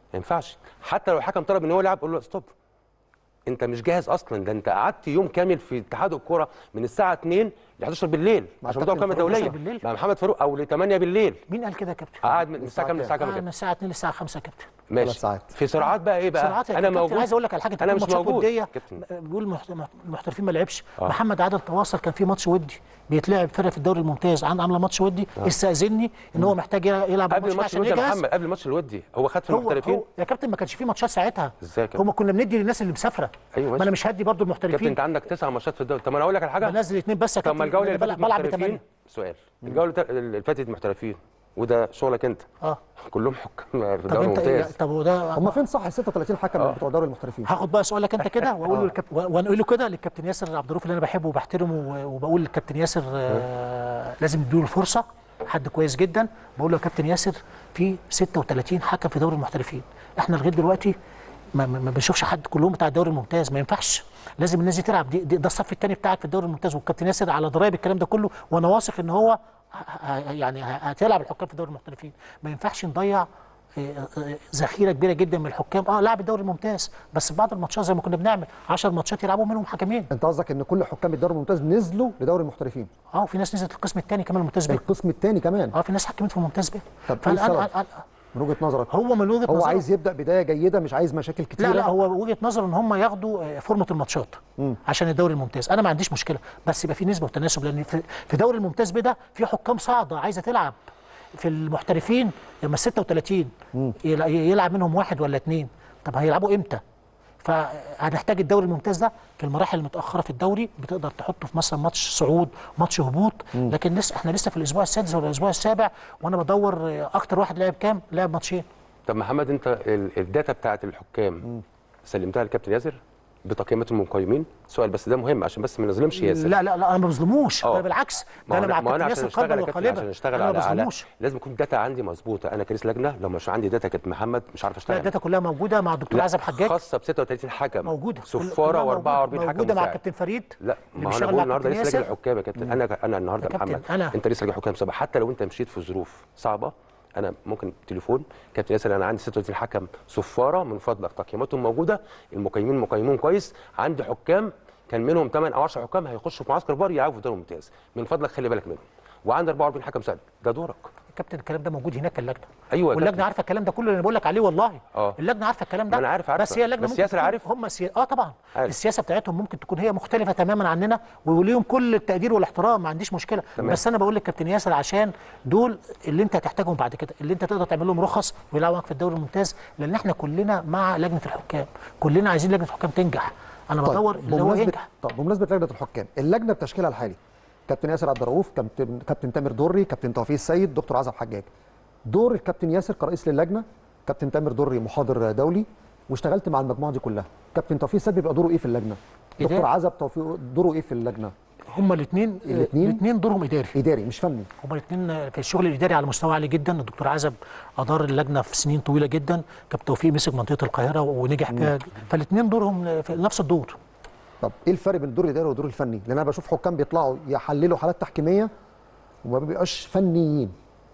ما ينفعش حتى لو الحكم طلب ان هو يلعب قول له ستوب انت مش جاهز اصلا ده انت قعدت يوم كامل في اتحاد الكوره من الساعه 2 ل 11 بالليل مع عشان موضوع كابتن القائمه فاروق الدوليه بالليل؟ مع محمد فاروق او ل 8 بالليل مين قال كده يا كابتن؟ قعد من الساعه كام للساعه آه، كام من الساعه 2 للساعه 5 يا كابتن ماشي ثلاث ساعات. في سرعات بقى ايه بقى سرعات يا انا كابتن، موجود عايز اقول لك على حاجه انا تكون مش ماتشات موجود وديه كابتن بيقول المحت- المحترفين ما لعبش محمد عادل تواصل كان في ماتش ودي بيتلعب فرقه في الدوري الممتاز عند عامله ماتش ودي استاذني ان هو محتاج يلعب قبل الماتش ده الماتش عشان الودي يا يجهز محمد قبل الماتش الودي هو خد في هو, المحترفين هو يا كابتن ما كانش في ماتشات ساعتها ازاي يا كابتن؟ هم كنا بندي للناس اللي مسافره أيوة ما ماشي. انا مش هدي برضو كابتن المحترفين انت عندك تسع ماتشات في الدوري طب انا اقول لك على حاجه بنزل اثنين بس يا طب ما كابتن الجوله اللي أنا فاتت بلعب محترفين بثمانيه سؤال الجوله اللي فاتت محترفين وده شغلك انت اه كلهم حكام في طب الدوري انت إيه- الممتاز طب وده هم فين صح ال 36 حكم بتوع دوري المحترفين هاخد بقى سؤالك انت كده واقول له الكاب... واقول له كده للكابتن ياسر عبد الرؤوف اللي انا بحبه وبحترمه و- وبقول للكابتن ياسر آه لازم نديله الفرصه حد كويس جدا بقول له يا كابتن ياسر في 36 حكم في دوري المحترفين احنا لغايه دلوقتي ما, ما ما بنشوفش حد كلهم بتاع الدوري الممتاز ما ينفعش لازم الناس دي تلعب دي, دي ده الصف الثاني بتاعك في الدوري الممتاز والكابتن ياسر على درايه بالكلام ده كله وانا واثق ان هو ه- ه- يعني ه- هتلعب الحكام في دوري المحترفين ما ينفعش نضيع آه، آه، ذخيره كبيره جدا من الحكام اه لاعب الدوري الممتاز بس في بعض الماتشات زي ما كنا بنعمل 10 ماتشات يلعبوا منهم حكمين انت قصدك ان كل حكام الدوري الممتاز نزلوا لدوري المحترفين اه وفي ناس نزلت القسم الثاني كمان الممتاز بيه القسم الثاني كمان اه في ناس حكمت في الممتاز بيه طب ايه فالآن- السبب؟ آه، آه، من وجهه نظرك هو من وجهه هو نظره عايز يبدا بدايه جيده مش عايز مشاكل كتيره لا لا هو وجهه نظره ان هم ياخدوا آه، فورمه الماتشات عشان الدوري الممتاز انا ما عنديش مشكله بس يبقى في نسبه وتناسب لان في في دوري الممتاز بيه ده في حكام صاعده عايزه تلعب في المحترفين لما 36 يلع- يلعب منهم واحد ولا اثنين طب هيلعبوا امتى فهنحتاج الدوري الممتاز ده في المراحل المتاخره في الدوري بتقدر تحطه في مثلا ماتش صعود ماتش هبوط لكن لسه احنا لسه في الاسبوع السادس ولا الاسبوع السابع وانا بدور آه، اكتر واحد لعب كام لعب ماتشين طب محمد انت ال- الداتا بتاعت الحكام سلمتها للكابتن ياسر بتقييمات المقيمين سؤال بس ده مهم عشان بس ما نظلمش ياسر لا لا لا انا ما بظلموش اه. انا بالعكس ده ما انا انا مع ما انا كابتن عشان ياسر اشتغل قلبا يا كابتن وقالبا عشان اشتغل انا ما على على بظلموش لازم يكون الداتا عندي مظبوطه انا كرئيس لجنه لو مش عندي داتا كابتن محمد مش عارف لا اشتغل الداتا كلها موجوده مع الدكتور لا، عزب حجاج خاصه ب 36 حكم موجوده كل- صفاره كلها و44 موجودة. حكم موجوده مع مساعد. كابتن فريد لا اللي ما هو انا بيشتغل بقول مع النهارده كابتن رئيس لجنه ياسر الحكام يا كابتن انا انا النهارده يا كابتن، محمد أنا- انت رئيس لجنه حكام سابق حتى لو انت مشيت في ظروف صعبه انا ممكن تليفون كابتن ياسر انا عندي 36 حكم صفاره من فضلك تقييماتهم موجوده المقيمين مقيمون كويس عندي حكام كان منهم 8 او 10 حكام هيخشوا في معسكر فار يلعبوا في الدوري الممتاز من فضلك خلي بالك منهم وعندي 44 حكم مساعد ده دورك كابتن الكلام ده موجود هناك اللجنه أيوة يا واللجنه كابتن. عارفه الكلام ده كله اللي انا بقول لك عليه والله اه. اللجنه عارفه الكلام ده ما أنا عارف- عارفة. بس هي اللجنه بس ممكن ياسر تكون- عارف؟ هم سي... اه طبعا عارف. السياسه بتاعتهم ممكن تكون هي مختلفه تماما عننا وليهم كل التقدير والاحترام ما عنديش مشكله تمام. بس انا بقول لك كابتن ياسر عشان دول اللي انت هتحتاجهم بعد كده اللي انت تقدر تعمل لهم رخص ويلعبوا معاك في الدوري الممتاز لان احنا كلنا مع لجنه الحكام كلنا عايزين لجنه الحكام تنجح انا بدور اللي هو بمناسبة ينجح طب بمناسبة لجنة الحكام اللجنة بتشكيلها الحالي كابتن ياسر عبد الرؤوف كابتن كابتن تامر دري كابتن توفيق السيد دكتور عزب حجاج دور الكابتن ياسر كرئيس للجنه كابتن تامر دري محاضر دولي واشتغلت مع المجموعه دي كلها كابتن توفيق السيد بيبقى دوره ايه في اللجنه إداري. دكتور عزب توفيق دوره ايه في اللجنه هما الاثنين الاتنين؟ الاثنين دورهم اداري اداري مش فني هما الاثنين في الشغل الاداري على مستوى عالي جدا الدكتور عزب ادار اللجنه في سنين طويله جدا كابتن توفيق مسك منطقه القاهره ونجح فيها فالاثنين دورهم في نفس الدور طب ايه الفرق بين الدور الاداري والدور الفني لان انا بشوف حكام بيطلعوا يحللوا حالات تحكيميه وما بيبقاش فنيين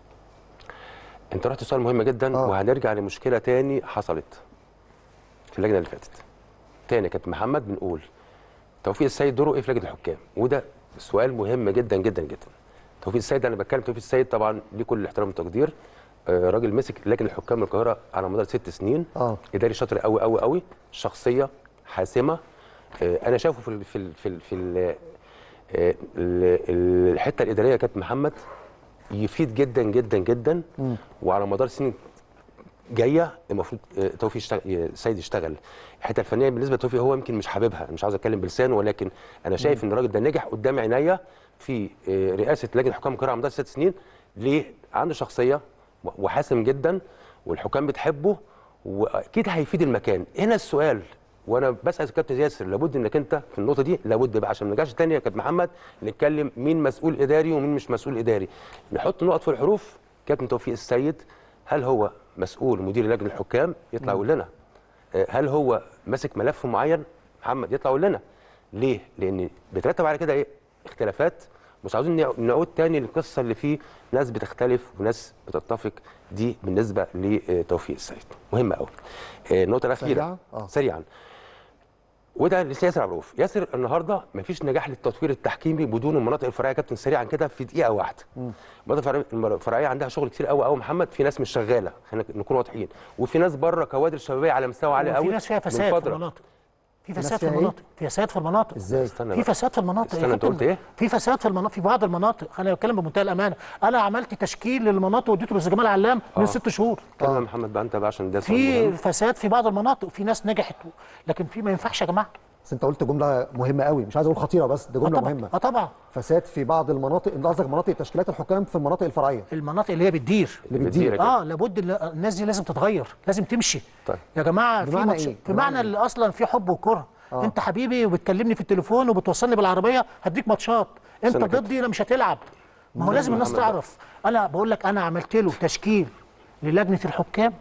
انت رحت سؤال مهم جدا آه. وهنرجع لمشكله تاني حصلت في اللجنه اللي فاتت تاني كابتن محمد بنقول توفيق السيد دوره ايه في لجنه الحكام وده سؤال مهم جدا جدا جدا توفيق السيد انا بتكلم توفيق السيد طبعا ليه كل الاحترام والتقدير آه راجل مسك لجنه الحكام من القاهره على مدار ست سنين اه اداري شاطر قوي قوي قوي شخصيه حاسمه آه، انا شايفه في ال في ال في ال في ال آه، ال- الحته الاداريه يا كابتن محمد يفيد جدا جدا جدا وعلى مدار سنين جايه المفروض آه، توفيق يشتغل آه، سيد يشتغل الحته الفنيه بالنسبه لتوفيق هو يمكن مش حاببها مش عاوز اتكلم بلسانه ولكن انا شايف ان الراجل ده نجح قدام عينيا في آه، رئاسه لجنه حكام القاهره على مدار ست سنين ليه عنده شخصيه و- وحاسم جدا والحكام بتحبه واكيد هيفيد المكان هنا السؤال وانا بسال الكابتن ياسر لابد انك انت في النقطه دي لابد بقى عشان ما نرجعش تاني يا كابتن محمد نتكلم مين مسؤول اداري ومين مش مسؤول اداري نحط نقط في الحروف كابتن توفيق السيد هل هو مسؤول مدير لجنه الحكام يطلع يقول لنا آه، هل هو ماسك ملف معين محمد يطلع يقول لنا ليه لان بيترتب على كده ايه اختلافات مش عاوزين نع- نعود تاني للقصه اللي فيه ناس بتختلف وناس بتتفق دي بالنسبه لتوفيق السيد مهمه قوي النقطه الاخيره سريعة؟ آه. سريعا وده لسه ياسر عبد الرؤوف ياسر النهارده مفيش نجاح للتطوير التحكيمي بدون المناطق الفرعيه يا كابتن سريعا كده في دقيقه واحده المناطق الفرعية- الفرعيه عندها شغل كتير قوي قوي محمد في ناس مش شغاله خلينا نكون واضحين وفي ناس بره كوادر شبابيه على مستوى عالي قوي في ناس فيها من فساد في فترة. المناطق في ناس فساد في فيها إيه؟ المناطق في فساد في المناطق ازاي استنى في بقى. فساد في المناطق يا استنى، أنت كابتن. قلت إيه؟ في فساد في المناطق في بعض المناطق انا بتكلم بمنتهى الامانه انا عملت تشكيل للمناطق واديته للاستاذ جمال علام من ست شهور اتكلم يا محمد بقى انت بقى عشان ده سؤال في مهم. فساد في بعض المناطق في ناس نجحت لكن في ما ينفعش يا جماعه بس انت قلت جمله مهمه قوي مش عايز اقول خطيره بس دي اه جمله طبعا مهمه اه طبعا فساد في بعض المناطق انت قصدك مناطق تشكيلات الحكام في المناطق الفرعيه المناطق اللي هي بتدير اللي بتدير بتدير كده. اه لابد ال- الناس دي لازم تتغير لازم تمشي طيب. يا جماعه في بمعنى ماتش إيه؟ في بمعنى معنى إيه؟ اللي اصلا في حب وكره آه. انت حبيبي وبتكلمني في التليفون وبتوصلني بالعربيه هديك ماتشات انت استنى كده. ضدي لا مش هتلعب ما هو لازم الناس محمد بقى. تعرف انا بقول لك انا عملت له تشكيل للجنه الحكام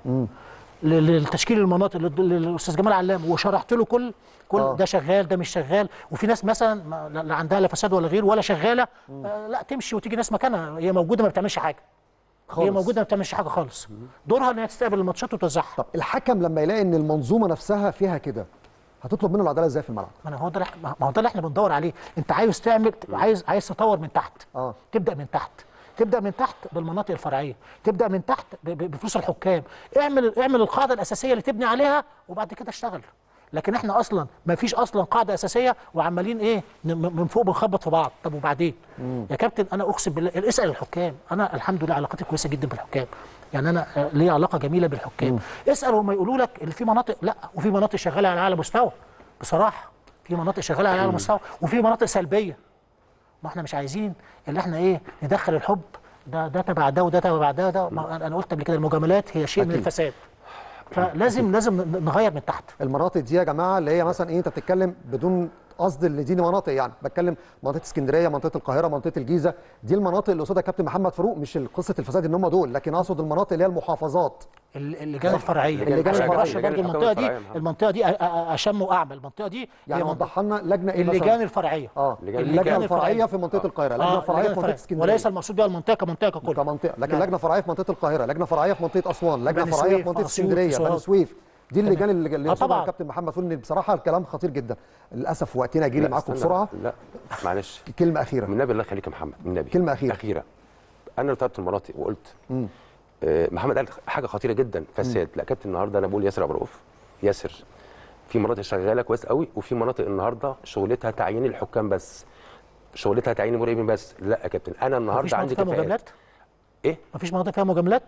ل- لتشكيل المناطق لل- للاستاذ جمال علام وشرحت له كل كل آه. ده شغال ده مش شغال وفي ناس مثلا ما- لا لا عندها لا فساد ولا غير ولا شغاله آه لا تمشي وتيجي ناس مكانها هي موجوده ما بتعملش حاجه خالص. هي موجوده ما بتعملش حاجه خالص دورها ان هي تستقبل الماتشات وتوزعها طب الحكم لما يلاقي ان المنظومه نفسها فيها كده هتطلب منه العداله ازاي في الملعب ما أنا هو ده اللي إحنا- ما هو ده اللي احنا بندور عليه انت عايز تعمل عايز عايز تطور من تحت اه تبدا من تحت تبدا من تحت بالمناطق الفرعيه تبدا من تحت ب- ب- بفلوس الحكام اعمل اعمل القاعده الاساسيه اللي تبني عليها وبعد كده اشتغل لكن احنا اصلا ما فيش اصلا قاعده اساسيه وعمالين ايه ن- م- من فوق بنخبط في بعض طب وبعدين يا كابتن انا اقسم بالله اسال الحكام انا الحمد لله علاقتي كويسه جدا بالحكام يعني انا آه، ليا علاقه جميله بالحكام اسال هم يقولوا لك اللي في مناطق لا وفي مناطق شغاله على اعلى مستوى بصراحه في مناطق شغاله على اعلى مستوى وفي مناطق سلبيه ما احنا مش عايزين اللي احنا ايه ندخل الحب ده ده تبع ده وده تبع ده ده ما انا قلت قبل كده المجاملات هي شيء من أكيد. الفساد فلازم لازم ن- نغير من تحت المناطق دي يا جماعه اللي هي مثلا ايه انت بتتكلم بدون قصد اللي دي مناطق يعني بتكلم منطقه اسكندريه منطقه القاهره منطقه الجيزه دي المناطق اللي قصادها كابتن محمد فاروق مش قصه الفساد ان هم دول لكن اقصد المناطق اللي هي المحافظات ال- اللجان الفرعيه اللجان عشان الفرعية. نخش اللجان برضه الحكام المنطقه دي الفرعية يا محمد. المنطقه دي أ- أ- اشم واعمل المنطقه دي يعني هي منطقه وضحها لنا لجنه ايه اللجان مثلا الفرعيه اه اللجان اللجنه الفرعية. الفرعيه في منطقه القاهره لجنه آه، فرعيه اللجان في منطقه الفرعية. اسكندريه وليس المقصود بها المنطقه كمنطقه ككل كمنطقه لكن لا. لجنه فرعيه في منطقه القاهره لجنه فرعيه في منطقه اسوان لجنه بني فرعيه في سويف، منطقه أسيوط، اسكندريه أسوان. بني سويف دي اللجان اللي اللي آه، يقصدها طبعا. الكابتن محمد فاروق ان بصراحه الكلام خطير جدا للاسف وقتنا جري لا، معاكم استنى. بسرعه لا معلش كلمه اخيره من النبي الله يخليك يا محمد من النبي كلمة أخيرة. اخيره انا اللي طلبت المناطق وقلت آه محمد قال حاجه خطيره جدا فساد لا كابتن النهارده انا بقول ياسر ابو رؤوف ياسر في مناطق شغاله كويس قوي وفي مناطق النهارده شغلتها تعيين الحكام بس شغلتها تعيين المراقبين بس لا يا كابتن انا مفيش النهارده عندي مناطق فيها كفاءات مجاملات ايه مفيش مناطق فيها مجاملات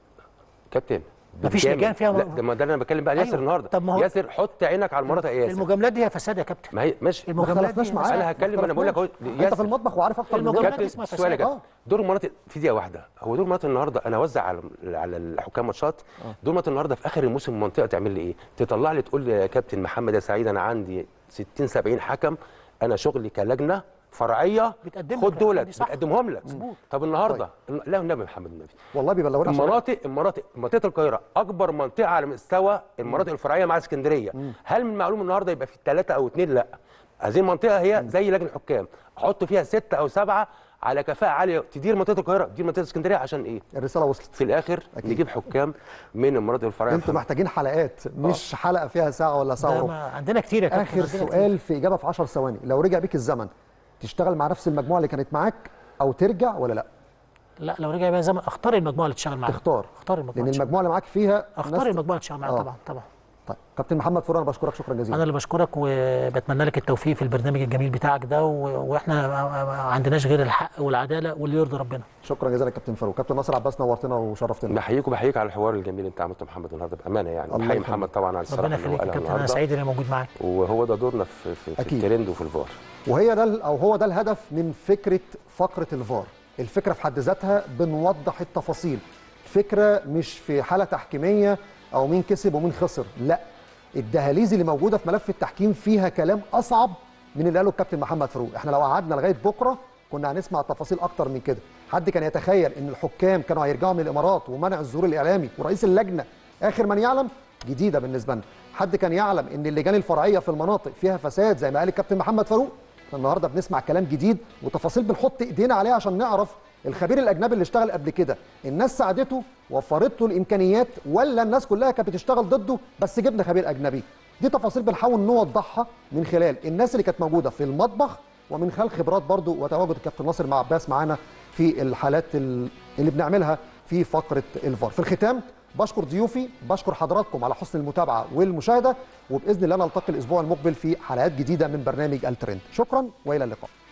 كابتن مفيش بالجامد. لجان فيها لا م- ده ما ده اللي انا بتكلم بقى على ياسر أيوة. النهارده طب ما هو- ياسر حط عينك على المناطق يا ياسر المجاملات دي هي فساد يا كابتن ما هي ماشي ما المجاملات اختلفناش دي معاك أنا هتكلم، أنا بقول لك أهو، انت في ياسر. المطبخ وعارف اكتر من المجاملات كده دي اسمها سؤال يا فساد. كابتن دور المناطق في دقيقه واحده هو دور المناطق النهارده انا اوزع على على الحكام ماتشات دور المناطق النهارده في اخر الموسم المنطقه تعمل لي ايه؟ تطلع لي تقول لي يا كابتن محمد يا سعيد انا عندي 60 70 حكم انا شغلي كلجنه فرعيه بتقدم خد لك دولت دي صح. بتقدمهم لك طب النهارده لا النبي محمد النبي والله بيبلغونا عشان- المناطق المناطق منطقه القاهره اكبر منطقه على مستوى المناطق الفرعيه مع اسكندريه هل من المعلوم النهارده يبقى في ثلاثه او اثنين لا هذه المنطقه هي زي لجنه الحكام احط فيها سته او سبعه على كفاءه عاليه تدير منطقه القاهره تدير منطقه اسكندريه عشان ايه الرساله وصلت في الاخر أكيد. نجيب حكام من المناطق الفرعيه انتوا محتاجين حلقات مش حلقه فيها ساعه ولا ساعه ده وربع ما عندنا كتير يا كابتن اخر عندنا كتير. سؤال في اجابه في 10 ثواني لو رجع بيك الزمن تشتغل مع نفس المجموعه اللي كانت معاك او ترجع ولا لا لا لو رجع بيا زمن اختار المجموعه اللي تشتغل معاها تختار اختار المجموعه لان اللي تشتغل- المجموعه اللي معاك فيها اختار ناس- المجموعه اللي تشتغل معاها آه. طبعا طبعا طيب كابتن محمد فوران انا بشكرك شكرا جزيلا انا اللي بشكرك وبتمنى لك التوفيق في البرنامج الجميل بتاعك ده و... واحنا ما ما عندناش غير الحق والعداله واللي يرضي ربنا شكرا جزيلا كابتن فاروق كابتن ناصر عباس نورتنا وشرفتنا بحييك وبحييك على الحوار الجميل اللي انت عملته محمد النهارده بامانه يعني الله بحيي يخليك. محمد طبعا على الصراحه ربنا اللي هو يخليك يا قالها كابتن انا النهارده سعيد اني موجود معاك وهو ده دورنا في في, في أكيد. الترند وفي الفار وهي ده ال- او هو ده الهدف من فكره فقره الفار الفكره في حد ذاتها بنوضح التفاصيل الفكره مش في حاله تحكيميه او مين كسب ومين خسر لا الدهاليز اللي موجوده في ملف التحكيم فيها كلام اصعب من اللي قاله الكابتن محمد فاروق احنا لو قعدنا لغايه بكره كنا هنسمع تفاصيل اكتر من كده حد كان يتخيل ان الحكام كانوا هيرجعوا من الامارات ومنع الظهور الاعلامي ورئيس اللجنه اخر من يعلم جديده بالنسبه لنا حد كان يعلم ان اللجان الفرعيه في المناطق فيها فساد زي ما قال الكابتن محمد فاروق النهارده بنسمع كلام جديد وتفاصيل بنحط ايدينا عليها عشان نعرف الخبير الاجنبي اللي اشتغل قبل كده الناس ساعدته وفرت له الامكانيات ولا الناس كلها كانت بتشتغل ضده بس جبنا خبير اجنبي دي تفاصيل بنحاول نوضحها من خلال الناس اللي كانت موجوده في المطبخ ومن خلال خبرات برضو وتواجد الكابتن ناصر مع عباس معانا في الحالات ال- اللي بنعملها في فقره الفار في الختام بشكر ضيوفي بشكر حضراتكم على حسن المتابعه والمشاهده وباذن الله نلتقي الاسبوع المقبل في حلقات جديده من برنامج الترند شكرا والى اللقاء